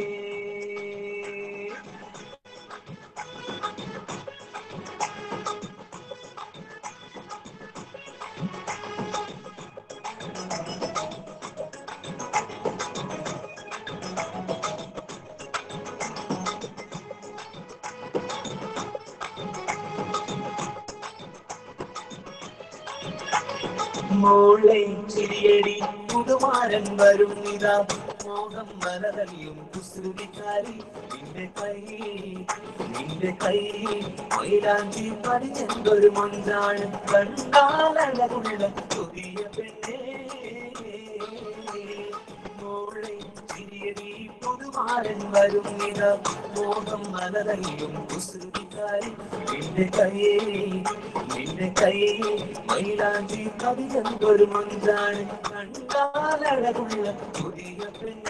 മോളെ ചിരിയടി പുതുമാരൻ വരുന്നിതാ മോഹം മനതലിയും കുസൃതിക്കാരി നിന്റെ കൈ നിന്റെ കൈ മൈലാഞ്ചി പതിഞ്ഞെന്തൊരു മൊഞ്ചാണ് കണ്ടാലഴകുള്ള പുതിയ പെണ്ണേ മോളെ ചിരിയടി പുതുമാരൻ വരുന്നിതാ മോഹം മനതലിയും കുസൃതിക്കാരി നിന്റെ കൈ നിന്റെ കൈ മൈലാഞ്ചി കവിതെന്തൊരു മഞ്ചാണ് കണ്ടാലഴകുള്ള പുതിയ പെണ്ണേ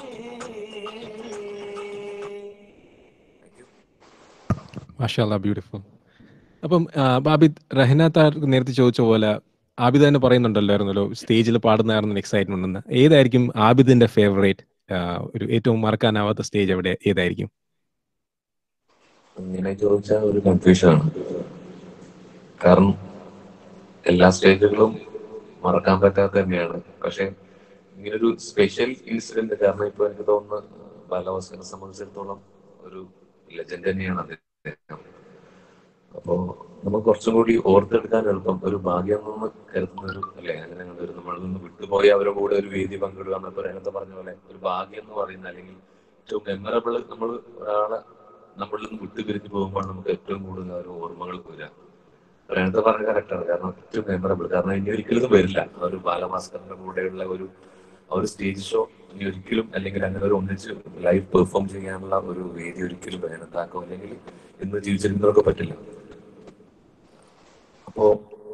മാഷാല്ല ബ്യൂട്ടിഫുൾ അപ്പം ആ, ആബിദ് റഹ്നാത്താർ നേരത്തെ ചോദിച്ച പോലെ ആബിദ് തന്നെ പറയുന്നുണ്ടല്ലായിരുന്നല്ലോ സ്റ്റേജിൽ പാടുന്നതായിരുന്നു എക്സൈറ്റ്മെന്റ് എന്ന് ഏതായിരിക്കും ആബിദിന്റെ ഫേവറേറ്റ് ഒരു ഏറ്റവും മറക്കാനാവാത്ത സ്റ്റേജ് എവിടെ ഏതായിരിക്കും അങ്ങനെ ചോദിച്ചാൽ ഒരു കൺഫ്യൂഷൻ ആണ് കാരണം എല്ലാ സ്റ്റേജുകളും മറക്കാൻ പറ്റാത്ത തന്നെയാണ് പക്ഷെ ഇങ്ങനൊരു സ്പെഷ്യൽ ഇൻസിഡന്റ് കാരണം ഇപ്പൊ എനിക്ക് തോന്നുന്നു ബാലഭാസ്കറിനെ സംബന്ധിച്ചിടത്തോളം ഒരു ലെജൻഡ് തന്നെയാണ് അദ്ദേഹം അപ്പോ നമുക്ക് കുറച്ചും കൂടി ഓർത്തെടുക്കാൻ എളുപ്പം ഒരു ഭാഗ്യം എന്ന് കരുതുന്ന ഒരു അല്ലെ അങ്ങനെ ഒരു നമ്മളിൽ നിന്ന് വിട്ടുപോയി അവരുടെ കൂടെ ഒരു വേദി പങ്കിടുക എന്നൊക്കെ രംഗത്ത് പറഞ്ഞ പോലെ ഒരു ഭാഗ്യം എന്ന് പറയുന്ന അല്ലെങ്കിൽ ഏറ്റവും മെമ്മറബിൾ നമ്മൾ ഒരാളെ നമ്മളിൽ നിന്ന് വിട്ടുപിരിഞ്ഞു പോകുമ്പോൾ നമുക്ക് ഏറ്റവും കൂടുതൽ ആ ഒരു ഓർമ്മകൾ വരിക രംഗത്ത് പറഞ്ഞ കറക്റ്റാണ് കാരണം ഏറ്റവും മെമ്മറബിൾ കാരണം ഇനി ഒരിക്കലും ഇത് വരില്ല ആ ഒരു ബാലഭാസ്കറിന്റെ കൂടെയുള്ള ഒരു ആ ഒരു സ്റ്റേജ് ഷോ ഇനി ഒരിക്കലും അല്ലെങ്കിൽ അങ്ങനെ ഒരു ഒന്നിച്ച് ലൈവ് പെർഫോം ചെയ്യാനുള്ള ഒരു വേദി ഒരിക്കലും വേനത്താക്കോ അല്ലെങ്കിൽ ഇന്ന് ജീവിച്ചിരുന്നവർക്ക് പറ്റില്ല അപ്പോ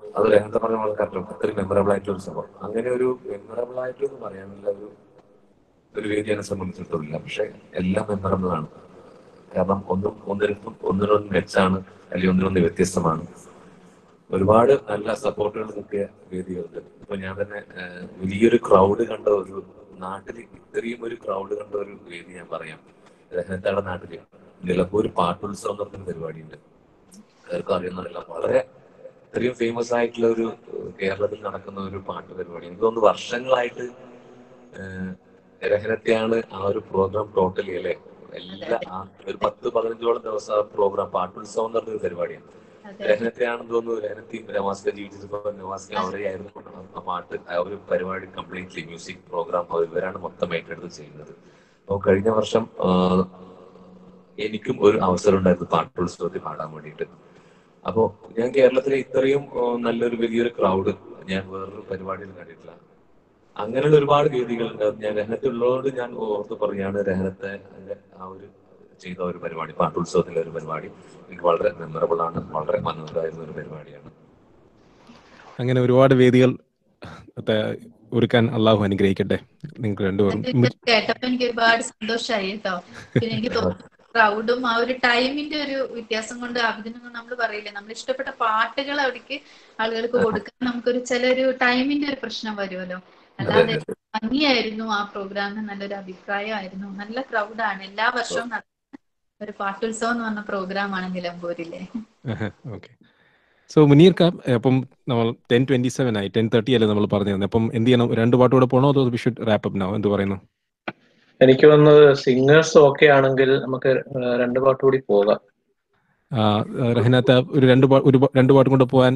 അത് നേരത്തെ പറഞ്ഞ പോലെ കറക്റ്റ് അത്രയും മെമ്മറബിൾ ആയിട്ടുള്ള ഒരു സംഭവം അങ്ങനെ ഒരു മെമ്മറബിൾ ആയിട്ട് എന്ന് പറയാനുള്ള ഒരു ഒരു വേദി എന്നെ സംബന്ധിച്ചിടത്തോളം പക്ഷെ എല്ലാം മെമ്മറബിൾ ആണ് കാരണം ഒന്നും ഒന്നിനും ഒന്നിനൊന്ന് മെച്ചാണ് അല്ലെങ്കിൽ ഒന്നിനൊന്ന് വ്യത്യസ്തമാണ് ഒരുപാട് നല്ല സപ്പോർട്ടുകൾ കിട്ടിയ വേദികളുണ്ട് ഇപ്പൊ ഞാൻ തന്നെ ഏഹ്, വലിയൊരു ക്രൗഡ് കണ്ട ഒരു നാട്ടിൽ ഇത്രയും ഒരു ക്രൗഡ് കണ്ട ഒരു വേദി ഞാൻ പറയാം രഹനത്താടെ നാട്ടില് നിലമ്പൂർ പാട്ടുത്സവം എന്ന് പറഞ്ഞൊരു പരിപാടിയുണ്ട് എല്ലാവർക്കും അറിയുന്നതല്ല വളരെ ഇത്രയും ഫേമസ് ആയിട്ടുള്ള ഒരു ഏഹ്, കേരളത്തിൽ നടക്കുന്ന ഒരു പാട്ട് പരിപാടി എനിക്ക് തോന്നുന്നു വർഷങ്ങളായിട്ട് ഏഹ്, രഹനത്തെയാണ് ആ ഒരു പ്രോഗ്രാം ടോട്ടലി അല്ലെ എല്ലാ ആ ഒരു പത്ത് പതിനഞ്ചോളം ദിവസം ആ പ്രോഗ്രാം പാട്ടുത്സവം എന്ന് പറഞ്ഞൊരു പരിപാടിയാണ് അതെ രഹനത്തെയാണെന്ന് തോന്നുന്നു രഹനത്തെയും നവാസ്ക ജീവിച്ചപ്പോ നവാസ്ക അവരെയായിരുന്നു ആ പാട്ട് ആ ഒരു പരിപാടി കംപ്ലീറ്റ്ലി മ്യൂസിക് പ്രോഗ്രാം ഇവരാണ് മൊത്തം ഏറ്റെടുത്ത് ചെയ്യുന്നത് അപ്പോൾ കഴിഞ്ഞ വർഷം ആ, എനിക്കും ഒരു അവസരം ഉണ്ടായിരുന്നു പാട്ടുത്സവത്തിൽ പാടാൻ വേണ്ടിയിട്ട് അപ്പോ ഞാൻ കേരളത്തിലെ ഇത്രയും ആ, നല്ലൊരു വലിയൊരു ക്രൗഡ് ഞാൻ വേറൊരു പരിപാടിയിൽ കണ്ടിട്ടില്ല അങ്ങനെയുള്ള ഒരുപാട് വേദികളുണ്ട് അത് ഞാൻ രഹനത്ത് ഉള്ളതുകൊണ്ട് ഞാൻ ഓർത്ത് പറഞ്ഞാണ് രഹനത്തെ അതിന്റെ ആ ഒരു ചെയ്ത ഒരു പരിപാടി പാട്ടുത്സവത്തിലെ ഒരു പരിപാടി എനിക്ക് വളരെ മെമ്മറബിൾ ആണ് വളരെ മനോഹരമായിരുന്ന ഒരു പരിപാടിയാണ് അങ്ങനെ ഒരുപാട് വേദികൾ ത- ഒരുക്കാൻ അള്ളാഹു അനുഗ്രഹിക്കട്ടെ നിങ്ങൾക്ക് രണ്ടുപേരും ഇത് കേട്ടപ്പോ എനിക്ക് ഒരുപാട് സന്തോഷമായി കേട്ടോ പിന്നെ എനിക്ക് തോന്നുന്നു ക്രൗഡും ആ ഒരു ടൈമിന്റെ ഒരു വ്യത്യാസം കൊണ്ട് അതിനൊന്നും നമ്മൾ പറയില്ലേ നമ്മൾ ഇഷ്ടപ്പെട്ട പാട്ടുകൾ അവിടേക്ക് ആളുകൾക്ക് കൊടുക്കാൻ നമുക്കൊരു ചിലൊരു ടൈമിന്റെ ഒരു പ്രശ്നം വരുമല്ലോ അല്ലാതെ ഭംഗിയായിരുന്നു ആ പ്രോഗ്രാമിന് നല്ലൊരു അഭിപ്രായമായിരുന്നു നല്ല ക്രൗഡാണ് എല്ലാ വർഷവും നടക്കുന്ന ഒരു പാട്ടുത്സവം എന്ന് പറഞ്ഞ പ്രോഗ്രാമാണ് നിലമ്പൂരിലെ ഓക്കെ സോ മുനീർക്ക അപ്പം നമ്മൾ ടെൻ ട്വന്റി സെവൻ ആയി ടെൻ തേർട്ടി അല്ലേ നമ്മൾ പറഞ്ഞു തന്നെ അപ്പം എന്ത് ചെയ്യണം രണ്ട് പാട്ട് കൂടെ പോകണോ അതോ we should wrap up no എന്ത് പറയുന്നു എനിക്ക് തോന്നുന്നത് സിംഗേഴ്സ് ഓക്കെ ആണെങ്കിൽ നമുക്ക് ഏഹ് രണ്ട് പാട്ട് കൂടി പോകാം ആ, റഹ്നാത്ത ഒരു രണ്ട് പാ- ഒരു പാ- രണ്ട് പാട്ടും കൂടെ പോകാൻ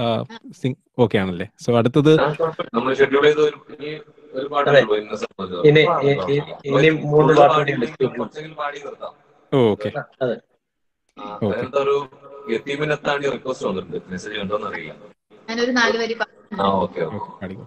ഓക്കെ ആണല്ലേ സോ അടുത്തത് നമ്മൾ ഷെഡ്യൂൾ ചെയ്ത ഒരു ഇനി ഒരു പാട്ടേ അതെ. ഉള്ളൂ ഇന്ന സംബന്ധിച്ച്. ഇനി ആ, ഇ- ഇ- കുഴപ്പമില്ല. ഇനി ഒരു മൂന്ന് full പാട്ട് പാടി കൂടി ഇല്ലെങ്കിൽ ഉണ്ട്. കുറച്ചെങ്കിലും പാടി നിർത്താം ഓക്കെ അതെ ആ, Okay. അങ്ങനത്തെ ഒരു യത്തീമിനെത്താണ്ടി റിക്വസ്റ്റ് വന്നിട്ടുണ്ട് മെസ്സേജ് കണ്ടോന്ന് അറിയില്ല ഞാനൊരു നാല് വരി പാടുന്നുണ്ട് ആ ഓക്കെ ഓക്കെ ഓക്കെ പാടിക്കോ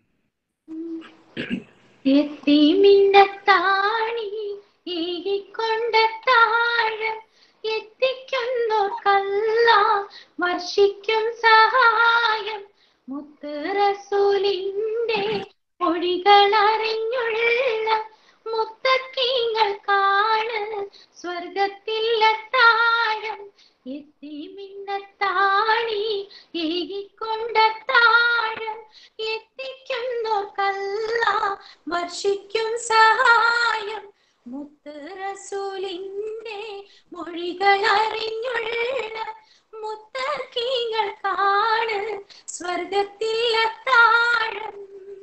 എത്തിമിന്നത്താണി ഈകിക്കൊണ്ട താഴം എത്തിക്കുന്നോർക്കല്ല വർഷിക്കും സഹായം മുത്ത് റസൂലിന്റെ മൊഴികളറിഞ്ഞുള്ള മുത്തക്കീങ്ങൾക്കാണ് സ്വർഗത്തിലെത്താഴം എത്തിമിന്നത്താണി ഏകിക്കൊണ്ട താഴം എത്തിക്കുന്നോർക്കല്ല വർഷിക്കും സഹായം മുത്ത് റസൂലിന്റെ മൊഴികൾ അറിഞ്ഞുള്ള മുത്തക്കീങ്ങൾക്കാണ് സ്വർഗത്തിലെത്താഴം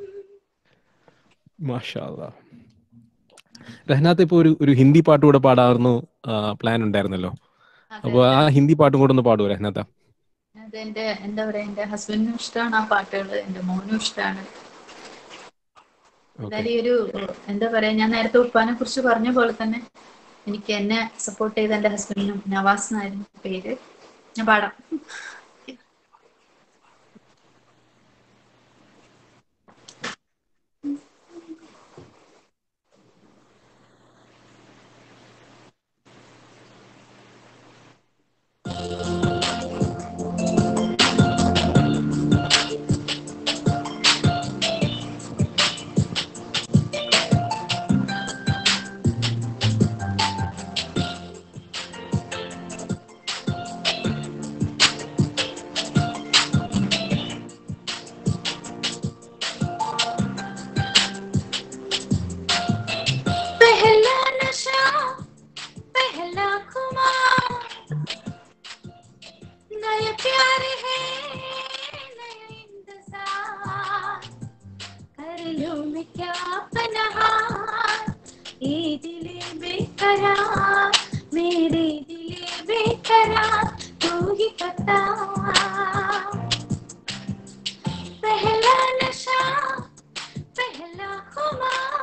മാഷാ അല്ലാ. റഹ്നാത്ത് ഇപ്പൊ ഒരു ഒരു ഹിന്ദി പാട്ട് കൂടെ പാടാറുന്നു പ്ലാൻ ഉണ്ടായിരുന്നല്ലോ അതെ, അപ്പൊ ആ ഹിന്ദി പാട്ടും കൂടെ ഒന്ന് പാടുവോ റഹ്നാത്ത അത് എന്റെ എന്താ പറയാ എന്റെ ഹസ്ബൻഡിനും ഇഷ്ടമാണ് ആ പാട്ടുകൾ എന്റെ മോനും ഇഷ്ടമാണ് ഓക്കെ എന്തായാലും ഈ ഒരു എന്താ പറയാ ഞാൻ നേരത്തെ ഉപ്പാനെ കുറിച്ച് പറഞ്ഞ പോലെ തന്നെ എനിക്ക് എന്നെ സപ്പോർട്ട് ചെയ്ത എന്റെ ഹസ്ബൻഡിനും നവാസ് എന്നായിരുന്നു പേര് ഞാൻ പാടാം पहला नशा पहला खुमार नए प्यार है नया इंतजार कर लो मैं क्या पनहार ये दिले बेकरार मेरे दिले बेकरार तू ही बता पहला नशा पहला खुमार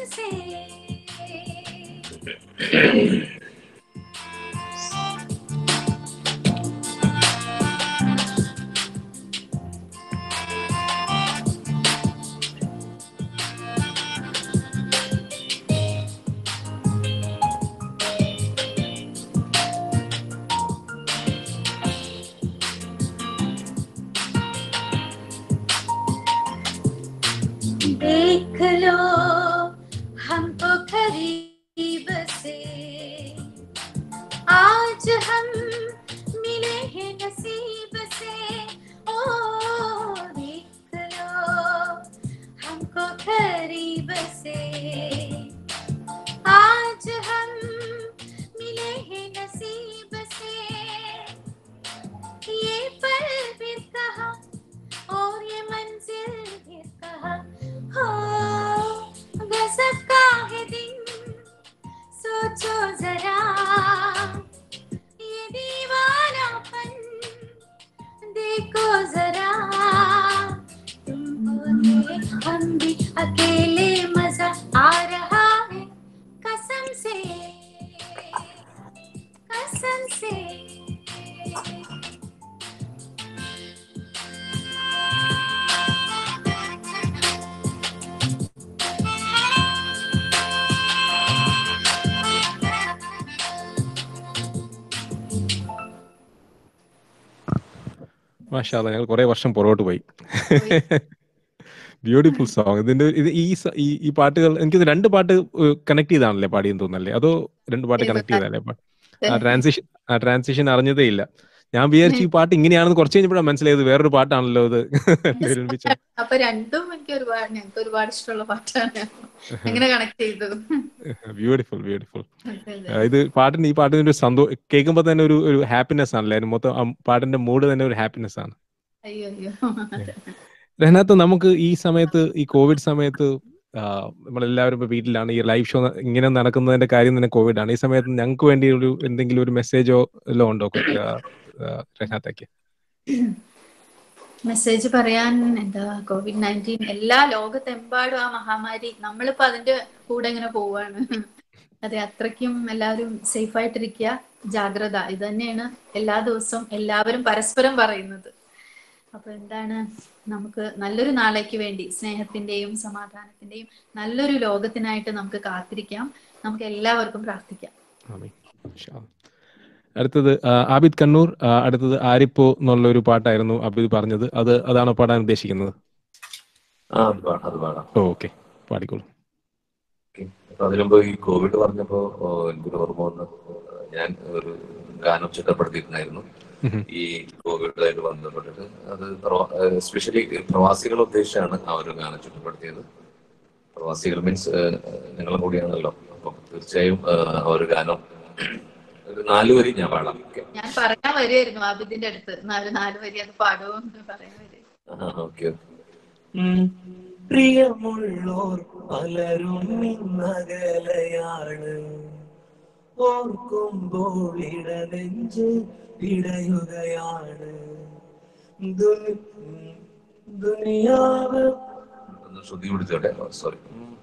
से देख लो हमको करीब से आज हम मिले हैं नसीब से ओ देख लो हमको करीब से आज हम मिले हैं नसीब से ये पल भी कहा और ये मंजिल भी कहा हो गजब का है दिन सोचो जरा ये दीवानापन देखो जरा तुमको देख हम भी अकेले मजा आ रहा है कसम से कसम से മാഷാല്ല ഞങ്ങൾ കുറെ വർഷം പുറകോട്ട് പോയി ബ്യൂട്ടിഫുൾ സോങ് ഇതിന്റെ ഇത് ഈ സ- ഈ ഈ പാട്ടുകൾ എനിക്ക് രണ്ട് പാട്ട് കണക്ട് ചെയ്താണല്ലേ പാടിയെന്ന് തോന്നല്ലേ അതോ രണ്ട് പാട്ട് കണക്ട് ചെയ്തല്ലേ ആ ട്രാൻസിഷൻ ആ ട്രാൻസിഷൻ അറിഞ്ഞതേ ഇല്ല ഞാൻ വിചാരിച്ചു ഈ പാട്ട് ഇങ്ങനെയാണെന്ന് കുറച്ച് കഴിഞ്ഞപ്പോഴാണ് മനസ്സിലായത് വേറൊരു പാട്ടാണല്ലോ ഇത് രണ്ടുപേരും ഒരുമിച്ച് അപ്പൊ രണ്ടും എനിക്ക് ഒരുപാട് ഞങ്ങൾക്ക് ഒരുപാട് ഇഷ്ടമുള്ള പാട്ടാണ് എങ്ങനെ കണക്ട് ചെയ്തു ബ്യൂട്ടിഫുൾ ബ്യൂട്ടിഫുൾ അതെ, അതെ. ഇത് പാട്ടിന് ഈ പാട്ടിന് ഒരു സന്തോഷം കേൾക്കുമ്പോൾ തന്നെ ഒരു ഒരു ഹാപ്പിനെസ് ആണല്ലേ അതിന് മൊത്തം ആ പാട്ടിന്റെ മൂഡ് തന്നെ ഒരു ഹാപ്പിനെസ് ആണ് അയ്യോ അയ്യോ അതെ. രഹനാത്ത് നമുക്ക് ഈ സമയത്ത് ഈ കോവിഡ് സമയത്ത് ആ, നമ്മളെല്ലാവരും ഇപ്പൊ വീട്ടിലാണ് ഈ ലൈവ് ഷോ ഇങ്ങനെ നടക്കുന്നതിന്റെ കാര്യം തന്നെ കോവിഡ് ആണ് ഈ സമയത്ത് ഞങ്ങൾക്ക് വേണ്ടി ഒരു എന്തെങ്കിലും ഒരു മെസ്സേജോ എല്ലാം ഉണ്ടോ രഹനാത്തേക്ക് മെസ്സേജ് പറയാൻ എന്താ കോവിഡ് നയൻറ്റീൻ എല്ലാ ലോകത്തെമ്പാടും ആ മഹാമാരി നമ്മളിപ്പോ അതിന്റെ കൂടെ ഇങ്ങനെ പോവാണ് അതെ അത്രയ്ക്കും എല്ലാവരും സേഫ് ആയിട്ടിരിക്കുക ജാഗ്രത ഇത് തന്നെയാണ് എല്ലാ ദിവസവും എല്ലാവരും പരസ്പരം പറയുന്നത് അപ്പൊ എന്താണ് നമുക്ക് നല്ലൊരു നാളേക്ക് വേണ്ടി സ്നേഹത്തിന്റെയും സമാധാനത്തിന്റെയും നല്ലൊരു ലോകത്തിനായിട്ട് നമുക്ക് കാത്തിരിക്കാം നമുക്ക് എല്ലാവർക്കും പ്രാർത്ഥിക്കാം ആമീൻ. ഇൻഷാ അല്ലാ. അടുത്തത് ആ, ആബിദ് കണ്ണൂർ ആ, അടുത്തത് ആരിപ്പോ എന്നുള്ള ഒരു പാട്ടായിരുന്നു ആബിദ് പറഞ്ഞത് അത് അതാണോ പാടാൻ ഉദ്ദേശിക്കുന്നത് ആ അത് പാടാം അത് പാടാം ഓക്കെ പാടിക്കോളൂ ഓക്കെ. അപ്പൊ അതിനു മുമ്പ് ഈ കോവിഡ് പറഞ്ഞപ്പോ ഓ, എനിക്കൊരു ഓർമ്മ വന്ന് ഞാൻ ഒരു ഗാനം ചിട്ടപ്പെടുത്തിയിട്ടുണ്ടായിരുന്നു ഉം. ഈ കോവിഡായിട്ട് ബന്ധപ്പെട്ടിട്ട് അത് എസ്പെഷ്യലി പ്രവാസികളെ ഉദ്ദേശിച്ചാണ് ആ ഒരു ഗാനം ചിട്ടപ്പെടുത്തിയത് പ്രവാസികൾ മീൻസ് നിങ്ങളും കൂടിയാണല്ലോ അപ്പം തീർച്ചയായും ആ, ആ ഒരു ഗാനം ഒരു നാല് വരി ഞാൻ പാടാം ഓക്കെ ഞാൻ പറയാൻ വരുമായിരുന്നു ആബിദിന്റെ അടുത്ത് നാല് നാല് വരി അത് പാടുമോ എന്ന് പറയാൻ വരും ഓക്കെ പ്രിയമുള്ളോർ പലരും ഇന്നകലയാണ് ഓർക്കുമ്പോൾ ഇടനെഞ്ച് പിടയുകയാണ് ദുനി- ദുനിയാവ് ഒന്ന് ശ്രുതി പിടിച്ചോട്ടെ സോറി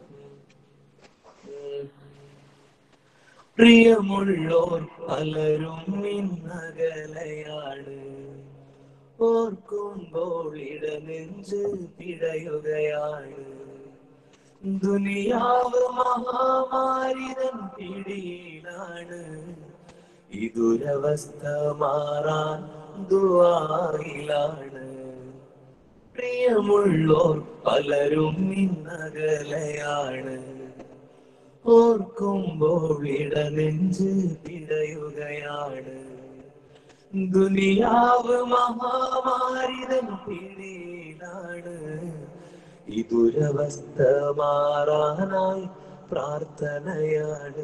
പ്രിയമുള്ളോർ പലരും ഇന്നകലയാണ് ഓർക്കുമ്പോൾ ഇടനെഞ്ച് പിടയുകയാണ് ദുനിയാവ് മഹാമാരിതൻ പിടിയിലാണ് ഈ ദുരവസ്ഥ മാറാൻ ദുആയിലാണ് പ്രിയമുള്ളോർ പലരും ഇന്നകലയാണ് ഓർക്കുമ്പോൾ ഇടനെഞ്ച് പിടയുകയാണ് ദുനിയാവ് മഹാമാരിതൻ പിടിയിലാണ് ഈ ദുരവസ്ഥ മാറാനായി പ്രാർത്ഥനയാണ്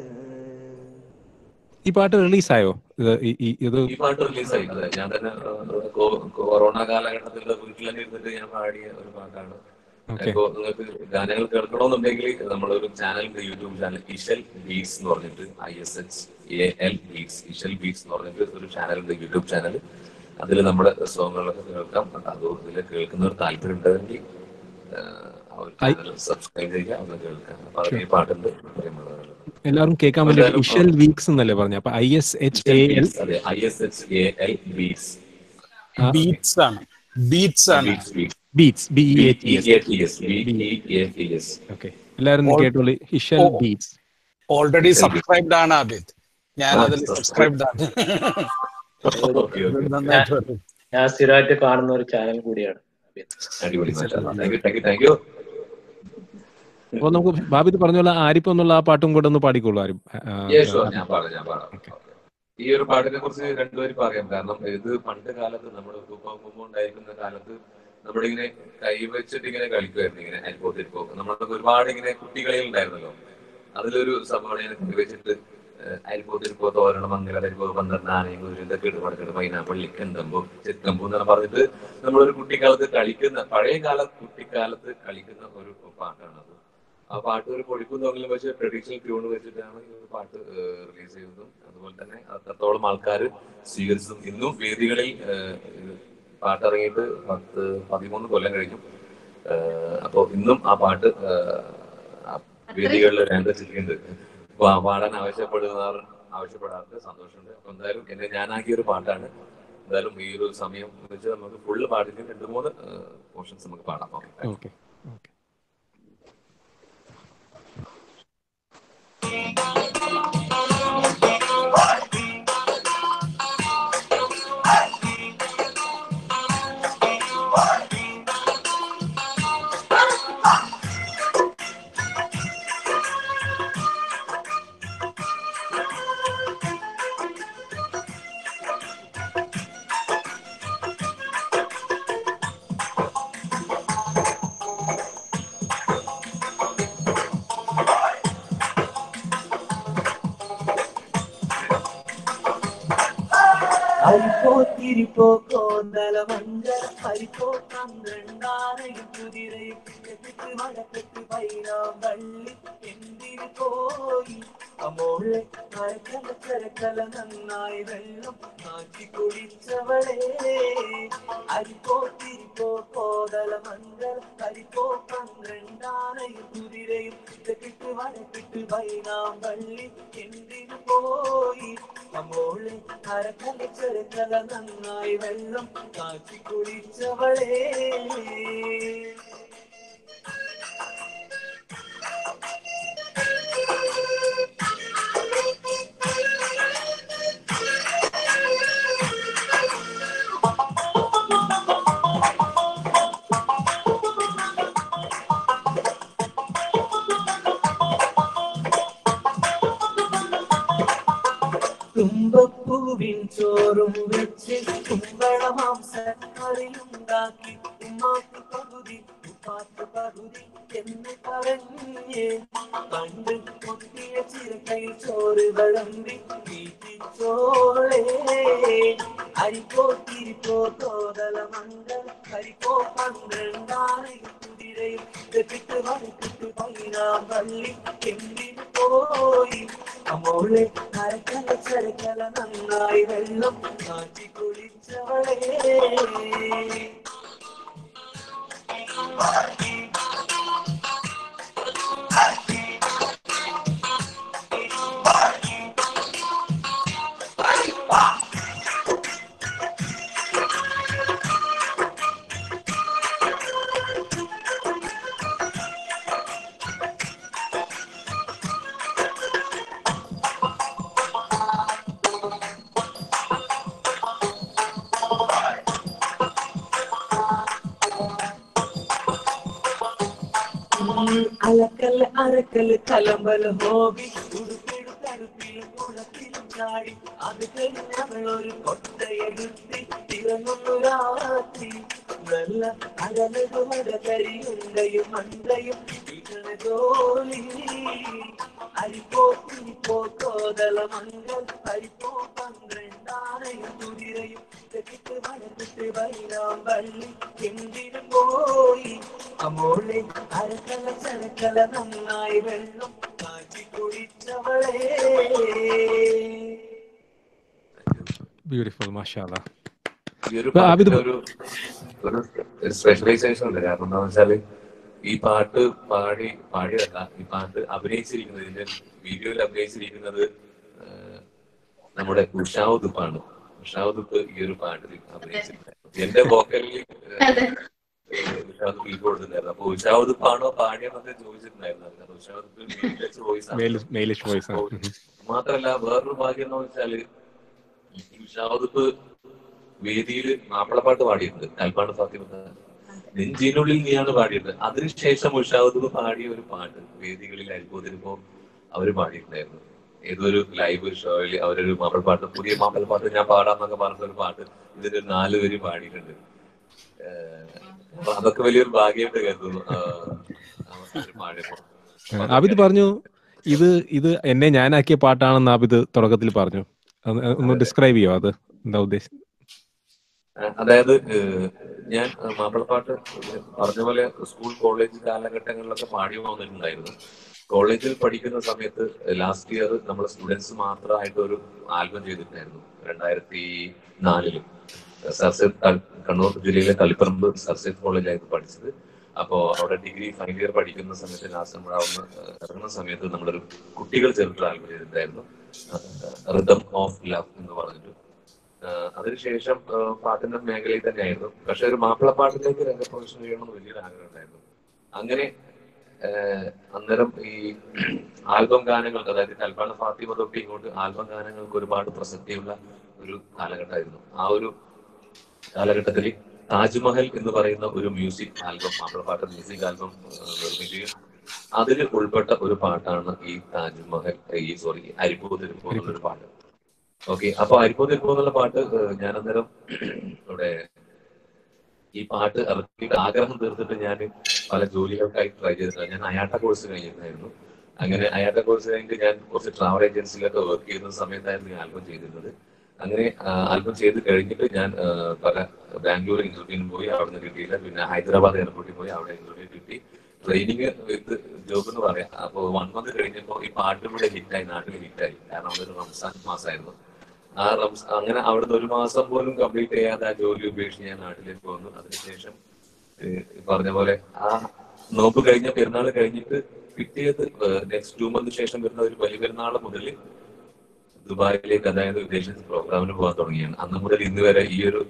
ഈ പാട്ട് റിലീസായോ ഇത് ഈ- ഈ- ഇത് ഈ പാട്ട് റിലീസായി അതെ ഞാൻ തന്നെ ഏഹ്, കൊ- കൊറോണ കാലഘട്ടത്തിൽ വീട്ടിൽ തന്നെ ഇരുന്നിട്ട് ഞാൻ പാടിയ ഒരു പാട്ടാണ് ഓക്കെ ഇപ്പോ നിങ്ങൾക്ക് ഗാനങ്ങൾ കേൾക്കണമെന്നുണ്ടെങ്കിൽ നമ്മളൊരു ചാനലുണ്ട് യൂട്യൂബ് ചാനൽ ഇഷൽ ബീറ്റ്സ് എന്ന് പറഞ്ഞിട്ട് I S H A L beats Ishal beats എന്ന് പറഞ്ഞിട്ട് ഒരു ചാനലുണ്ട് യൂട്യൂബ് ചാനൽ അതിൽ നമ്മുടെ സോങ്ങുകളൊക്കെ കേൾക്കാം അത് ഇതിൽ കേൾക്കുന്നവർ താല്പര്യം ഉണ്ടെങ്കിൽ ആ ഒരു ചാനൽ സബ്സ്ക്രൈബ് ചെയ്യുക ഒന്ന് കേൾക്കുക അപ്പൊ അതിൽ ഈ പാട്ടുണ്ട് പ്രിയമുള്ളവരെ. എല്ലാവരും കേൾക്കാൻ വേണ്ടി എന്തായാലും ഇഷൽ വീക്സ് എന്നല്ലേ പറഞ്ഞു അപ്പൊ I S H A L അതെ I S H A L beats beats ആണ് ബീറ്റ്സ് ആണ് beats beats beats B E A T B S A T S B E A T S okay എല്ലാവരും All- കേട്ടോളി ഇഷൽ ഓ. Beats already subscribed ആണ് ആബിദ് ഞാൻ അതിൽ subscribed ആണ് okay okay നന്നായിട്ട് വരും. ഞാൻ സ്ഥിരമായിട്ട് കാണുന്ന ഒരു ചാനൽ കൂടിയാണ് അടിപൊളി thank you thank you thank you അപ്പൊ നമുക്ക് ബാബിത് പറഞ്ഞ പോലെ ആരിപ്പ് എന്നുള്ള ആ പാട്ടും കൂടെ ഒന്ന് പാടിക്കോളൂ ആരും ആ, യേശോ ഞാൻ പാടാം ഞാൻ പാടാം ഈ ഒരു പാട്ടിനെ കുറിച്ച് രണ്ടുപേരും പറയാം കാരണം ഇത് പണ്ട് കാലത്ത് നമ്മുടെ ഉപ്പ ഉമ്മ ഉണ്ടായിരിക്കുന്ന കാലത്ത് നമ്മളിങ്ങനെ കൈവച്ചിട്ട് ഇങ്ങനെ കളിക്കുമായിരുന്നു ഇങ്ങനെ അരിപ്പോത്തിരിപ്പോ നമ്മളൊക്കെ ഒരുപാട് ഇങ്ങനെ കുട്ടികളിൽ ഉണ്ടായിരുന്നല്ലോ അതിലൊരു സംഭവം ഇങ്ങനെ കൈവച്ചിട്ട് അരിപ്പോത്തിരിപ്പോ തോരണം മംഗല അരിപ്പോ പന്ത്രണ്ട് ആനയും കുതിര ഇതൊക്കെ ഇട്ട് പടക്കിട്ട് പൈനാപ്പള്ളി കണ്ടമ്പോ ചെത്തമ്പോ എന്ന് പറഞ്ഞിട്ട് നമ്മളൊരു കുട്ടിക്കാലത്ത് കളിക്കുന്ന പഴയ കാല കുട്ടിക്കാലത്ത് കളിക്കുന്ന ഒരു പാട്ടാണത് ആ പാട്ട് ഒരു പൊടിക്കും തോന്നലും വെച്ച് ട്രഡീഷണൽ ട്യൂൺ വെച്ചിട്ടാണ് ഈ ഒരു പാട്ട് റിലീസ് ചെയ്തതും അതുപോലെ തന്നെ അത്രത്തോളം ആൾക്കാർ സ്വീകരിച്ചതും ഇന്നും വേദികളിൽ ഏഹ്, ഇത് പാട്ട് ഇറങ്ങിയിട്ട് പത്ത് പതിമൂന്ന് കൊല്ലം കഴിഞ്ഞു ഏഹ്, അപ്പൊ ഇന്നും ആ പാട്ട് ഏഹ്, ആ വേദികളിൽ രംഗത്തിരിക്കുന്നുണ്ട് അപ്പൊ ആ പാടാൻ ആവശ്യപ്പെടുന്നവർ ആവശ്യപ്പെടാറുണ്ട് സന്തോഷമുണ്ട് അപ്പൊ എന്തായാലും എന്നെ ഞാനാക്കിയ ഒരു പാട്ടാണ് എന്തായാലും ഈ ഒരു സമയം വെച്ച് നമുക്ക് ഫുള്ള് പാട്ടിന് രണ്ട് മൂന്ന് പോർഷൻസ് നമുക്ക് പാടാം ഓക്കെ ഓക്കെ ഓക്കെ അരിപ്പോ തിരിപ്പോ കോന്തല മഞ്ച അരിപ്പോ പന്ത്രണ്ടാനയും കുതിരയും കെട്ടിട്ട് വടക്കെട്ട് പൈനാം വള്ളി എന്തിന് പോയി അമോളെ മരക്കല ചരക്കല നന്നായി വെള്ളം മാറ്റി കുളിച്ചവളെ അരിപ്പോ തിരിപ്പോ കോതല മഞ്ചൽ അരിപ്പോ പന്ത്രണ്ടാനയും കുതിരയും കെട്ടിട്ട് വടക്കെട്ട് പൈനാം വള്ളി എന്തിന് പോയി അമോളെ അരക്കല ചെറുക്കല നന്നായി വെള്ളം കാച്ചി കുടിച്ചവളെ തുമ്പപ്പൂവിൻ ചോറും വെച്ച് കുമ്പള മാംസക്കറിയുണ്ടാക്കി ഉമ്മാക്ക് പകുതി ഉപ്പാക്ക് പകുതി എന്ന് പറഞ്ഞ് പണ്ട് പൊട്ടിയ ചിരക്കൈ ചോറ് വിളമ്പി വീട്ടിച്ചോളേ അരിപ്പോ തിരിപ്പോ തോതല മംഗൾ അരിപ്പോ പന്ത്രണ്ടാനയും കുതിരയും തെറ്റിട്ട് വരക്കിട്ട് പൈനാം പള്ളി എന്തിന് പോയി അമോളെ അരക്കല ചരക്കല നന്നായി വെള്ളം മാറ്റി കുളിച്ചവളെ അലക്കല് അരക്കല് കലമ്പല് ഹോബി ഉടുപ്പെടുത്തടുപ്പിലും കുളത്തിലും ചാടി അത് കഴിഞ്ഞവളൊരു കൊട്ടയെടുത്തി തിറങ്ങുന്നു രാത്രി നല്ല അരലു മടകരിയുണ്ടയും മണ്ടയും ഇടണ ജോലി അരിപ്പോ തിരിപ്പോ കോതല മംഗൾ അരിപ്പോ പന്ത്രണ്ടാനയും കുതിരയും തെറ്റിട്ട് വടക്കിട്ട് വൈനാം വള്ളി എന്തിനു പോയി അമോളെ അരക്കല ചരക്കല നന്നായി വെള്ളം കാച്ചി കുടിച്ചവളെ ബ്യൂട്ടിഫുൾ മാഷാല്ല ഈ ഒരു ഇപ്പൊ ആബിദ് പാട്ടിന് ഒരു ഒരു സ്പെഷ്യലൈസേഷൻ ഉണ്ട് കാരണം എന്താണെന്ന് വെച്ചാല് ഈ പാട്ട് പാടി പാടിയതല്ല ഈ പാട്ട് അഭിനയിച്ചിരിക്കുന്നത് ഇതിന്റെ വീഡിയോയിൽ അഭിനയിച്ചിരിക്കുന്നത് ആ, നമ്മുടെ ഉഷാവുതുപ്പാണ് ഉഷാവുതുപ്പ് ഈ ഒരു പാട്ടിൽ അഭിനയിച്ചിട്ടുണ്ടായിരുന്നു എന്റെ വോക്കലിൽ അതെ ഉഷാദ് ഫീൽ കൊടുത്തിട്ടുണ്ടായിരുന്നു അപ്പൊ ഉഷാവുതുപ്പാണോ പാടിയെന്നൊക്കെ ചോദിച്ചിട്ടുണ്ടായിരുന്നു കാരണം ഉഷാവുതുപ്പ് വോയിസ് ആണ് മെയിലിഷ് വോയിസ് ആണ് ഉം. മാത്രല്ല വേറൊരു ഭാഗ്യം എന്ന് വെച്ചാല് ഉഷാവുതുപ്പ് വേദിയിൽ മാപ്പിളപ്പാട്ട് പാടിയിട്ടുണ്ട് കൽപ്പാട് ഫാത്തിമ നെഞ്ചിനുള്ളിൽ നീയാണ് പാടിയത് അതിനുശേഷം ഉഷാവുദ്ദീൻ പാടിയ ഒരു പാട്ട് വേദികളിൽ അത്ഭുതരുമ്പോ അവര് പാടിയിട്ടുണ്ടായിരുന്നു ഏതൊരു ലൈവ് ഷോയിൽ അവരൊരു മാപ്പിളപ്പാട്ട് പുതിയ മാപ്പിളപ്പാട്ട് ഞാൻ പാടാന്നൊക്കെ പറഞ്ഞ ഒരു പാട്ട് ഇതിന്റെ ഒരു നാല് പേര് പാടിയിട്ടുണ്ട് ഏഹ് അപ്പൊ അതൊക്കെ വലിയൊരു ഭാഗ്യമായിട്ട് കരുതുന്നു ആഹ് അവര് പാടിയപ്പോ ആ, ആബിദ് പറഞ്ഞു ഇത് ഇത് എന്നെ ഞാനാക്കിയ പാട്ടാണെന്ന് ആബിദ് തുടക്കത്തിൽ പറഞ്ഞു അത് ഒന്ന് ഡിസ്ക്രൈബ് ചെയ്യോ അത് എന്താ ഉദ്ദേശം അഹ് അതായത് ഏഹ് ഞാൻ അഹ് മാപ്പിളപ്പാട്ട് പറഞ്ഞ പോലെ സ്കൂൾ കോളേജ് കാലഘട്ടങ്ങളിലൊക്കെ പാടി വന്നിട്ടുണ്ടായിരുന്നു കോളേജിൽ പഠിക്കുന്ന സമയത്ത് ലാസ്റ്റ് ഇയർ നമ്മൾ സ്റ്റുഡൻസ് മാത്രമായിട്ട് ഒരു ആൽബം ചെയ്തിട്ടുണ്ടായിരുന്നു രണ്ടായിരത്തി നാലില് സർസെറ്റ് ക- കണ്ണൂർ ജില്ലയിലെ തളിപ്പറമ്പ് സർസെറ്റ് കോളേജിലായിരുന്നു പഠിച്ചത് അപ്പോ അവിടെ ഡിഗ്രി ഫൈനൽ ഇയർ പഠിക്കുന്ന സമയത്ത് ലാസ്റ്റ് നമ്മൾ അവിടുന്ന് ഇറങ്ങുന്ന സമയത്ത് നമ്മളൊരു കുട്ടികൾ ചേർത്ത് ആൽബം ചെയ്തിട്ടുണ്ടായിരുന്നു റിതം ഓഫ് ലവ് എന്ന് പറഞ്ഞിട്ട് ആഹ് അതിനുശേഷം ആഹ് പാട്ടിന്റെ മേഖലയിൽ തന്നെയായിരുന്നു പക്ഷെ ഒരു മാപ്പിളപ്പാട്ടിലേക്ക് രംഗപ്രവേശനം ചെയ്യണമെന്ന് വലിയൊരു ആഗ്രഹം ഉണ്ടായിരുന്നു അങ്ങനെ ആഹ് അന്നേരം ഈ ആൽബം ഗാനങ്ങൾക്ക് അതായത് കൽപ്പാണ ഫാത്തിമ തൊട്ട് ഇങ്ങോട്ട് ആൽബം ഗാനങ്ങൾക്ക് ഒരുപാട് പ്രസക്തിയുള്ള ഒരു കാലഘട്ടമായിരുന്നു ആ ഒരു കാലഘട്ടത്തിൽ താജ്മഹൽ എന്ന് പറയുന്ന ഒരു മ്യൂസിക് ആൽബം മാപ്പിളപ്പാട്ട് മ്യൂസിക് ആൽബം നിർമ്മിക്കുകയും അതിൽ ഉൾപ്പെട്ട ഒരു പാട്ടാണ് ഈ താജ്മഹൽ ഈ സോറി അരിപ്പൂ തിരുപ്പൂ എന്നുള്ളൊരു പാട്ട് ഓക്കെ അപ്പൊ അരിപ്പോ തിരുപ്പോ എന്നുള്ള പാട്ട് ഏഹ്, ഞാൻ അന്നേരം ഇവിടെ ഈ പാട്ട് ഇറക്കിയിട്ട് ആഗ്രഹം തീർത്തിട്ട് ഞാൻ പല ജോലികൾക്കായി ട്രൈ ചെയ്തിട്ടുണ്ട് ഞാൻ അയാട്ട കോഴ്സ് കഴിഞ്ഞിട്ടുണ്ടായിരുന്നു അങ്ങനെ അയാട്ട കോഴ്സ് കഴിഞ്ഞിട്ട് ഞാൻ കുറച്ച് ട്രാവൽ ഏജൻസിയിലൊക്കെ വർക്ക് ചെയ്യുന്ന സമയത്തായിരുന്നു ഈ ആൽബം ചെയ്തിരുന്നത് അങ്ങനെ ആൽബം ചെയ്ത് കഴിഞ്ഞിട്ട് ഞാൻ ആ, പല ബാംഗ്ലൂർ ഇന്റർവ്യൂവിന് പോയി അവിടെ നിന്ന് കിട്ടിയില്ല പിന്നെ ഹൈദരാബാദ് എയർപോർട്ടിൽ പോയി അവിടെ ഇന്റർവ്യൂ കിട്ടി ട്രെയിനിങ് വിത്ത് ജോബ് എന്ന് പറയാം അപ്പൊ വൺ മന്ത് കഴിഞ്ഞപ്പോൾ ഈ പാട്ട് ഇവിടെ ഹിറ്റായി നാട്ടിൽ ഹിറ്റായി കാരണം അതൊരു റംസാൻ മാസമായിരുന്നു ആ റംസ് അങ്ങനെ അവിടുന്ന് ഒരു മാസം പോലും കംപ്ലീറ്റ് ചെയ്യാതെ ആ ജോലി ഉപേക്ഷിച്ച് ഞാൻ നാട്ടിലേക്ക് വന്നു അതിനുശേഷം ഏഹ് ഈ പറഞ്ഞ പോലെ ആ നോമ്പ് കഴിഞ്ഞ പെരുന്നാൾ കഴിഞ്ഞിട്ട് പിറ്റേത് നെക്സ്റ്റ് ടു മന്ത് ശേഷം വരുന്ന ഒരു വലിയ പെരുന്നാൾ മുതൽ ദുബായിലേക്ക് അതായത് വിദേശ പ്രോഗ്രാമിന് പോകാൻ തുടങ്ങിയാണ് അന്ന് മുതൽ ഇന്ന് വരെ ഈ ഒരു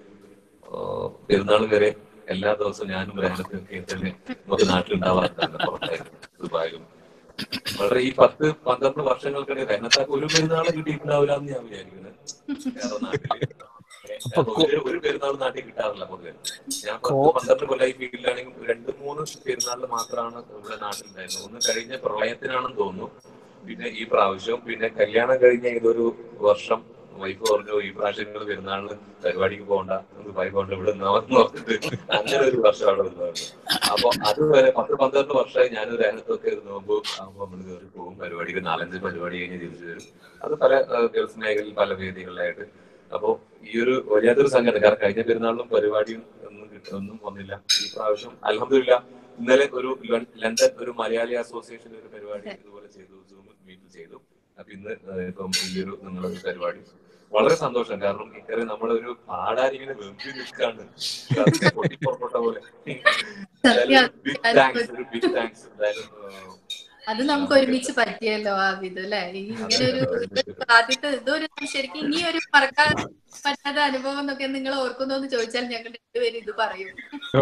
പെരുന്നാൾ വരെ എല്ലാ ദിവസവും ഞാനും ഗ്രഹണത്തിനൊക്കെ തന്നെ നമുക്ക് നാട്ടിലുണ്ടാവാറുണ്ട് പുറത്തായിരുന്നു ദുബായിലും വളരെ ഈ പത്ത് പന്ത്രണ്ട് വർഷങ്ങൾക്കിടെ രഹനത്താക്ക് ഒരു പെരുന്നാൾ കിട്ടിയിട്ടുണ്ടാവില്ല എന്ന് ഞാൻ വിചാരിക്കുന്നത് വേറെ നാട്ടില് അപ്പൊ ഒരു ഒരു പെരുന്നാൾ നാട്ടിൽ കിട്ടാറില്ല പൊതുവെ ഞാൻ പത്ത് പന്ത്രണ്ട് കൊല്ലം ഈ ഫീൽഡിലാണെങ്കിൽ രണ്ട് മൂന്ന് പെരുന്നാളിൽ മാത്രമാണ് ഇവിടെ നാട്ടിലുണ്ടായിരുന്നത് ഒന്ന് കഴിഞ്ഞ പ്രളയത്തിനാണെന്ന് തോന്നുന്നു പിന്നെ ഈ പ്രാവശ്യവും പിന്നെ കല്യാണം കഴിഞ്ഞ ഇതൊരു വർഷം വൈഫ് പറഞ്ഞു ഈ പ്രാവശ്യം നിങ്ങൾ പെരുന്നാളിന് പരിപാടിക്ക് പോകണ്ട ദുബായി പോകണ്ട ഇവിടെ നിന്നാമെന്ന് പറഞ്ഞിട്ട് അങ്ങനെ ഒരു വർഷം അവിടെ നിന്നതാണ് അപ്പൊ അതുവരെ പത്ത് പന്ത്രണ്ട് വർഷമായി ഞാനൊരു രഹനത്തൊക്കെ നോമ്പ് ആകുമ്പോൾ നമ്മൾ കയറി പോകും പരിപാടിക്ക് നാലഞ്ച് പരിപാടി കഴിഞ്ഞ് തിരിച്ചു വരും അത് പല ഏഹ്, ഗൾഫ് മേഖലയിൽ പല വേദികളിലായിട്ട് അപ്പോ ഈ ഒരു വല്ലാത്തൊരു സംഘടന കാരണം കഴിഞ്ഞ പെരുന്നാളിലും പരിപാടിയും ഒന്നും കിട്ട- ഒന്നും വന്നില്ല ഈ പ്രാവശ്യം അലഹമില്ല ഇന്നലെ ഒരു ലൺ- ലണ്ടൻ ഒരു മലയാളി അസോസിയേഷൻ ഒരു പരിപാടി ഇതുപോലെ ചെയ്തു സൂം മീറ്റിൽ ചെയ്തു അപ്പൊ ഇന്ന് ഏഹ്, ഇപ്പം ഈ ഒരു നിങ്ങളൊരു പരിപാടി വളരെ സന്തോഷം കാരണം ഇക്കറി നമ്മളൊരു പാടാനിങ്ങനെ വെമ്പി നിൽക്കാണ് പൊട്ടിപ്പുറപ്പെട്ട പോലെ സത്യം. ബിഗ് താങ്ക്സ് ഒരു ബിഗ് താങ്ക്സ് എന്തായാലും ഏഹ്, അത് നമുക്ക് ഒരുമിച്ച് പറ്റിയല്ലോ ആവിത് അല്ലെ ഇങ്ങനെ ഒരു ഇത് ആദ്യത്തെ ഇതൊരു ശരിക്കും ഇനി ഒരു മറക്കാൻ പറ്റാത്ത അനുഭവം എന്നൊക്കെ നിങ്ങൾ ഓർക്കുന്നോ എന്ന് ചോദിച്ചാൽ ഞങ്ങൾ രണ്ടുപേരും ഇത് പറയും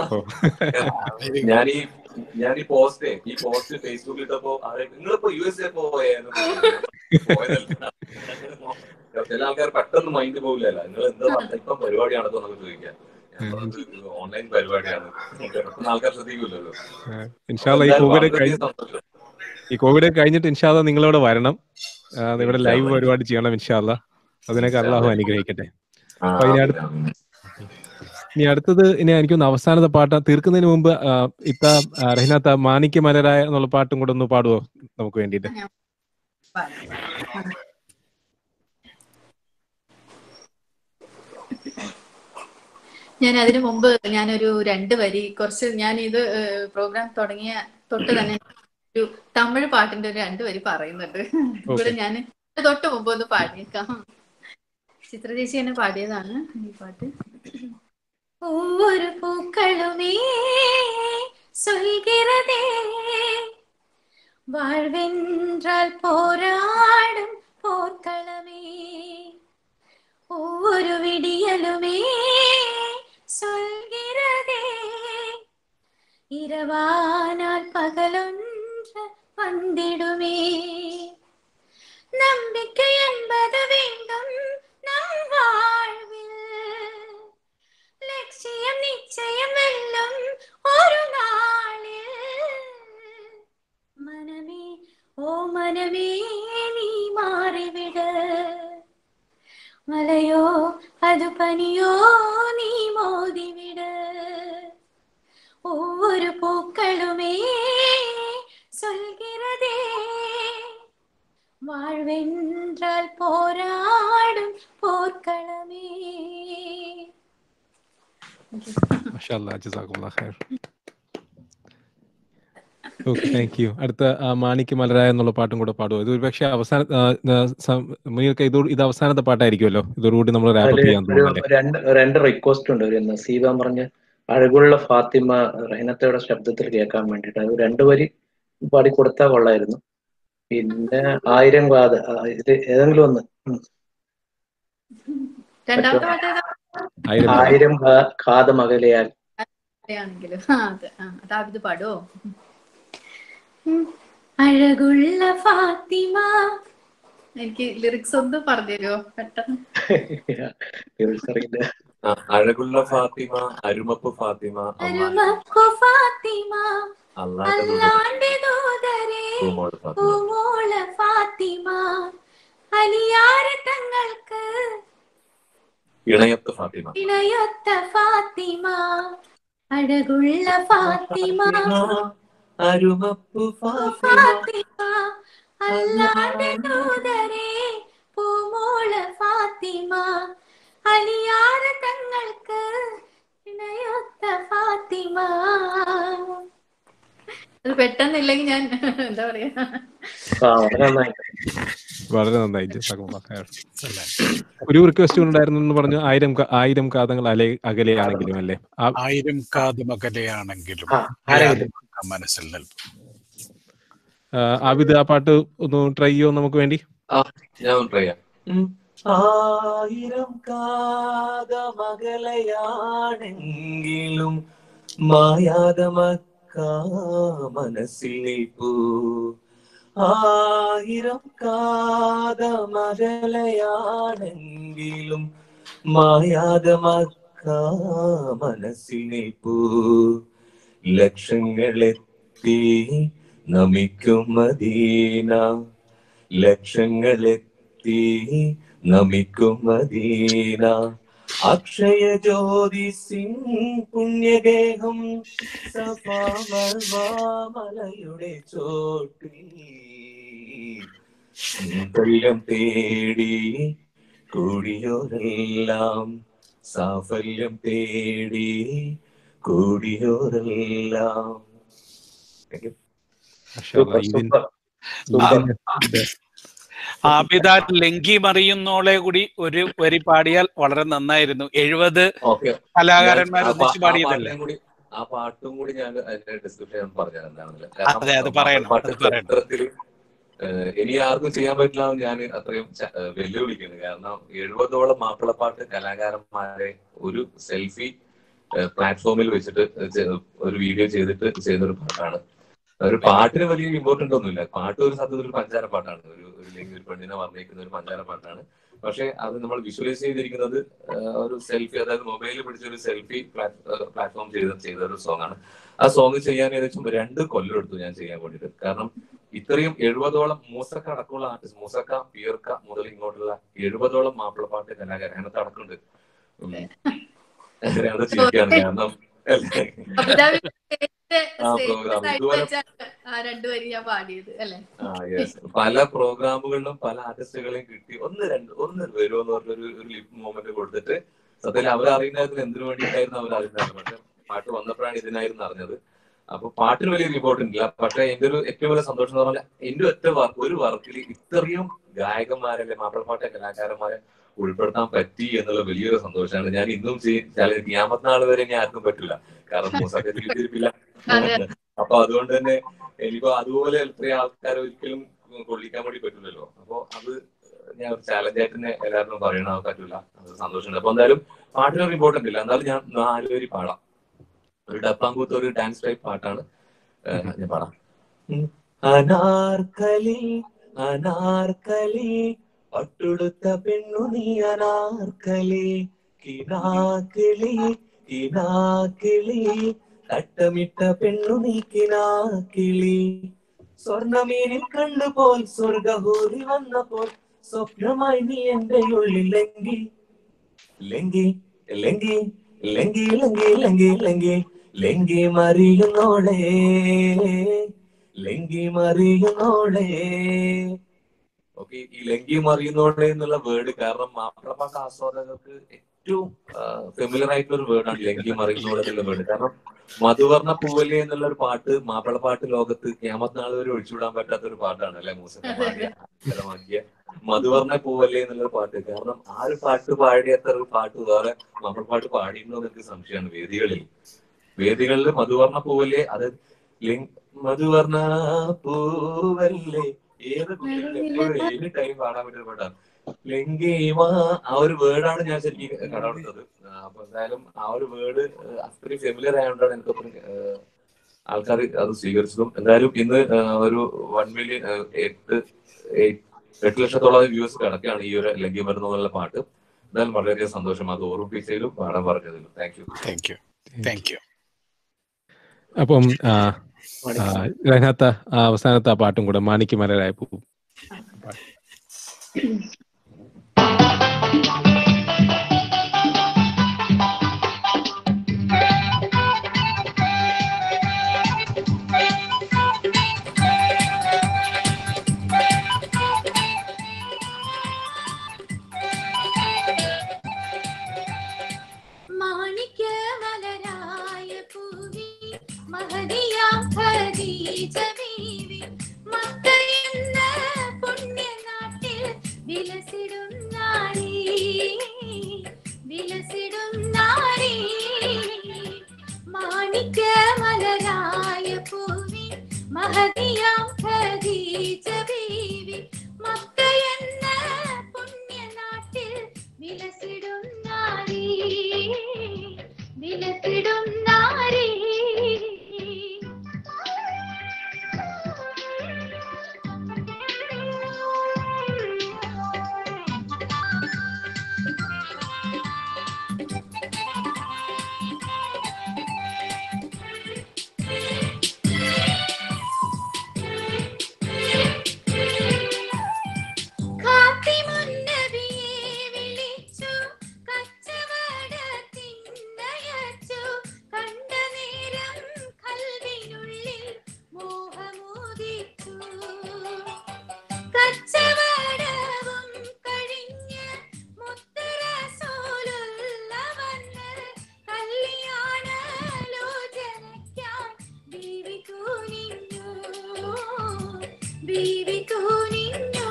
ഞാൻ ഈ ഞാൻ ഈ പോസ്റ്റ് ഈ പോസ്റ്റ് ഫേസ്ബുക്കിൽ ഇട്ടപ്പോ ആരെ നിങ്ങളിപ്പോ യു എസ് എ പോയെന്ന് പോയതല്ല ചില ആൾക്കാർ പെട്ടെന്ന് മൈൻഡ് പോകില്ലല്ലോ നിങ്ങൾ എന്താ പറഞ്ഞ ഇപ്പം പരിപാടി നടത്തുമെന്നൊക്കെ ചോദിക്കാം ഞാൻ പറഞ്ഞത് ഓൺലൈൻ പരിപാടിയാണ് പെട്ടെന്ന് ആൾക്കാർ ശ്രദ്ധിക്കില്ലല്ലോ ഇൻഷാല്ല ഈ കോവിഡ് കഴിഞ്ഞ ഈ കോവിഡ് കഴിഞ്ഞിട്ട് ഇൻഷാല്ല നിങ്ങളിവിടെ വരണം ആ, ഇവിടെ ലൈവ് പരിപാടി ചെയ്യണം ഇൻഷാല്ല അതിനൊക്കെ അള്ളാഹു അനുഗ്രഹിക്കട്ടെ അപ്പൊ ഇനി അടുത്ത ഇനി അടുത്തത് ഇനി എനിക്കൊന്ന് അവസാനത്തെ പാട്ട് തീർക്കുന്നതിന് മുമ്പ് ആ, ഇത്ത ആ, റഹിനാത്ത മാണിക്യ മലരായ എന്നുള്ള പാട്ടും കൂടെ ഒന്ന് പാടുവോ നമുക്ക് വേണ്ടിയിട്ട് ഞാൻ അതിനു മുമ്പ് ഞാനൊരു രണ്ട് വരി കുറച്ച് ഞാൻ ഇത് പ്രോഗ്രാം തുടങ്ങിയ തൊട്ട് തന്നെ ഒരു തമിഴ് പാട്ടിന്റെ ഒരു രണ്ട് വരി പറയുന്നുണ്ട് ഇവിടെ ഞാൻ തൊട്ട് മുമ്പ് ഒന്ന് പാടിയേക്കാം ചിത്ര ചേച്ചി എന്നെ പാടിയതാണ് ഈ പാട്ട് ஒவ்வொரு பூக்களுமே சொல்கிறதே வாழ்வென்றால் போராடும் போர்க்களமே ஒவ்வொரு விடியலுமே சொல்கிறதே இரவானால் பகலொன்று வந்திடுமே நம்பிக்கை என்பது வேண்டும் நம் வாழ்வில் லட்சியம் நிச்சயம் வெல்லும் ஒரு நாளில் மனமே ஓ மனமே நீ மாறிவிட மலையோ அது பனியோ நீ மோதிவிட ஒவ்வொரு பூக்களுமே சொல்கிறதே வாழ்வென்றால் போராடும் போர்க்களமே മാഷാല്ലാ ജസാക്കുമുല്ലാ ഖൈർ ഓക്കെ താങ്ക് യു അടുത്ത ആ, മാണിക്ക് മലരായ എന്നുള്ള പാട്ടും കൂടെ പാടുമോ ഇത് ഒരുപക്ഷെ അവസാന ആ, ആ, സം- മുനീർക്ക് ഇത് ഇത് അവസാനത്തെ പാട്ടായിരിക്കുമല്ലോ ഇതോടുകൂടി നമ്മൾ റാപ്പ് അതില് ചെയ്യാൻ ഒരു തോന്നുന്നല്ലേ രണ്ട് രണ്ട് റിക്വസ്റ്റ് ഉണ്ട് ഒരു നസീബ പറഞ്ഞ അഴകുള്ള ഫാത്തിമ റഹനത്തയുടെ ശബ്ദത്തിൽ കേൾക്കാൻ വേണ്ടിയിട്ട് അത് രണ്ടു വരി പാടി കൊടുത്താൽ കൊള്ളായിരുന്നു പിന്നെ ആയിരം കാത് ആ, ഇത് ഏതെങ്കിലും ഒന്ന് ഉം. രണ്ടാമത്തെ പാട്ട് ഏതാ ആയിരം ആയിരം കാ- കാതം അകലെയാൽ ആണെങ്കിലും ആ അത് ആ അതാവിത് പാടോ അഴകുള്ള ഫാത്തിമ എനിക്ക് ലിറിക്സ് ഒന്ന് പറഞ്ഞുതരുമോ പെട്ടെന്ന് തിരിച്ചറിയില്ല ആ, അഴകുള്ള ഫാത്തിമ അരുമപ്പ് ഫാത്തിമ അള്ളാഹ് അരുമക്കു ഫാത്തിമ അള്ളാന്റെ ദൂതൻ അല്ലാന്റെ ദൂതരെ പൂമോള് ഫാത്തിമ പൂമോള ഫാത്തിമ അലിയാരെ തങ്ങൾക്ക് ഇണയത്ത് ഫാത്തിമ ഇണയൊത്ത ഫാത്തിമ അഴകുള്ള ഫാത്തിമ അരുമപ്പ് ഫാത്തിമ ഫാത്തിമ അല്ലാന്റെ ദൂതരെ പൂമോള ഫാത്തിമ അലിയാര തങ്ങൾക്ക് ഇണയൊത്ത ഫാത്തിമ അത് പെട്ടെന്നില്ലെങ്കിൽ ഞാൻ എന്താ പറയാ ആ വളരെ നന്നായി വളരെ നന്നായി ജസാക്കുമുല്ലാ ഖൈർ ഒരു റിക്വസ്റ്റ് ഉണ്ടായിരുന്നു എന്ന് പറഞ്ഞു ആയിരം ക- ആയിരം കാതങ്ങൾ അലെ അകലെയാണെങ്കിലും അല്ലേ ആ ആയിരം കാത് മകലെയാണെങ്കിലും ആ ആരെങ്കിലും ആ മനസ്സിൽ നിൽക്കും ആ, ആബിദ് ആ പാട്ട് ഒന്ന് ട്രൈ ചെയ്യോ നമുക്ക് വേണ്ടി ആ ഞാൻ ഒന്ന് try ചെയ്യാം. ഉം. ആയിരം കാതമകലയാണെങ്കിലും മായാത മക്ക മനസ്സിൽ നിൽപ്പൂ ആയിരം കാതമകലയാണെങ്കിലും മായാത മക്ക മനസ്സിൽ നിൽപ്പൂ ലക്ഷങ്ങളെത്തി നമിക്കും മദീന ലക്ഷങ്ങളെത്തി നമിക്കും മദീന അക്ഷയ ജ്യോതിസിൻ പുണ്യഗേഹം സഫാമലയുടെ ചോട്ടിൽ കൊല്ലം തേടി കൂടിയോരെല്ലാം സാഫല്യം തേടി കൂടിയോരെല്ലാം Thank you. മാഷാല്ലാ, സൂപ്പർ ഇതിൻ- സൂപ്പർ സൂപ്പർ ഇതിന്റെ ആബിദ ലങ്കി മറിയുന്നോളെ കൂടി ഒരു വരി പാടിയാൽ വളരെ നന്നായിരുന്നു എഴുപത് Okay. കലാകാരന്മാർ ഞാൻ ആ പാ- ഒന്നിച്ച് ആ പാടിയതല്ലേ പാട്ടിനെ കൂടി ആ പാട്ടും കൂടി ഞാൻ അതിന്റെ ഡിസ്ക്രിപ്ഷൻ പറഞ്ഞത് എന്താണെന്നില്ല അതെ, അത് പറയണം, പാട്ട് അത് പറയണം. ചരിത്രത്തിൽ ഇനി ആർക്കും ചെയ്യാൻ പറ്റില്ല എന്ന് ഞാൻ അത്രയും ച- ഏഹ് വെല്ലുവിളിക്കുന്നു കാരണം എഴുപതോളം മാപ്പിളപ്പാട്ട് കലാകാരന്മാരെ ഒരു സെൽഫി പ്ലാറ്റ്ഫോമിൽ വെച്ചിട്ട് ചെ- ഒരു വീഡിയോ ചെയ്തിട്ട് ചെയ്തൊരു പാട്ടാണ് ഒരു പാട്ടിന് വലിയ ഇമ്പോർട്ടന്റ് ഒന്നുമില്ല പാട്ട് ഒരു സത്യത്തിൽ ഒരു പഞ്ചാര പാട്ടാണ് ഒരു ഒരു അല്ലെങ്കിൽ ഒരു പെണ്ണിനെ വർണ്ണിക്കുന്ന ഒരു പഞ്ചാര പാട്ടാണ് പക്ഷെ അത് നമ്മൾ വിഷ്വലൈസ് ചെയ്തിരിക്കുന്നത് ആഹ് ഒരു സെൽഫി അതായത് മൊബൈലിൽ പിടിച്ച ഒരു സെൽഫി പ്ലാറ്റ്ഫോം ചെയ്ത ചെയ്ത ഒരു സോങ് ആണ് ആ സോങ് ചെയ്യാൻ ഏകദേശം രണ്ട് കൊല്ലം എടുത്തു ഞാൻ ചെയ്യാൻ വേണ്ടിയിട്ട് കാരണം ഇത്രയും എഴുപതോളം മൂസക്ക അടക്കമുള്ള ആർട്ടിസ്റ്റ് മൂസക്ക പിയർക്ക മുതൽ ഇങ്ങോട്ടുള്ള എഴുപതോളം മാപ്പിളപ്പാട്ട് കലാകാരൻ അതിനകത്ത് അടക്കമുണ്ട് ഉം. അത് ചിരിക്കാണ് കാരണം അല്ലേ? അബുദാബി സ്റ്റേജിന്റെ ആ, സ്റ്റേജിന്റെ program. side ഇതുപോലെ- വെച്ചാണ് ആ രണ്ടു വരി ഞാൻ പാടിയത് അല്ലെ ആ യെസ് പല പ്രോഗ്രാമുകളിലും പല ആർട്ടിസ്റ്റുകളെയും കിട്ടി ഒന്ന് രണ്ട് ഒന്ന് വരുമോ എന്ന് പറഞ്ഞൊരു ഒരു ലിപ് മൊമെന്റ് കൊടുത്തിട്ട് സത്യത്തിൽ അവർ അറിയുന്നതിന് എന്തിനു വേണ്ടിയിട്ടായിരുന്നു അവർ അറിയുന്നത് പക്ഷെ പാട്ട് വന്നപ്പോഴാണ് ഇതിനായിരുന്നു അറിഞ്ഞത് അപ്പൊ പാട്ടിന് വലിയ ഇമ്പോർട്ടന്റ് ഇല്ല പക്ഷെ എന്റെ ഒരു ഏറ്റവും വലിയ സന്തോഷം എന്ന് പറഞ്ഞാൽ എന്റെ ഒറ്റ വർക്ക് ഒരു വർക്കിൽ ഇത്രയും ഗായകന്മാരല്ലേ മാപ്പിളപ്പാട്ടെ കലാകാരന്മാരെ ഉൾപ്പെടുത്താൻ പറ്റി എന്നുള്ള വലിയൊരു സന്തോഷമാണ് ഞാൻ ഇന്നും ക്യാമത്ത് നാൾ വരെ ഇനി ആർക്കും പറ്റില്ല കാരണം മൂസൊക്കെ തിരിച്ചിരിപ്പില്ല അതെ. അപ്പൊ അതുകൊണ്ട് തന്നെ എനിക്ക് അതുപോലെ എത്രയും ആൾക്കാരെ ഒരിക്കലും കൊള്ളിക്കാൻ വേണ്ടി പറ്റില്ലല്ലോ അപ്പൊ അത് ഞാൻ ഒരു ചാലഞ്ച് ആയിട്ട് തന്നെ എല്ലാവരും പറയണ പറ്റില്ല അത് സന്തോഷമുണ്ട് അപ്പൊ എന്തായാലും പാട്ടിനൊരു ഇമ്പോർട്ടന്റ് ഇല്ല എന്നാലും ഞാൻ നാലുപേര് പാടാം ഒരു ഡപ്പാങ്കൂത്ത് ഒരു ഡാൻസ് ടൈപ്പ് പാട്ടാണ് ഏഹ് ഞാൻ പാടാം ഉം. അനാർക്കലി അനാർക്കലി പട്ടുടുത്ത പെണ്ണു നീ അനാർക്കലി കിനാക്കിളി കിനാക്കിളി തട്ടമിട്ട പെണ്ണു നീ കിനാക്കിളി സ്വർണമീനിൽ കണ്ടുപോൽ സ്വർഗഹൂരി വന്നപ്പോൾ സ്വപ്നമായി നീ എന്റെ ഉള്ളിൽ ലങ്കി ലങ്കി ലങ്കി ലങ്കി ലങ്കി ലങ്കി ലങ്കി ലങ്കി മറിയുന്നോളെ ലങ്കി മറിയുന്നോളെ ഓക്കെ ഈ ലങ്കി മറിയുന്നോളെ എന്നുള്ള വേർഡ് കാരണം മാപ്പിളപ്പാട്ട് ആസ്വാദകർക്ക് ഏറ്റവും ഫെമിലർ ആയിട്ടുള്ള ഒരു വേർഡാണ് ലങ്കി മറിയുന്നോളെ എന്നുള്ള വേർഡ് കാരണം മധുവർണ്ണ പൂവലി എന്നുള്ള ഒരു പാട്ട് മാപ്പിളപ്പാട്ട് ലോകത്ത് ക്യാമത്ത് നാൾ വരെ ഒഴിച്ചുവിടാൻ പറ്റാത്ത ഒരു പാട്ടാണ് അല്ലെ മൂസക്ക പാടിയ അക്ഷരമാക്കിയ മധുവർണ്ണ പൂവല്ലേ എന്നുള്ള പാട്ട് കാരണം ആ ഒരു പാട്ട് പാടിയത്ര ഒരു പാട്ട് വേറെ മാപ്പിളപ്പാട്ട് പാടിയിട്ടുണ്ടോ എന്ന് എനിക്ക് സംശയമാണ് വേദികളിൽ വേദികളിൽ മധുവർണ്ണ പൂവല്ലേ അത് ലിംഗ് മധുവർണ്ണ പൂവല്ലേ ഏത് കുട്ടികൾക്ക് എപ്പോഴും ഏത് ടൈം പാടാൻ പറ്റുന്ന പാട്ടാണ് ലിംഗീമ ആ ഒരു വേർഡാണ് ഞാൻ ശരിക്കും കടമെടുത്തത് ആ, അപ്പൊ എന്തായാലും ആ ഒരു വേർഡ് അത്രയും ഫെമിലിയർ ആയതുകൊണ്ടാണ് എനിക്ക് അത്രയും ആൾക്കാർ അത് സ്വീകരിച്ചതും എന്തായാലും ഇന്ന് ആ, ഒരു വൺ മില്യൺ എട്ട് എയ്റ്റ് എട്ട് ലക്ഷത്തോളം വ്യൂസ് കിടക്കുകയാണ് ഈ ഒരു ലംഘ്യം വരുന്നുള്ള പാട്ട് എന്തായാലും വളരെയധികം സന്തോഷം അത് ഓർമ്മിപ്പിച്ചതിലും പാടാൻ പറഞ്ഞതിലും thank you thank you thank you അപ്പം ആ, ആ, ഇതിനകത്ത് ആ അവസാനത്തെ ആ പാട്ടും കൂടെ മാണിക്ക് മലരായ പൂ മാണിക്യമലരായ പൂവി മഹദിയാം ഖദീജ ബീവി മക്കയെന്ന പുണ്യനാട്ടിൽ വിലസിടും നാരീ വിലസിടും നാരീ മാണിക്യമലരായ പൂവി മഹദിയാം ഖദീജ ബീവി മക്കയെന്ന പുണ്യനാട്ടിൽ വിലസിടും നാരീ വിലസിടും നാരീ കാത്തിമുന്നബിയെ വിളിച്ചു കച്ചവടത്തിനയച്ചു കണ്ട നേരം കൽവിനുള്ളിൽ മോഹമോദിച്ചു കച്ചവടവും കഴിഞ്ഞ് മുത്തരസോലുള്ള വന്ന് കല്യാണാലോചനയ്ക്കാൻ ബീവി കൂനിഞ്ഞു ബീവി കൂനിഞ്ഞു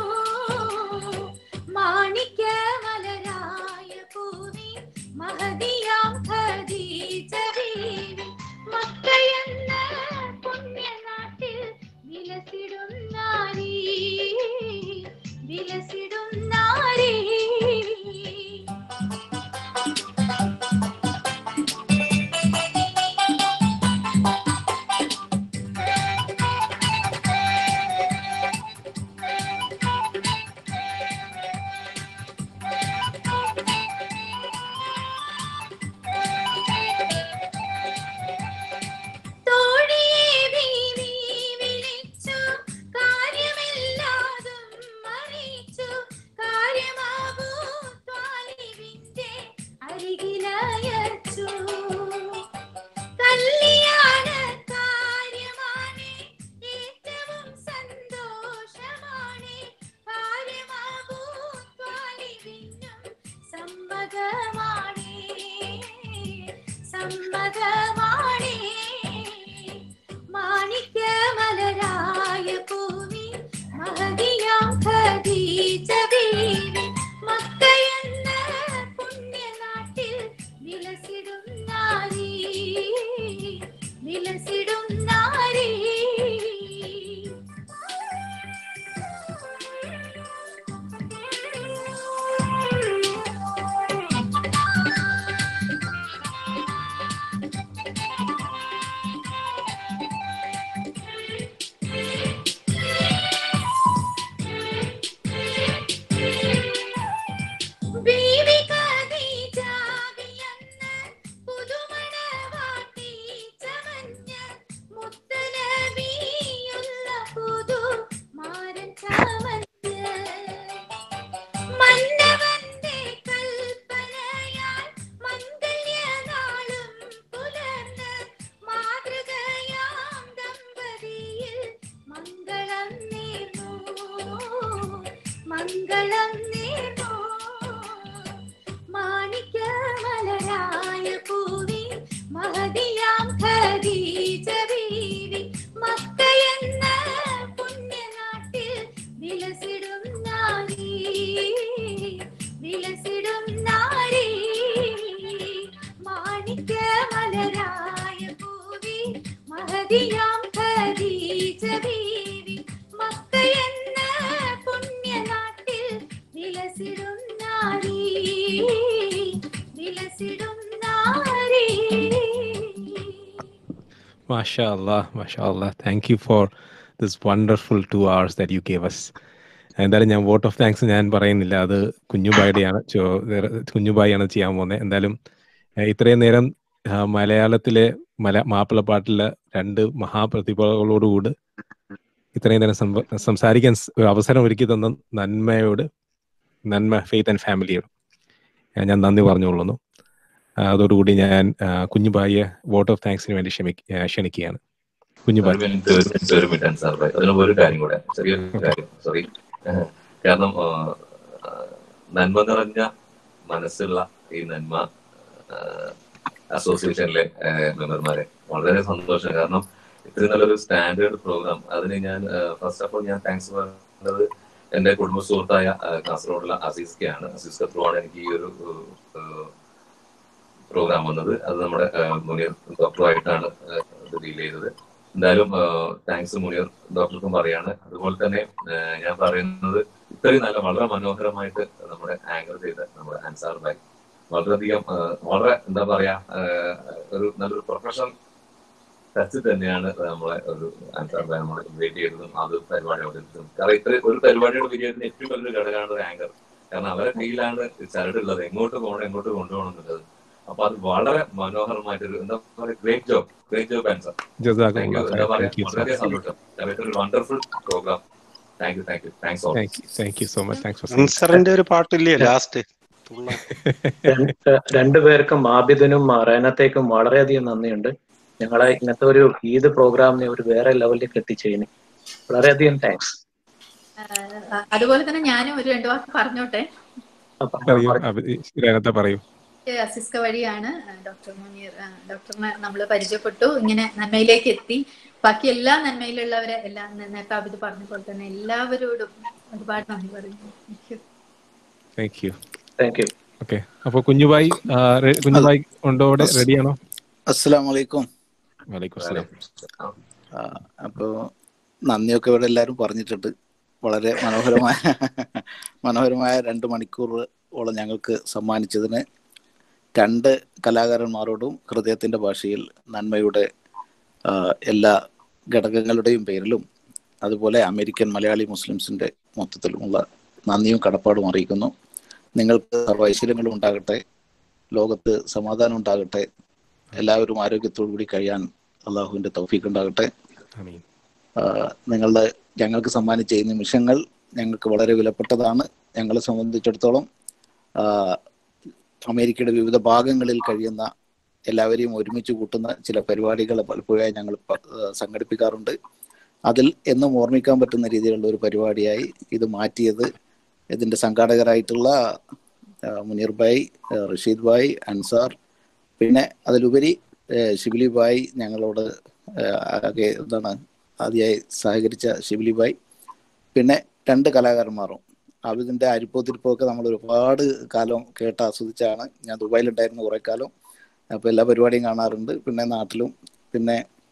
മാണിക്യമലരായ പൂവി മഹദിയാം ഖദീജ ബീവി മക്കയെന്ന പുണ്യനാട്ടിൽ വിലസിടും നാരീ വിലസിടും നാരീ തോഴിയെ ബീവി വിളിച്ചു കാര്യമെല്ലാതും അറിയിച്ചു കാര്യമാകൂ ത്വാലിബിന്റെ അരികിലയച്ചു കല്യാണ കാര്യമാണ് ഏറ്റവും സന്തോഷമാണ് കാര്യമാകൂ ത്വാലിബിനും സമ്മതമാണ് സമ്മതമാണ് മാണിക്യമലരായ പൂവി മഹദിയാം ഖദീജ ബീവി മക്കയെന്ന പുണ്യനാട്ടിൽ വിലസിടും നാരീ വിലസിടും മംഗളം നേർന്നു മാണിക്യ മലരായ പൂവി മഹതിയാം ഖദീജ ബീവി മക്കയെന്ന പുണ്യനാട്ടിൽ വിലസിടും നാരീ വിലസിടും നാരീ മാണിക്യ മലരായ പൂവി മഹതിയാം ഖദീജ ബീവി മക്കയെന്ന പുണ്യനാട്ടിൽ വിലസിടും നാരീ വിലസിടും നാരീ Masha Allah, Masha Allah. Thank you for this wonderful two hours that you gave us. എന്തായാലും ഞാൻ വോട്ട് ഓഫ് താങ്ക്സ് ഞാൻ പറയുന്നില്ല അത് കുഞ്ഞുബായുടെയാണ് ചോ- വേറെ കുഞ്ഞുബായിയാണ് ചെയ്യാൻ പോകുന്നത് എന്തായാലും ഏഹ് ഇത്രയും നേരം ആ, മലയാളത്തിലെ മല മാപ്പിളപ്പാട്ടിലെ രണ്ട് മഹാപ്രതിഭകളോടുകൂടി ഇത്രയും നേരം സംവ- സംസാരിക്കാൻ സ് ഒരു അവസരം ഒരുക്കി തന്ന നന്മയോട് നന്മ ഫെയ്ത്ത് ആൻഡ് ഫാമിലിയോട് ഏഹ് ഞാൻ നന്ദി പറഞ്ഞുകൊള്ളുന്നു ആ, അതോടുകൂടി ഞാൻ ആ, കുഞ്ഞുബായിയെ വോട്ട് ഓഫ് താങ്ക്സിന് വേണ്ടി ക്ഷമിക്ക ആ, ക്ഷണിക്കുകയാണ് ഒരു കുഞ്ഞുബായി മിനിറ്റ് ഒരു മിനിറ്റ് ഒരു മിനിറ്റ് അൻസാർ ഭായ് അതിന് ഒരു കാര്യം കൂടെ ചെറിയൊരു കാര്യം സോറി കാരണം ആ, ആ, നന്മ നിറഞ്ഞ മനസ്സുള്ള ഈ നന്മ ആ, അസോസിയേഷനിലെ ആ, മെമ്പർമാരെ വളരെ സന്തോഷം കാരണം ഇത്രയും നല്ലൊരു സ്റ്റാൻഡേർഡ് പ്രോഗ്രാം അതിന് ഞാൻ ഫസ്റ്റ് ഓഫ് ഓൾ ഞാൻ താങ്ക്സ് പറയുന്നത് എന്റെ കുടുംബ സുഹൃത്തായ ആ, കാസർഗോഡുള്ള അസീസ്കയാണ് അസീസ്ക ത്രൂ ആണ് എനിക്ക് ഈ ഒരു പ്രോഗ്രാം വന്നത് അത് നമ്മുടെ ആ, മുനീർ ഡോക്ടറുമായിട്ടാണ് ആ, ഇത് ഡീൽ ചെയ്തത് എന്തായാലും താങ്ക്സ് മുനീർ ഡോക്ടർക്കും പറയാണ് അതുപോലെ തന്നെ ആ, ഞാൻ പറയുന്നത് ഇത്രയും നല്ല വളരെ മനോഹരമായിട്ട് നമ്മുടെ ആങ്കർ ചെയ്ത നമ്മുടെ അൻസാർ ഭായ് വളരെയധികം ആ, വളരെ എന്താ പറയാ ആ, ഒരു നല്ലൊരു പ്രൊഫഷണൽ ടച്ച് തന്നെയാണ് നമ്മളെ ഒരു അൻസാർ ഭായ് നമ്മളെ ഇൻവൈറ്റ് ചെയ്തതും അത് പരിപാടി അവതരിപ്പിച്ചതും കാരണം ഇത്ര ഒരു പരിപാടിയുടെ വിജയത്തിന് ഏറ്റവും വലിയൊരു ഘടകമാണ് ഒരു ആങ്കർ കാരണം അവരെ കയ്യിലാണ് ചരടുള്ളത് എങ്ങോട്ട് പോകണം എങ്ങോട്ട് കൊണ്ടുപോകണം എന്നുള്ളത് അപ്പൊ അത് വളരെ മനോഹരമായിട്ടൊരു എന്താ പറയുക great job great job Ansar thank you ജസാഖുമുല്ലാ എന്താ പറയാ താങ്ക് യു വളരെ സന്തോഷം കാരണം ഒരു wonderful program thank you thank you thanks all thank you thank you so much thanks for അൻസറിന്റെ ഒരു പാട്ടില്ലേ ലാസ്റ്റ് രണ്ട് രണ്ടുപേർക്കും ആബിദിനും റേനത്തേക്കും വളരെയധികം നന്ദിയുണ്ട് ഞങ്ങളെ ഇങ്ങനത്തെ ഒരു ഈദ് പ്രോഗ്രാമിനെ ഒരു വേറെ ലെവലിലേക്ക് എത്തിച്ചതിന് വളരെയധികം താങ്ക്സ് ആഹ് അതുപോലെ തന്നെ ഞാനും ഒരു രണ്ടു വാക്ക് പറഞ്ഞോട്ടെ പറയൂ രേനത്തെ പറയൂ എനിക്ക് അസിസ്ക വഴിയാണ് ഡോക്ടർ മുനീർ ആ, ഡോക്ടറിനെ നമ്മൾ പരിചയപ്പെട്ടു ഇങ്ങനെ നന്മയിലേക്ക് എത്തി ബാക്കി എല്ലാ നന്മയിലുള്ളവരെ എല്ലാ നേരത്തെ അബിത് പറഞ്ഞ പോലെ തന്നെ എല്ലാവരോടും ഒരുപാട് നന്ദി പറയുന്നു Thank you. Thank you thank you okay അപ്പൊ കുഞ്ഞുബായി ആ, റെ- കുഞ്ഞുബായി ഉണ്ടോ അവിടെ റെഡിയാണോ അസ്സലാമലൈക്കും വലൈക്കും അസ്സലാം അപ്പോൾ നന്ദിയൊക്കെ ഇവിടെ എല്ലാവരും പറഞ്ഞിട്ടുണ്ട് വളരെ മനോഹരമായ മനോഹരമായ രണ്ട് മണിക്കൂറോളം ഞങ്ങൾക്ക് സമ്മാനിച്ചതിന് രണ്ട് കലാകാരന്മാരോടും ഹൃദയത്തിൻ്റെ ഭാഷയിൽ നന്മയുടെ ആ, എല്ലാ ഘടകങ്ങളുടെയും പേരിലും അതുപോലെ അമേരിക്കൻ മലയാളി മുസ്ലിംസിൻ്റെ മൊത്തത്തിലുമുള്ള നന്ദിയും കടപ്പാടും അറിയിക്കുന്നു നിങ്ങൾക്ക് സർവൈശ്വര്യങ്ങളും ഉണ്ടാകട്ടെ ലോകത്ത് സമാധാനം ഉണ്ടാകട്ടെ എല്ലാവരും ആരോഗ്യത്തോടു കൂടി കഴിയാൻ അള്ളാഹുവിൻ്റെ തൗഫീഖ് ഉണ്ടാകട്ടെ ആമീൻ ആ, നിങ്ങളുടെ ഞങ്ങൾക്ക് സമ്മാനിച്ച ഈ നിമിഷങ്ങൾ ഞങ്ങൾക്ക് വളരെ വിലപ്പെട്ടതാണ് ഞങ്ങളെ സംബന്ധിച്ചിടത്തോളം ആ, അമേരിക്കയുടെ വിവിധ ഭാഗങ്ങളിൽ കഴിയുന്ന എല്ലാവരെയും ഒരുമിച്ച് കൂട്ടുന്ന ചില പരിപാടികൾ പലപ്പോഴായി ഞങ്ങൾ പ- ആ, സംഘടിപ്പിക്കാറുണ്ട് അതിൽ എന്നും ഓർമ്മിക്കാൻ പറ്റുന്ന രീതിയിലുള്ള ഒരു പരിപാടിയായി ഇത് മാറ്റിയത് ഇതിൻ്റെ സംഘാടകരായിട്ടുള്ള ആ, മുനീർ ഭായ് ആ, റഷീദ് ഭായ് അൻസാർ പിന്നെ അതിലുപരി ആ, ഷിബിലി ഭായ് ഞങ്ങളോട് ആ, ആകെ എന്താണ് ആദ്യമായി സഹകരിച്ച ഷിബിലി ഭായ് പിന്നെ രണ്ട് കലാകാരന്മാരും അവിതിൻ്റെ അരിപ്പോത്തിരിപ്പൊക്കെ നമ്മൾ ഒരുപാട് കാലം കേട്ട് ആസ്വദിച്ചാണ് ഞാൻ ദുബായിലുണ്ടായിരുന്നു കുറേ കാലം അപ്പോൾ എല്ലാ പരിപാടിയും കാണാറുണ്ട് പിന്നെ നാട്ടിലും പിന്നെ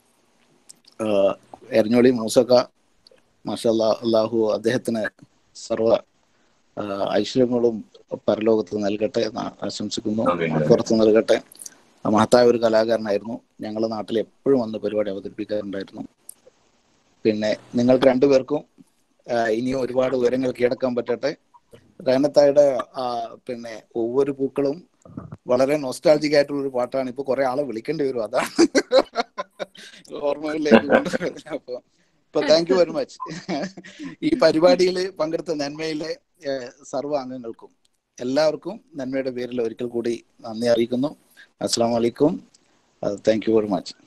ആ, എരഞ്ഞോളി മൂസക്ക മാഷല്ലാ അള്ളാഹു അദ്ദേഹത്തിന് സർവ ആ, ഐശ്വര്യങ്ങളും പരലോകത്ത് നൽകട്ടെ എന്ന് ആശംസിക്കുന്നു ആമീൻ. പുറത്ത് നൽകട്ടെ മഹത്തായ ഒരു കലാകാരനായിരുന്നു ഞങ്ങളുടെ നാട്ടിൽ എപ്പോഴും വന്ന് പരിപാടി അവതരിപ്പിക്കാറുണ്ടായിരുന്നു പിന്നെ നിങ്ങൾക്ക് രണ്ടുപേർക്കും ആ, ഇനിയും ഒരുപാട് ഉയരങ്ങൾ കീഴടക്കാൻ പറ്റട്ടെ റഹനത്തായുടെ ആ, പിന്നെ ഒവ്വൊരു പൂക്കളും വളരെ നൊസ്റ്റാൾജിക് ആയിട്ടുള്ള ഒരു പാട്ടാണ് ഇപ്പൊ കുറെ ആളെ വിളിക്കേണ്ടി വരും അതാണ് ഓർമ്മകളിലേക്ക് കൊണ്ടുവരുന്നത് അപ്പൊ ഇപ്പൊ താങ്ക് യു വെരി മച്ച് ഈ പരിപാടിയിൽ പങ്കെടുത്ത നന്മയിലെ ഏഹ്, സർവ്വ അംഗങ്ങൾക്കും എല്ലാവർക്കും നന്മയുടെ പേരിൽ ഒരിക്കൽ കൂടി നന്ദി അറിയിക്കുന്നു അസ്സാം വലൈക്കും താങ്ക് യു വെരി മച്ച്